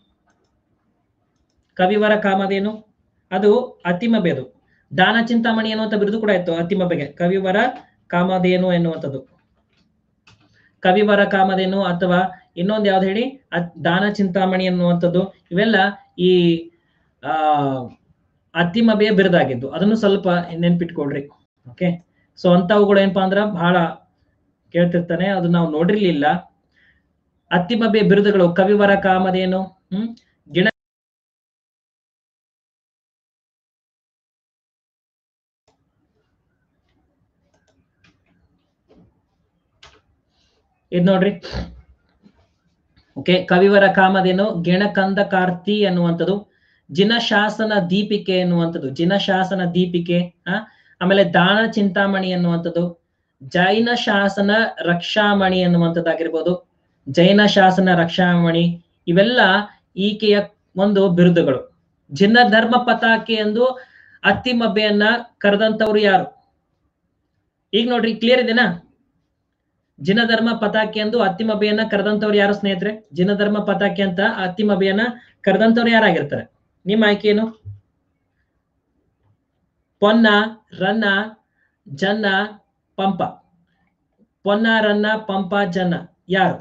ಕವಿವರ ಕಾಮಧೇನು ಅದು ಅತಿಮಬೆದು ದಾನ ಚಿಂತಾಮಣಿ ಎನ್ನುವಂತ ಬಿರುದು ಕೂಡ ಇತ್ತು ಅತಿಮಬೆಗೆ ಕವಿವರ ಕಾಮಧೇನು ಎನ್ನುವಂಥದ್ದು ಕವಿವರ ಕಾಮಧೇನು ಅಥವಾ ಇನ್ನೊಂದು ಯಾವ್ದು ಹೇಳಿ ಅತ್- ದಾನ ಚಿಂತಾಮಣಿ ಎನ್ನುವಂಥದ್ದು ಇವೆಲ್ಲ ಈ ಆ ಅತಿಮಬೆಯ ಬಿರುದಾಗಿದ್ದು ಅದನ್ನು ಸ್ವಲ್ಪ ನೆನ್ಪಿಟ್ಕೊಳ್ರಿ ಓಕೆ ಸೊ ಅಂತವುಗಳು ಏನಪ್ಪಾ ಅಂದ್ರ ಬಹಳ ಕೇಳ್ತಿರ್ತಾನೆ ಅದು ನಾವು ನೋಡಿರ್ಲಿಲ್ಲ ಅತ್ತಿಮಬೆ ಬಿರುದುಗಳು ಕವಿವರ ಕಾಮಧೇನು ಹ್ಮ್ ಗಿಣ ಇದ್ ನೋಡ್ರಿ ಓಕೆ ಕವಿವರ ಕಾಮಧೇನು ಗಿಣಕಂದ ಕಾರ್ತಿ ಅನ್ನುವಂಥದ್ದು ಜಿನಶಾಸನ ದೀಪಿಕೆ ಎನ್ನುವಂಥದ್ದು ಜಿನಶಾಸನ ದೀಪಿಕೆ ಆ ಆಮೇಲೆ ದಾನ ಚಿಂತಾಮಣಿ ಎನ್ನುವಂಥದ್ದು ಜೈನ ಶಾಸನ ರಕ್ಷಾಮಣಿ ಎನ್ನುವಂಥದ್ದಾಗಿರ್ಬೋದು ಜೈನ ಶಾಸನ ರಕ್ಷಾಮಣಿ ಇವೆಲ್ಲ ಈಕೆಯ ಒಂದು ಬಿರುದುಗಳು ಜಿನ ಧರ್ಮ ಪತಾಕೆ ಎಂದು ಅತ್ತಿಮಬ್ಬೆಯನ್ನ ಕರೆದಂತವ್ರು ಯಾರು ಈಗ ನೋಡ್ರಿ ಕ್ಲಿಯರ್ ಇದೆನಾ ಜಿನಧರ್ಮ ಪತಾಕೆ ಎಂದು ಅತ್ತಿಮಬ್ಬೆಯನ್ನ ಕರೆದಂತವ್ರು ಯಾರು ಸ್ನೇಹಿತರೆ ಜಿನಧರ್ಮ ಪತಾಕೆ ಅಂತ ಅತ್ತಿಮಬ್ಬೆಯನ್ನ ಕರೆದಂತವ್ರು ಯಾರಾಗಿರ್ತಾರೆ ನಿಮ್ಮ ಆಯ್ಕೆ ಏನು ಪೊನ್ನ ರನ್ನ ಜನ್ನ ಪಂಪ ಪೊನ್ನ ರನ್ನ ಪಂಪ ಜನ್ನ ಯಾರು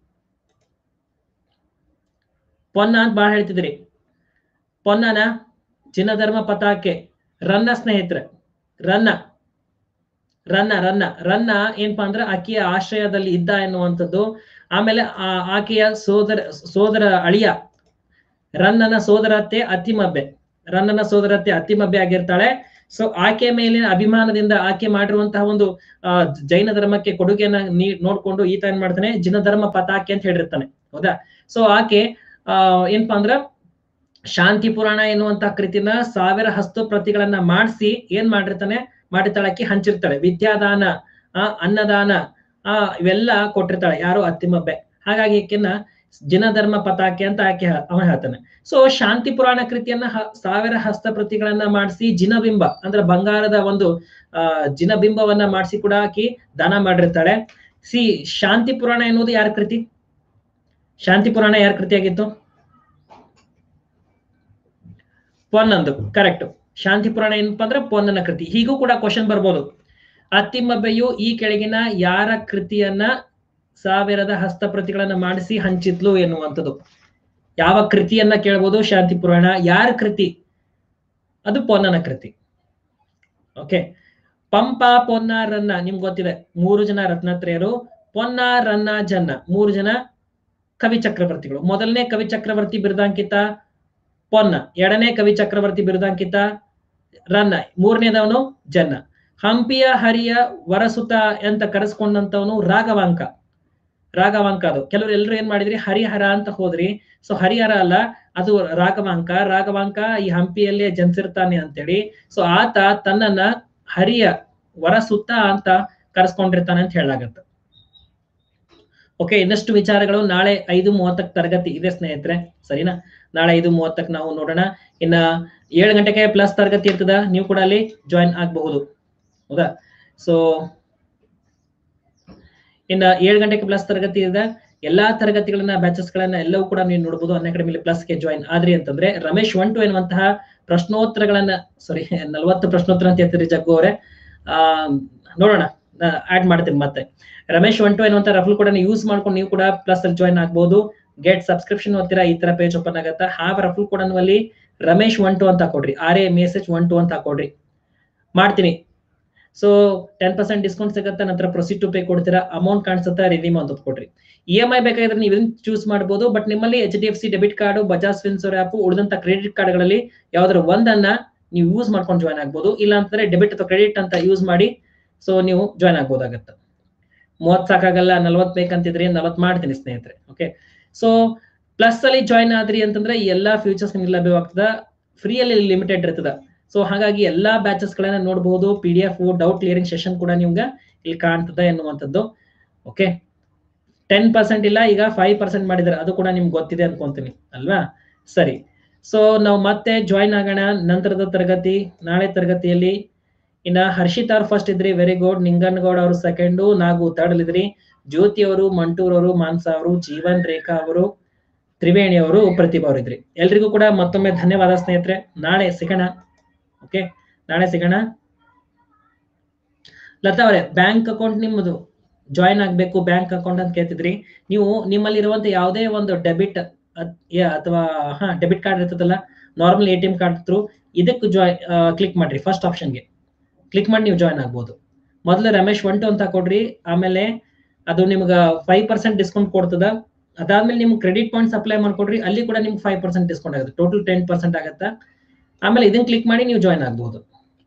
ಪೊನ್ನ ಅಂತ ಬಹಳ ಹೇಳ್ತಿದ್ರಿ ಪೊನ್ನನ ಜಿನಧರ್ಮ ಪತಾಕೆ ರನ್ನ ಸ್ನೇಹಿತರೆ ರನ್ನ ರನ್ನ ರನ್ನ ರನ್ನ ಏನಪ್ಪಾ ಅಂದ್ರೆ ಆಕೆಯ ಆಶ್ರಯದಲ್ಲಿ ಇದ್ದ ಎನ್ನುವಂಥದ್ದು ಆಮೇಲೆ ಆ ಆಕೆಯ ಸೋದರ ಸೋದರ ಅಳಿಯ ರನ್ನನ ಸೋದರತ್ತೆ ಅತಿಮಬ್ಬೆ ರನ್ನನ ಸೋದರತ್ತೆ ಅತಿಮಬ್ಬೆ ಆಗಿರ್ತಾಳೆ ಸೊ ಆಕೆ ಮೇಲಿನ ಅಭಿಮಾನದಿಂದ ಆಕೆ ಮಾಡಿರುವಂತಹ ಒಂದು ಆ ಜೈನ ಧರ್ಮಕ್ಕೆ ಕೊಡುಗೆಯನ್ನ ನೀ ನೋಡ್ಕೊಂಡು ಈತ ಏನ್ ಮಾಡ್ತಾನೆ ಜಿನ ಧರ್ಮ ಪತಾಕೆ ಅಂತ ಹೇಳಿರ್ತಾನೆ ಹೌದಾ ಸೊ ಆಕೆ ಆ ಏನಪ್ಪಾ ಅಂದ್ರ ಶಾಂತಿ ಪುರಾಣ ಎನ್ನುವಂತಹ ಕೃತಿನ ಸಾವಿರ ಹಸ್ತು ಪ್ರತಿಗಳನ್ನ ಮಾಡಿಸಿ ಏನ್ ಮಾಡಿರ್ತಾನೆ ಮಾಡಿರ್ತಾಳೆ ಆಕಿ ಹಂಚಿರ್ತಾಳೆ ವಿದ್ಯಾದಾನ ಆ ಅನ್ನದಾನ ಆ ಇವೆಲ್ಲ ಕೊಟ್ಟಿರ್ತಾಳೆ ಯಾರು ಅತ್ತಿಮಬ್ಬೆ ಹಾಗಾಗಿ ಆಕೆನ ಜಿನಧರ್ಮ ಪತಾಕೆ ಅಂತ ಆಕೆ ಅವ ಹೇಳ್ತಾನೆ ಸೊ ಶಾಂತಿ ಪುರಾಣ ಕೃತಿಯನ್ನ ಹ- ಸಾವಿರ ಹಸ್ತ ಪ್ರತಿಗಳನ್ನ ಮಾಡಿಸಿ ಜಿನಬಿಂಬ ಅಂದ್ರೆ ಬಂಗಾರದ ಒಂದು ಆ ಜಿನಬಿಂಬವನ್ನ ಮಾಡಿಸಿ ಕೂಡ ಆಕಿ ದಾನ ಮಾಡಿರ್ತಾಳೆ ಸಿ ಶಾಂತಿ ಪುರಾಣ ಎನ್ನುವುದು ಯಾರ ಕೃತಿ ಶಾಂತಿ ಪುರಾಣ ಯಾರ ಕೃತಿ ಆಗಿತ್ತು ಪೊನ್ನಂದು ಕರೆಕ್ಟ್ ಶಾಂತಿ ಪುರಾಣ ಏನಪ್ಪಾ ಅಂದ್ರೆ ಪೊನ್ನನ ಕೃತಿ ಹೀಗೂ ಕೂಡ ಕ್ವಶನ್ ಬರ್ಬೋದು ಅತ್ತಿಮಬ್ಬೆಯು ಈ ಕೆಳಗಿನ ಯಾರ ಕೃತಿಯನ್ನ ಸಾವಿರದ ಹಸ್ತಪ್ರತಿಗಳನ್ನ ಮಾಡಿಸಿ ಹಂಚಿದ್ಲು ಎನ್ನುವಂಥದ್ದು ಯಾವ ಕೃತಿಯನ್ನ ಕೇಳ್ಬೋದು ಶಾಂತಿ ಪುರಾಣ ಯಾರ ಕೃತಿ ಅದು ಪೊನ್ನನ ಕೃತಿ ಓಕೆ ಪಂಪ ಪೊನ್ನ ರನ್ನ ನಿಮ್ಗೆ ಗೊತ್ತಿದೆ ಮೂರು ಜನ ರತ್ನತ್ರಯರು ಪೊನ್ನ ರನ್ನ ಜನ್ನ ಮೂರು ಜನ ಕವಿ ಚಕ್ರವರ್ತಿಗಳು ಮೊದಲನೇ ಕವಿ ಚಕ್ರವರ್ತಿ ಬಿರುದಾಂಕಿತ ಪೊನ್ನ ಎರಡನೇ ಕವಿ ಚಕ್ರವರ್ತಿ ಬಿರುದಾಂಕಿತ ರನ್ನ ಮೂರನೇದವನು ಜನ್ನ ಹಂಪಿಯ ಹರಿಯ ವರಸುತ ಅಂತ ಕರೆಸ್ಕೊಂಡಂತವನು ರಾಘವಾಂಕ ರಾಘವಾಂಕ ಅದು ಕೆಲವರು ಎಲ್ಲರೂ ಏನ್ ಮಾಡಿದ್ರಿ ಹರಿಹರ ಅಂತ ಹೋದ್ರಿ ಸೊ ಹರಿಹರ ಅಲ್ಲ ಅದು ರಾಘವಾಂಕ ರಾಘವಾಂಕ ಈ ಹಂಪಿಯಲ್ಲೇ ಜನಿಸಿರ್ತಾನೆ ಅಂತೇಳಿ ಸೊ ಆತ ತನ್ನನ್ನ ಹರಿಯ ವರಸುತ್ತ ಅಂತ ಕರೆಸ್ಕೊಂಡಿರ್ತಾನೆ ಅಂತ ಹೇಳಲಾಗತ್ತೆ ಓಕೆ ಇನ್ನಷ್ಟು ವಿಚಾರಗಳು ನಾಳೆ ಐದು ಮೂವತ್ತಕ್ಕೆ ತರಗತಿ ಇದೆ ಸ್ನೇಹಿತರೆ ಸರಿನಾ ನಾಳೆ ಐದು ಮೂವತ್ತಕ್ಕೆ ನಾವು ನೋಡೋಣ ಇನ್ನ ಏಳು ಗಂಟೆಗೆ ಪ್ಲಸ್ ತರಗತಿ ಇರ್ತದ ನೀವು ಕೂಡ ಅಲ್ಲಿ ಜಾಯಿನ್ ಆಗಬಹುದು ಹೌದಾ ಸೊ ಇನ್ನ ಏಳು ಗಂಟೆಗೆ ಪ್ಲಸ್ ತರಗತಿ ಇದೆ ಎಲ್ಲಾ ತರಗತಿಗಳನ್ನ ಬ್ಯಾಚಸ್ ಗಳನ್ನ ಎಲ್ಲವೂ ಕೂಡ ನೀವು ನೋಡಬಹುದು ಅನ್ ಅಕಾಡೆಮಿಲಿ ಪ್ಲಸ್ಗೆ ಜಾಯಿನ್ ಆದ್ರಿ ಅಂತಂದ್ರೆ ರಮೇಶ್ ಒನ್ ಟು ಎನ್ನುವಂತಹ ಪ್ರಶ್ನೋತ್ತರಗಳನ್ನ ಸಾರಿ ನಲವತ್ತು ಪ್ರಶ್ನೋತ್ತರ ಅಂತ ಹೇಳ್ತೀರಿ ಜಗ್ಗು ಅವರೇ ಆ ನೋಡೋಣ ಆಡ್ ಮಾಡ್ತೀನಿ ಮತ್ತೆ ರಮೇಶ್ ಒನ್ ಟು ಎನ್ನುವಂತ ರಫಲ್ ಕೂಡ ಯೂಸ್ ಮಾಡ್ಕೊಂಡು ನೀವು ಕೂಡ ಪ್ಲಸ್ ಅಲ್ಲಿ ಜಾಯಿನ್ ಆಗ್ಬಹುದು ಗೆಟ್ ಸಬ್ಸ್ಕ್ರಿಪ್ಷನ್ ಓದ್ತೀರಾ ಈ ತರ ಪೇಜ್ ಓಪನ್ ಆಗತ್ತಾ ಹಾವ್ ರಫಲ್ ಕೂಡ ಅಲ್ಲಿ ರಮೇಶ್ ಒನ್ ಟು ಅಂತ ಹಾಕೊಡ್ರಿ or a message one two ಅಂತ ಹಾಕೊಡ್ರಿ ಮಾಡ್ತೀನಿ ಸೊ ಟೆನ್ ಪರ್ಸೆಂಟ್ ಡಿಸ್ಕೌಂಟ್ ಸಿಗುತ್ತೆ ನಂತರ ಪ್ರೊಸೀಡ್ ಟು ಪೇ ಕೊಡ್ತೀರಾ ಅಮೌಂಟ್ ಕಾಣಿಸುತ್ತಾ ರಿಡೀಮ್ ಅಂತ ಕೊಡ್ರಿ ಇ ಎಂ ಐ ಬೇಕಾದ್ರೆ ನೀವು ಇದನ್ನ ಚೂಸ್ ಮಾಡಬಹುದು ಬಟ್ ನಿಮ್ಮಲ್ಲಿ H D F C debit card Bajaj Finserv app ಉಳಿದಂತ ಕ್ರೆಡಿಟ್ ಕಾರ್ಡ್ಗಳಲ್ಲಿ ಯಾವ್ದಾದ್ರು ಒಂದನ್ನ ನೀವು ಯೂಸ್ ಮಾಡ್ಕೊಂಡು ಜಾಯ್ನ್ ಆಗ್ಬೋದು ಇಲ್ಲ ಅಂತಂದ್ರೆ ಡೆಬಿಟ್ ಅಥವಾ ಕ್ರೆಡಿಟ್ ಅಂತ ಯೂಸ್ ಮಾಡಿ ಸೊ ನೀವು ಜಾಯ್ನ್ ಆಗ್ಬೋದಾಗತ್ತೆ ಮೂವತ್ ಸಾಕಾಗಲ್ಲ ನಲ್ವತ್ ಬೇಕಂತಿದ್ರಿ ನಲ್ವತ್ ಮಾಡ್ತೀನಿ ಸ್ನೇಹಿತರೆ ಓಕೆ ಸೊ ಪ್ಲಸ್ ಅಲ್ಲಿ ಜಾಯ್ನ್ ಆದ್ರಿ ಅಂತಂದ್ರೆ ಈ ಎಲ್ಲಾ ಫ್ಯೂಚರ್ಸ್ ನಿಮ್ಗೆ ಲಭ್ಯವಾಗ್ತದ ಫ್ರೀಯಲ್ಲಿ ಲಿಮಿಟೆಡ್ ಇರ್ತದ ಸೊ ಹಾಗಾಗಿ ಎಲ್ಲಾ ಬ್ಯಾಚಸ್ ಗಳನ್ನ ನೋಡಬಹುದು P D F doubt clearing session ಕೂಡ ನಿಮ್ಗೆ ಇಲ್ಲಿ ಕಾಣ್ತದ ಎನ್ನುವಂಥದ್ದು ಓಕೆ ಟೆನ್ ಪರ್ಸೆಂಟ್ ಇಲ್ಲ ಈಗ ಫೈವ್ ಪರ್ಸೆಂಟ್ ಮಾಡಿದ್ದಾರೆ ಅದು ಕೂಡ ನಿಮ್ಗೆ ಗೊತ್ತಿದೆ ಅನ್ಕೊಂತೀನಿ ಅಲ್ವಾ ಸರಿ ಸೊ ನಾವು ಮತ್ತೆ ಜಾಯಿನ್ ಆಗೋಣ ನಂತರದ ತರಗತಿ ನಾಳೆ ತರಗತಿಯಲ್ಲಿ ಇನ್ನ ಹರ್ಷಿತ್ ಅವ್ರು ಫಸ್ಟ್ ಇದ್ರಿ ವೆರಿ ಗುಡ್ ನಿಂಗನಗೌಡ ಅವರು ಸೆಕೆಂಡು ನಾಗು ಥರ್ಡ್ ಇದ್ರಿ ಜ್ಯೋತಿ ಅವರು ಮಂಟೂರ್ ಅವರು ಮಾನ್ಸಾ ಅವರು ಜೀವನ್ ರೇಖಾ ಅವರು ತ್ರಿವೇಣಿ ಅವರು ಪ್ರತಿಭಾ ಅವರು ಇದ್ರಿ ಎಲ್ರಿಗೂ ಕೂಡ ಮತ್ತೊಮ್ಮೆ ಧನ್ಯವಾದ ಸ್ನೇಹಿತರೆ ನಾಳೆ ಸಿಗೋಣ ಓಕೆ ನಾಳೆ ಸಿಗೋಣ ಲತಾ ಅವರೇ ಬ್ಯಾಂಕ್ ಅಕೌಂಟ್ ನಿಮ್ಮದು ಜಾಯಿನ್ ಆಗ್ಬೇಕು ಬ್ಯಾಂಕ್ ಅಕೌಂಟ್ ಅಂತ ಕೇಳ್ತಿದ್ರಿ ನೀವು ನಿಮ್ಮಲ್ಲಿ ಇರುವಂತ ಯಾವುದೇ ಒಂದು ಡೆಬಿಟ್ ಅಥವಾ ಹಾ ಡೆಬಿಟ್ ಕಾರ್ಡ್ ಇರ್ತದಲ್ಲ normal A T M card through ಇದಕ್ಕೆ ಜಾಯ್ ಕ್ಲಿಕ್ ಮಾಡ್ರಿ ಫಸ್ಟ್ ಆಪ್ಷನ್ಗೆ ಕ್ಲಿಕ್ ಮಾಡಿ ನೀವು ಜಾಯ್ನ್ ಆಗ್ಬೋದು ಮೊದಲು ರಮೇಶ್ ಒನ್ ಟು ಅಂತ ಕೊಡ್ರಿ ಆಮೇಲೆ ಅದು ನಿಮ್ಗೆ ಫೈವ್ ಪರ್ಸೆಂಟ್ ಡಿಸ್ಕೌಂಟ್ ಕೊಡ್ತದ ಅದಾದ್ಮೇಲೆ ನಿಮ್ಗೆ ಕ್ರೆಡಿಟ್ ಪಾಯಿಂಟ್ಸ್ ಅಪ್ಲೈ ಮಾಡ್ಕೊಡ್ರಿ ಅಲ್ಲಿ ಕೂಡ ನಿಮ್ಗೆ ಫೈವ್ ಪರ್ಸೆಂಟ್ ಡಿಸ್ಕೌಂಟ್ ಆಗುತ್ತೆ ಟೋಟಲ್ ಟೆನ್ ಪರ್ಸೆಂಟ್ ಆಗುತ್ತೆ ಆಮೇಲೆ ಇದನ್ನ ಕ್ಲಿಕ್ ಮಾಡಿ ನೀವು ಜಾಯ್ನ್ ಆಗ್ಬೋದು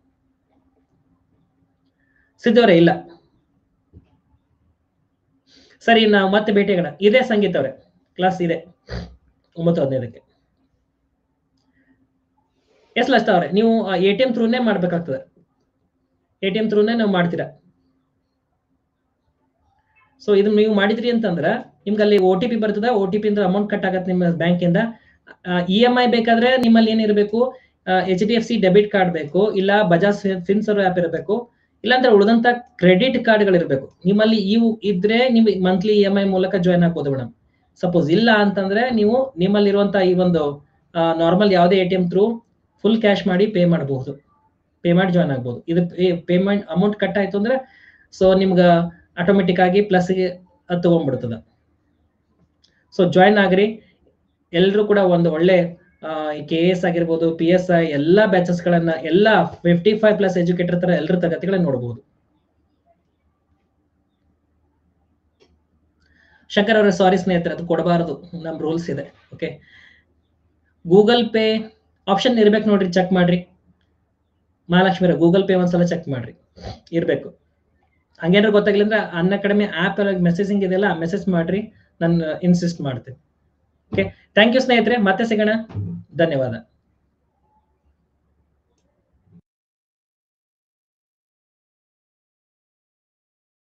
ಸಿದ್ದವರೇ ಇಲ್ಲ ಸರಿ ನಾವು ಮತ್ತೆ ಭೇಟಿಯಾಗೋಣ ಇದೇ ಸಂಗೀತ ಅವರೇ ಕ್ಲಾಸ್ ಇದೆ ಒಂಬತ್ತು ಹದಿನೈದಕ್ಕೆ ಎಸ್ ಲಷ್ಟ ಅವ್ರೆ ನೀವು ಎ ಟಿ ಎಂ ಥ್ರೂನೇ ಮಾಡ್ಬೇಕಾಗ್ತದೆ ಎ ಟಿ ಎಂ ಥ್ರೂನೇ ನಾವು ಮಾಡ್ತೀರಾ ಸೊ ಇದು ನೀವು ಮಾಡಿದ್ರಿ ಅಂತಂದ್ರೆ ನಿಮ್ಗೆ ಅಲ್ಲಿ ಒ ಟಿ ಪಿ ಬರ್ತದ ಒ ಟಿ ಪಿ ಇಂದ ಅಮೌಂಟ್ ಕಟ್ ಆಗತ್ತೆ ನಿಮ್ಮ ಬ್ಯಾಂಕಿಂದ ಇ ಎಂ ಐ ಬೇಕಾದ್ರೆ ನಿಮ್ಮಲ್ಲಿ ಏನಿರಬೇಕು H D F C debit card ಬೇಕು ಇಲ್ಲ ಬಜಾಜ್ ಫಿನ್ಸರ್ ಆ್ಯಪ್ ಇರಬೇಕು ಇಲ್ಲಾಂದ್ರೆ ಉಳಿದಂತ ಕ್ರೆಡಿಟ್ ಕಾರ್ಡ್ಗಳು ಇರಬೇಕು ನಿಮ್ಮಲ್ಲಿ ಇವು ಇದ್ರೆ ನಿಮ್ಗೆ ಮಂತ್ಲಿ ಇ ಎಂ ಐ ಮೂಲಕ ಜಾಯ್ನ್ ಆಗ್ಬೋದು ಮೇಡಮ್ ಸಪೋಸ್ ಇಲ್ಲ ಅಂತಂದ್ರೆ ನೀವು ನಿಮ್ಮಲ್ಲಿರುವಂತ ಈ ಒಂದು ನಾರ್ಮಲ್ ಯಾವುದೇ A T M through full cash ಮಾಡಿ ಪೇ ಮಾಡಬಹುದು ಪೇ ಮಾಡಿ ಜಾಯ್ನ್ ಆಗ್ಬೋದು ಇದು ಪೇಮೆಂಟ್ ಅಮೌಂಟ್ ಕಟ್ ಆಯ್ತು ಅಂದ್ರೆ ಸೊ ನಿಮ್ಗೆ ಆಟೋಮೆಟಿಕ್ ಆಗಿ ಪ್ಲಸ್ಗೆ ಅದು ತಗೊಂಡ್ಬಿಡ್ತದ ಸೊ ಜಾಯ್ನ್ ಆಗ್ರಿ ಎಲ್ಲರೂ ಕೂಡ ಒಂದು ಒಳ್ಳೆ ಕೆ ಎಸ್ ಆಗಿರ್ಬೋದು ಪಿ ಎಸ್ ಐ ಎಲ್ಲಾ ಬ್ಯಾಚಸ್ ಗಳನ್ನ ಎಲ್ಲಾ ಫಿಫ್ಟಿ ಫೈವ್ ಪ್ಲಸ್ ಎಜುಕೇಟರ್ ತರ ಎಲ್ಲರ ತರಗತಿಗಳನ್ನ ನೋಡಬಹುದು ಶಂಕರ್ ಅವರ ಸಾರಿ ಸ್ನೇಹಿತರೆ ಅದು ಕೊಡಬಾರದು ನಮ್ ರೂಲ್ಸ್ ಇದೆ ಓಕೆ ಗೂಗಲ್ ಪೇ ಆಪ್ಷನ್ ಇರ್ಬೇಕು ನೋಡ್ರಿ ಚೆಕ್ ಮಾಡ್ರಿ ಮಹಾಲಕ್ಷ್ಮಿ ಗೂಗಲ್ ಪೇ ಒಂದ್ಸಲ ಚೆಕ್ ಮಾಡ್ರಿ ಇರ್ಬೇಕು ಹಂಗೇನಾದ್ರು ಗೊತ್ತಾಗಿಲ್ಲ ಅಂದ್ರೆ ಅನ್ನ ಕಡಿಮೆ ಆಪ್ ಮೆಸೇಜಿಂಗ್ ಇದೆಯಲ್ಲ ಮೆಸೇಜ್ ಮಾಡ್ರಿ ನಾನು ಇನ್ಸಿಸ್ಟ್ ಮಾಡ್ತೀನಿ ಓಕೆ ಥ್ಯಾಂಕ್ ಯು ಸ್ನೇಹಿತರೆ ಮತ್ತೆ ಸಿಗೋಣ ಧನ್ಯವಾದ